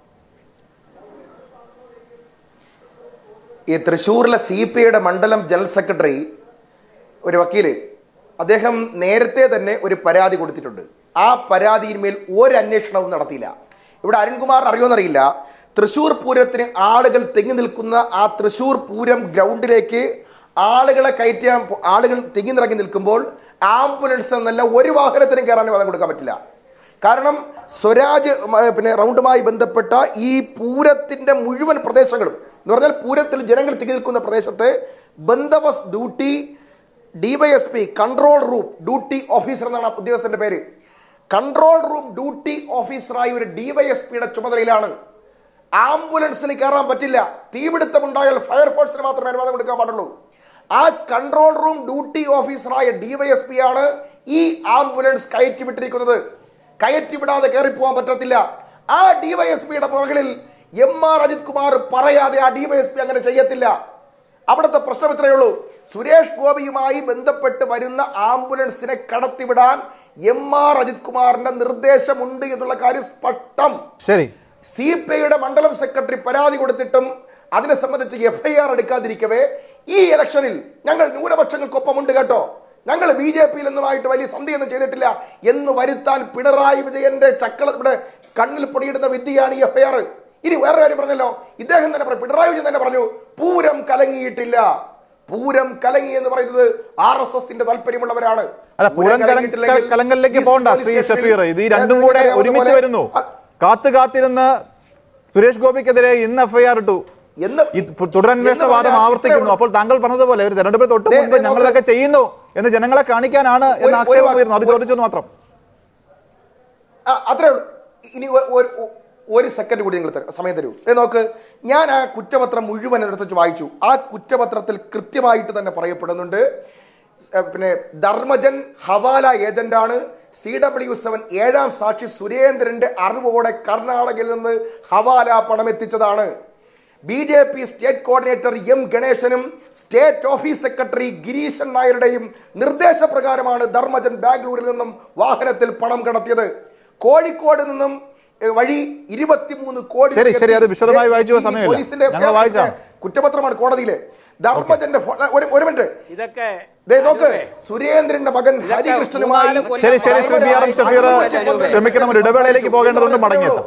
ഈ തൃശ്ശൂരിലെ സി പി ഐയുടെ മണ്ഡലം ജനറൽ സെക്രട്ടറി ഒരു വക്കീല് അദ്ദേഹം നേരത്തെ തന്നെ ഒരു പരാതി കൊടുത്തിട്ടുണ്ട് ആ പരാതിയിന്മേൽ ഒരു അന്വേഷണവും നടത്തിയില്ല ഇവിടെ അരുൺകുമാർ അറിയുമെന്നറിയില്ല തൃശ്ശൂർ പൂരത്തിന് ആളുകൾ തെങ്ങി നിൽക്കുന്ന ആ തൃശ്ശൂർ പൂരം ഗ്രൗണ്ടിലേക്ക് ആളുകളെ കയറ്റാൻ പോ- ആളുകൾ തിങ്ങി നിറങ്ങി നിൽക്കുമ്പോൾ ആംബുലൻസ് എന്നല്ല ഒരു വാഹനത്തിനും കയറാൻ അനുവാദം കൊടുക്കാൻ പറ്റില്ല കാരണം സ്വരാജ് മ- പിന്നെ റൗണ്ടുമായി ബന്ധപ്പെട്ട ഈ പൂരത്തിന്റെ മുഴുവൻ പ്രദേശങ്ങളും എന്ന് പറഞ്ഞാൽ പൂരത്തിൽ ജനങ്ങൾ തിങ്ങി നിൽക്കുന്ന പ്രദേശത്തെ ബന്ദോബസ്ത് duty DYSP control room duty officer എന്നാണ് ആ ഉദ്യോഗസ്ഥന്റെ പേര് കൺട്രോൾ റൂം ഡ്യൂട്ടി ഓഫീസറായി ഒരു ഡിവൈഎസ്പിയുടെ ചുമതലയിലാണ് ആംബുലൻസിന് കയറാൻ പറ്റില്ല തീപിടുത്തമുണ്ടായാൽ ഫയർഫോഴ്സിന് മാത്രമേ അനുവാദം കൊടുക്കാൻ പാടുള്ളൂ ആ കൺട്രോൾ റൂം ഡ്യൂട്ടി ഓഫീസറായ ഡിവൈഎസ്പി ആണ് ഈ ആംബുലൻസ് കയറ്റിവിട്ടിരിക്കുന്നത് കയറ്റിവിടാതെ കയറിപ്പോവാൻ പറ്റത്തില്ല ആ ഡിവൈഎസ്പിയുടെ മുകളിൽ എം ആർ അജിത് കുമാർ പറയാതെ ആ ഡിവൈഎസ്പി അങ്ങനെ ചെയ്യത്തില്ല അവിടുത്തെ പ്രശ്നം ഇത്രയേ ഉള്ളൂ സുരേഷ് ഗോപിയുമായി ബന്ധപ്പെട്ട് വരുന്ന ആംബുലൻസിനെ കടത്തിവിടാൻ എം ആർ അജിത് കുമാറിന്റെ നിർദ്ദേശമുണ്ട് എന്നുള്ള കാര്യം സ്പഷ്ടം ശരി സി പി ഐയുടെ മണ്ഡലം സെക്രട്ടറി പരാതി കൊടുത്തിട്ടും അതിനെ സംബന്ധിച്ച് എഫ് ഐ ആർ എടുക്കാതിരിക്കവേ ഈ ഇലക്ഷനിൽ ഞങ്ങൾ ന്യൂനപക്ഷങ്ങൾക്കൊപ്പമുണ്ട് കേട്ടോ ഞങ്ങൾ ബി ജെ പിയിൽ നിന്നുമായിട്ട് വലിയ സന്ധിയൊന്നും ചെയ്തിട്ടില്ല എന്ന് വരുത്താൻ പിണറായി വിജയന്റെ ചക്കള ഇവിടെ കണ്ണിൽ പൊടിയിടുന്ന വിദ്യയാണ് ഈ എഫ് ഐ ആർ ഇനി വേറെ കാര്യം പറഞ്ഞല്ലോ ഇദ്ദേഹം തന്നെ പറഞ്ഞു പിണറായി വിജയൻ തന്നെ പറഞ്ഞു പൂരം കലങ്ങിയിട്ടില്ല പൂരം കലങ്ങി എന്ന് പറയുന്നത് ആർ എസ് എസിന്റെ താല്പര്യമുള്ളവരാണ് അല്ല പൂരം കലങ്ക- കലങ്ങിയിട്ടില്ലെങ്കിൽ കലങ്കലിലേക്ക് ഈ പോകണ്ട പോലീസ് ശ്രീ സ്റ്റേഷനിൽ ഷഫീർ ഇത് ഈ രണ്ടും കൂടെ നേരത്തെ ഒരുമിച്ച് പറഞ്ഞ വരുന്നു പോലെ- കാത്തു കാത്തിരുന്ന് സുരേഷ് ഗോപിക്കെതിരെ ഇന്ന് എഫ്ഐആർ ഇട്ടു എന്ന് ഈ തുടരന്വേഷണ എന്ന് വാദം പറഞ്ഞാൽ ആവർത്തിക്കുന്നു ഇത്രയേ അപ്പോൾ താങ്കൾ പറഞ്ഞതുപോലെ ഒരു തെരഞ്ഞെടുപ്പിന് തൊട്ട് ദേ, മുൻപ് ദേ, ഞങ്ങൾ നോക്ക്. ഇതൊക്കെ ചെയ്യുന്നു എന്ന് ജനങ്ങളെ കാണിക്കാനാണ് എന്ന ഒരു- ആക്ഷേപം ഒരു വരുന്നു അത് വാക്ക് ചോദിച്ചെന്ന് മാത്രം ആ, അത്രേ ഉള്ളൂ ഇനി ഒ- ഒരു ഒ- ഒരു സെക്കൻഡ് കൂടി നിങ്ങൾ തരും സമയം തരൂ ഏ നോക്ക് ഞാൻ ആ കുറ്റപത്രം മുഴുവൻ എടുത്ത് വെച്ച് വായിച്ചു ആ കുറ്റപത്രത്തിൽ കൃത്യമായിട്ട് തന്നെ പറയപ്പെടുന്നുണ്ട് ഏ, പിന്നെ ധർമ്മജൻ ഹവാല ഏജന്റാണ് സി ഡബ്ല്യു സെവൻ ഏഴാം സാക്ഷി സുരേന്ദ്രന്റെ അറിവോടെ കർണാടകയിൽ നിന്ന് ഹവാല പണം എത്തിച്ചതാണ് B J P state coordinator M ഗണേശനും സ്റ്റേറ്റ് ഓഫീസ് സെക്രട്ടറി ഗിരീശൻ നായരുടെയും നിർദ്ദേശപ്രകാരമാണ് ധർമ്മജൻ ബാംഗ്ലൂരിൽ നിന്നും വാഹനത്തിൽ പണം കടത്തിയത് കോഴിക്കോട് നിന്നും ഏ, വഴി ഇരുപത്തിമൂന്ന് കോടി ശരി, ശരി, അത് രൂപയ്ക്ക് വിശദമായി വായിച്ചു ഈ സമയമില്ല. പോലീസിന്റെ ഞങ്ങൾ വായിച്ചാണ്. കുറ്റപത്രമാണ് കോടതിയിലെ ധർമ്മജന്റെ ഫോ- ഒരു ഒരു മിനിറ്റ് ഇതൊക്കെ ദേ നോക്ക് അനൂപേ, സുരേന്ദ്രന്റെ മകൻ ഇതൊക്കെ ഹരികൃഷ്ണനുമായി മൂന്നാല് കൊല്ലം ശരി ശരി Shri B R M Shafeer അനൂപേ. ക്ഷമിക്കണം ഒരു ഇടവേളയിലേക്ക് പോകേണ്ടതുകൊണ്ട് മടങ്ങിയെത്താം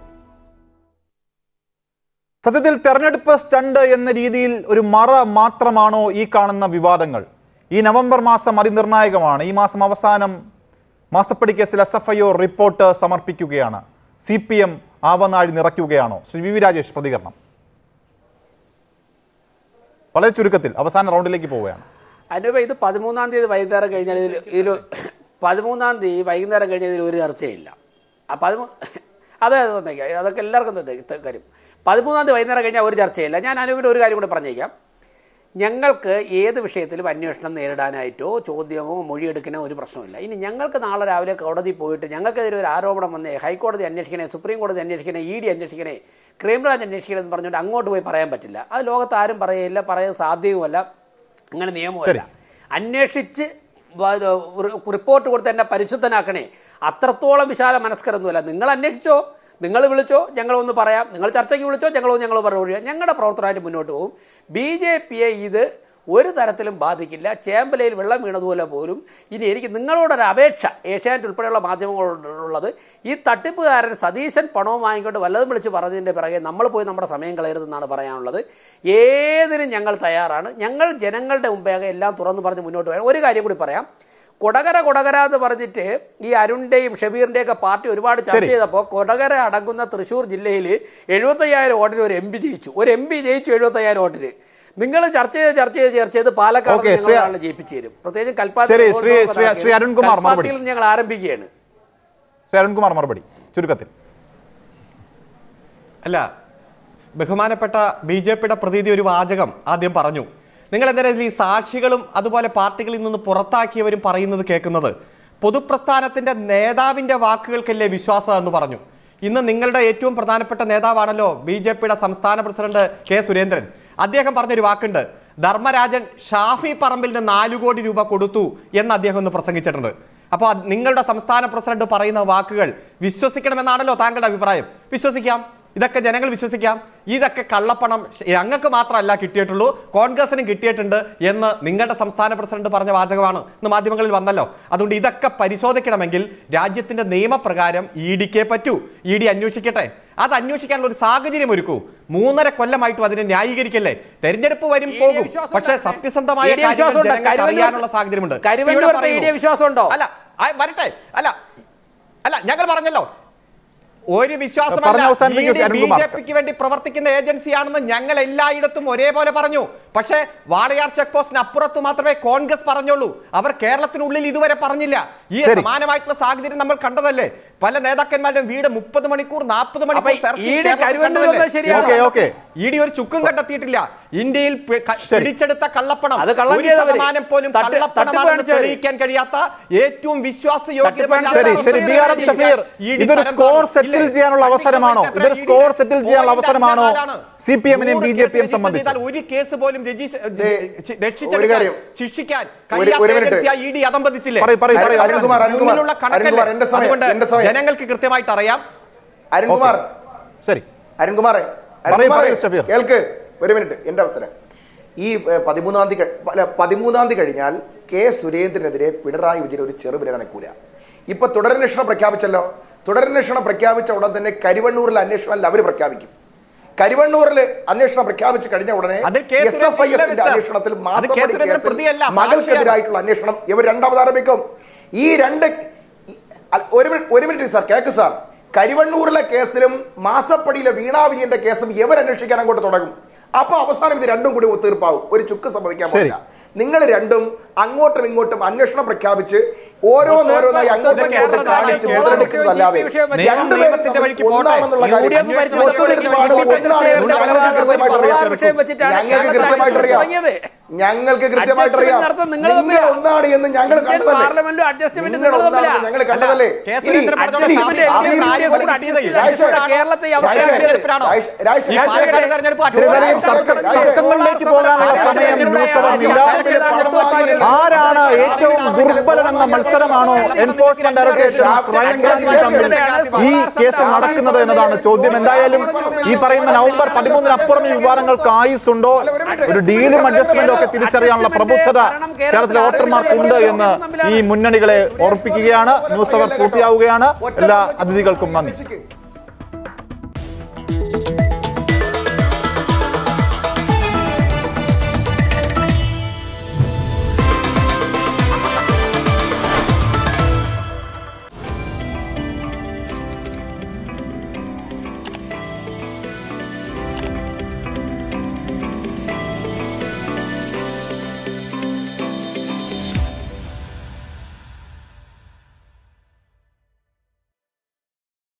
സത്യത്തിൽ തെരഞ്ഞെടുപ്പ് സ്റ്റണ്ട് എന്ന രീതിയിൽ ഒരു മറ മാത്രമാണോ ഈ കാണുന്ന വിവാദങ്ങൾ ഈ നവംബർ മാസം അതിനിർണായകമാണ് ഈ മാസം അവസാനം മാസപ്പടി കേസിൽ S F I O report സമർപ്പിക്കുകയാണ് സി പി എം ആവനാഴി നിറയ്ക്കുകയാണോ ശ്രീ വി വി രാജേഷ് പ്രതികരണം വളരെ ചുരുക്കത്തിൽ അവസാന റൗണ്ടിലേക്ക് പോവുകയാണ് അനൂപ ഇത് പതിമൂന്നാം തീയതി വൈകുന്നേരം കഴിഞ്ഞാൽ ഇതിൽ ഇതിൽ പതിമൂന്നാം തീയതി വൈകുന്നേരം കഴിഞ്ഞാൽ ഇതിൽ ഒരു ചർച്ചയില്ല ആ പതിമൂ അതെ അത് തന്നേക്കാം അതൊക്കെ എല്ലാവർക്കും തന്നെ ഇത്ത കാര്യം പതിമൂന്നാം തീയതി വൈകുന്നേരം കഴിഞ്ഞാൽ ഒരു ചർച്ചയില്ല ഞാൻ അനൂപിൻ്റെ ഒരു കാര്യം കൂടെ പറഞ്ഞേക്കാം ഞങ്ങൾക്ക് ഏത് വിഷയത്തിലും അന്വേഷണം നേരിടാനായിട്ടോ ചോദ്യമോ മൊഴിയെടുക്കണോ ഒരു പ്രശ്നമില്ല ഇനി ഞങ്ങൾക്ക് നാളെ രാവിലെ കോടതി പോയിട്ട് ഞങ്ങൾക്കെതിരെ ഒരു ആരോപണം വന്നേ ഹൈക്കോടതി അന്വേഷിക്കണേ സുപ്രീം കോടതി അന്വേഷിക്കണേ ഇ ഡി അന്വേഷിക്കണേ ക്രൈംബ്രാഞ്ച് അന്വേഷിക്കണേ എന്ന് പറഞ്ഞുകൊണ്ട് അങ്ങോട്ട് പോയി പറയാൻ പറ്റില്ല അത് ലോകത്ത് ആരും പറയില്ല പറയാൻ സാധ്യവുമല്ല അങ്ങനെ നിയമമല്ല അന്വേഷിച്ച് വ- ഇത് ഒരു റിപ്പോർട്ട് കൊടുത്ത് എന്നെ പരിശുദ്ധനാക്കണേ അത്രത്തോളം വിശാല മനസ്കരൊന്നുമല്ല നിങ്ങൾ അന്വേഷിച്ചോ നിങ്ങൾ വിളിച്ചോ ഞങ്ങളൊന്ന് പറയാം നിങ്ങൾ ചർച്ചയ്ക്ക് വിളിച്ചോ ഞങ്ങളൊന്ന് ഞങ്ങൾ പറയുക ഞങ്ങളുടെ പ്രവർത്തനമായിട്ട് മുന്നോട്ട് പോകും ബി ജെ പിയെ ഇത് ഒരു തരത്തിലും ബാധിക്കില്ല ചേമ്പലയിൽ വെള്ളം വീണതുപോലെ പോലും ഇനി എനിക്ക് നിങ്ങളോടൊരു അപേക്ഷ ഏഷ്യാനെറ്റ് ഉൾപ്പെടെയുള്ള മാധ്യമങ്ങളോടുള്ളത് ഈ തട്ടിപ്പുകാരൻ സതീശൻ പണവും വാങ്ങിക്കൊണ്ട് വല്ലതും വിളിച്ച് പറഞ്ഞതിൻ്റെ പിറകെ നമ്മൾ പോയി നമ്മുടെ സമയം കളയരുതെന്നാണ് പറയാനുള്ളത് ഏതിനും ഞങ്ങൾ തയ്യാറാണ് ഞങ്ങൾ ജനങ്ങളുടെ മുമ്പേ എല്ലാം തുറന്നു പറഞ്ഞ് മുന്നോട്ട് പോയാൽ ഒരു കാര്യം കൂടി പറയാം കൊടകര കൊടകര എന്ന് പറഞ്ഞിട്ട് ഈ അരുണിൻ്റെയും ഷബീറിൻ്റെയും ഒക്കെ പാർട്ടി ഒരുപാട് ചർച്ച ശരി. ചെയ്തപ്പോൾ കൊടകര അടങ്ങുന്ന തൃശ്ശൂർ ജില്ലയിൽ എഴുപത്തയ്യായിരം വോട്ടിന് ഒരു എം പി ജയിച്ചു ഒരു എം പി ജയിച്ചു എഴുപത്തയ്യായിരം വോട്ടിന് നിങ്ങൾ ചർച്ച ചെയ്ത് ചർച്ച ചെയ്ത് ചർച്ച ചെയ്ത് പാലക്കാട് ഓക്കേ, ശ്രീ- ഞങ്ങളാണ് ജയിപ്പിച്ചു തരും പ്രത്യേകിച്ച് കൽപ്പാത്തി ശരി, ലോക്സഭ ശ്രീ- ശ്രീ- സ്ഥാനാർത്ഥിയിൽ ശ്രീ അരുൺകുമാർ മറുപടി. കൽപ്പാത്തിയിൽ നിന്ന് ഞങ്ങൾ ആരംഭിക്കുകയാണ് ശ്രീ അരുൺകുമാർ മറുപടി ചുരുക്കത്തിൽ അല്ല ബഹുമാനപ്പെട്ട ബി ജെ പിയുടെ പ്രതീതി ഒരു വാചകം ആദ്യം പറഞ്ഞു നിങ്ങൾ എന്തായാലും ഈ സാക്ഷികളും അതുപോലെ പാർട്ടികളിൽ നിന്ന് പുറത്താക്കിയവരും പറയുന്നത് കേൾക്കുന്നത് പൊതുപ്രസ്ഥാനത്തിന്റെ നേതാവിന്റെ വാക്കുകൾക്കല്ലേ വിശ്വാസം എന്ന് പറഞ്ഞു ഇന്ന് നിങ്ങളുടെ ഏറ്റവും പ്രധാനപ്പെട്ട നേതാവാണല്ലോ ബി ജെ പിയുടെ സംസ്ഥാന പ്രസിഡന്റ് കെ സുരേന്ദ്രൻ അദ്ദേഹം പറഞ്ഞൊരു വാക്കുണ്ട് ധർമ്മരാജൻ ഷാഫി പറമ്പിലിന് നാലു കോടി രൂപ കൊടുത്തു എന്ന് അദ്ദേഹം ഒന്ന് പ്രസംഗിച്ചിട്ടുണ്ട് അപ്പോൾ അത് നിങ്ങളുടെ സംസ്ഥാന പ്രസിഡന്റ് പറയുന്ന വാക്കുകൾ വിശ്വസിക്കണമെന്നാണല്ലോ താങ്കളുടെ അഭിപ്രായം വിശ്വസിക്കാം ഇതൊക്കെ ജനങ്ങൾ വിശ്വസിക്കാം ഇതൊക്കെ കള്ളപ്പണം ഞങ്ങൾക്ക് മാത്രമല്ല കിട്ടിയിട്ടുള്ളൂ കോൺഗ്രസിനും കിട്ടിയിട്ടുണ്ട് എന്ന് നിങ്ങളുടെ സംസ്ഥാന പ്രസിഡന്റ് പറഞ്ഞ വാചകമാണ് ഇന്ന് മാധ്യമങ്ങളിൽ വന്നല്ലോ അതുകൊണ്ട് ഇതൊക്കെ പരിശോധിക്കണമെങ്കിൽ രാജ്യത്തിന്റെ നിയമപ്രകാരം ഇ ഡിക്കേ പറ്റൂ ഇ ഡി അന്വേഷിക്കട്ടെ അത് അന്വേഷിക്കാനുള്ള ഒരു സാഹചര്യം ഒരുക്കൂ മൂന്നര കൊല്ലമായിട്ടും അതിനെ ന്യായീകരിക്കല്ലേ തെരഞ്ഞെടുപ്പ് വരും ED പോകും വിശ്വാസം പക്ഷേ ഉണ്ടോ? സത്യസന്ധമായ ED കാര്യങ്ങൾ വിശ്വാസം ഉണ്ടോ? ജനങ്ങൾക്ക് കരുവന്നൂർ- അറിയാനുള്ള സാഹചര്യമുണ്ട് കരുവന്നൂർ ഇവിടെ പറയുന്നു. ED വിശ്വാസം ഉണ്ടോ? അല്ല ആ, വരട്ടെ അല്ല അല്ല ഞങ്ങൾ പറഞ്ഞല്ലോ ഒരു പറഞ്ഞ് അവസാനിപ്പിക്കൂ, വിശ്വാസം ബി അരുൺകുമാർ. ജെ പിക്ക് വേണ്ടി പ്രവർത്തിക്കുന്ന ഏജൻസിയാണെന്ന് ഞങ്ങൾ എല്ലായിടത്തും ഒരേപോലെ പറഞ്ഞു പക്ഷേ വാളയാർ ചെക്ക് പോസ്റ്റിന് അപ്പുറത്ത് മാത്രമേ കോൺഗ്രസ് പറഞ്ഞുള്ളൂ അവർ കേരളത്തിനുള്ളിൽ ഇതുവരെ പറഞ്ഞില്ല ഈ ശരി. സമാനമായിട്ടുള്ള സാഹചര്യം നമ്മൾ കണ്ടതല്ലേ പല നേതാക്കന്മാരുടെയും വീട് മുപ്പത് മണിക്കൂർ നാൽപ്പത് മണിക്കൂർ അപ്പൊ സെർച്ച് ED കേരളത്തിൽ കരുവന്നൂർ കണ്ടതല്ലേ? വന്നത് ശരിയാണോ? Okay, okay. ഇ ഡി ഒരു ചുക്കും കണ്ടെത്തിയിട്ടില്ല ഇന്ത്യയിൽ പി- ക- ശരി. പിടിച്ചെടുത്ത കള്ളപ്പണം അത് കള്ളം ഒരു ചെയ്തവര്. ശതമാനം പോലും തട്ടി- തട്ടിപ്പ് കള്ളപ്പണമാണെന്ന് കാണിച്ചവര്. തെളിയിക്കാൻ കഴിയാത്ത ഏറ്റവും തട്ടിപ്പ് വിശ്വാസയോഗ്യമായ ശരി ശരി ബി ആർ എം ഷഫീർ ഇതൊരു സ്കോർ സെറ്റിൽ ചെയ്യാനുള്ള അവസരമാണോ ഇതൊരു സ്കോർ സെറ്റിൽ ചെയ്യാനുള്ള അവസരമാണോ സി പി എമ്മിനെയും ബി ജെ പിയും സംബന്ധിച്ച് ഒരു കേസ് പോലും രജിസ്- ദേ, രക്ഷിച്ചെടുക്കാൻ, ഒരു കാര്യം. ശിക്ഷിക്കാൻ ഒരു- ഒരു കഴിയാത്ത മിനിറ്റ്. ഏജൻസിയായി ഇ ഡി അതമ്പതിച്ചില്ലേ പറയൂ, പറയൂ, പറയൂ. അരുൺകുമാർ, അരുൺകുമാർ, മുന്നിലുള്ള കണക്കല്ലേ? അരുൺകുമാർ, എന്റെ സമയം, അതുകൊണ്ട് എന്റെ സമയം. ജനങ്ങൾക്ക് കൃത്യമായിട്ട് അറിയാം അരുൺകുമാർ ശരി അരുൺകുമാറെ പറയൂ, അരുൺകുമാറെ, പറയൂ, ഷഫീർ. കേൾക്ക് ഒരു മിനിറ്റ് എന്റെ അവസരം ഈ ഏ, പതിമൂന്നാം തീയതി കഴി- അല്ല, പതിമൂന്നാം തീയതി കഴിഞ്ഞാൽ കെ സുരേന്ദ്രനെതിരെ പിണറായി വിജയൻ ഒരു ചെറുവില നടക്കൂല ഇപ്പൊ തുടരന്വേഷണം പ്രഖ്യാപിച്ചല്ലോ തുടരന്വേഷണം പ്രഖ്യാപിച്ച ഉടൻ തന്നെ കരിവണ്ണൂരിൽ അന്വേഷണം അല്ല അവർ പ്രഖ്യാപിക്കും കരിവണ്ണൂരിൽ അന്വേഷണം പ്രഖ്യാപിച്ച് കഴിഞ്ഞ ഉടനെ അതിൽ K. S F I Surendran എസിന്റെ ഇല്ല, അന്വേഷണത്തിൽ അത് മാസപ്പടി കെ. സുരേന്ദ്രൻ കേസിൽ പ്രതിയല്ല, മകൾക്കെതിരായിട്ടുള്ള അന്വേഷണം ഇവർ രണ്ടാമത് ആരംഭിക്കും ഈ രണ്ട് ഈ- അല്ല, ഒരു മിനിറ്റ് ഒരു മിനിറ്റ് സാർ കേക്ക് സാർ കരിവണ്ണൂരിലെ കേസിലും മാസപ്പടിയിലെ വീണാ വിജയന്റെ കേസും ഇവർ അന്വേഷിക്കാൻ അങ്ങോട്ട് തുടങ്ങും അപ്പൊ അവസാനം ഇത് രണ്ടും കൂടി ഒത്തീർപ്പാവും ഒരു ചുക്ക് സംഭവിക്കാൻ ശരി. പാടില്ല നിങ്ങൾ രണ്ടും അങ്ങോട്ടും ഇങ്ങോട്ടും അന്വേഷണം പ്രഖ്യാപിച്ച് ഓരോന്നോരോന്നായി അങ്ങോട്ടും ഇങ്ങോട്ടും കാണിച്ച് മുതലെടുക്കുന്നതല്ലാതെ നിയമത്തിന്റെ വഴിക്ക് പോട്ടെ. ഒന്നാണെന്നുള്ള യു ഡി കാര്യം എഫ് ഭരിച്ച ഒത്തുതീർപ്പാണ് ഒന്നാണ് എന്ന് ഞങ്ങൾക്ക് കൃത്യമായിട്ട് അറിയാം. വിഷയം വെച്ചിട്ടാണ് ഞങ്ങൾക്ക് കേരളത്തിൽ കൃത്യമായിട്ട് അറിയാം തുടങ്ങിയത്. ഞങ്ങൾക്ക് കൃത്യമായിട്ട് അറിയാം Adjustment നടത്താൻ നിങ്ങൾ നിങ്ങൾ തമ്മിലാ. ഒന്നാണ് എന്ന് ഞങ്ങൾ ഇന്ത്യൻ കണ്ടതല്ലേ പാർലമെന്റിലും adjustment നിങ്ങൾ നിങ്ങൾ ഒന്നാണെന്ന് തമ്മിലാ. ഞങ്ങൾ കണ്ടതല്ലേ കെ. ഇനി സുരേന്ദ്രൻ പറഞ്ഞോളൂ, ഇനി adjustment ആദ്യം എൽ ഡി എഫ് ആദ്യം കൂടെ adjust ചെയ്ത് രാജേഷ്, adjust കേരളത്തെ ഈ അവസ്ഥ രാജേഷ്, ആക്കിയത്. രാജേഷ്, രാജേഷ്, ഈ രാജേഷ്, പാലക്കാട് തെരഞ്ഞെടുപ്പ് ശരി, ഏതായാലും രാജേഷ്, തർക്ക- രാജേഷ്, തർക്കങ്ങളിലേക്ക് പോകാനുള്ള സമയം ന്യൂസ് അവറിനില്ല ആരാണ് ഏറ്റവും ദുർബലനെന്ന മത്സരമാണോ എൻഫോഴ്സ്മെന്റ് ഡയറക്ടറേഷൻ ക്രൈംബ്രാഞ്ചും തമ്മിൽ ഈ കേസ് നടക്കുന്നത് എന്നതാണ് ചോദ്യം എന്തായാലും ഈ പറയുന്ന നവംബർ പതിമൂന്നിനപ്പുറം ഈ വിവാദങ്ങൾക്ക് ആയുസ്സുണ്ടോ ഒരു ഡീലും അഡ്ജസ്റ്റ്മെന്റും ഒക്കെ തിരിച്ചറിയാനുള്ള പ്രബുദ്ധത കേരളത്തിലെ വോട്ടർമാർക്ക് ഉണ്ട് എന്ന് ഈ മുന്നണികളെ ഓർപ്പിക്കുകയാണ് ന്യൂസ് അവർ പൂർത്തിയാവുകയാണ് എല്ലാ അതിഥികൾക്കും നന്ദി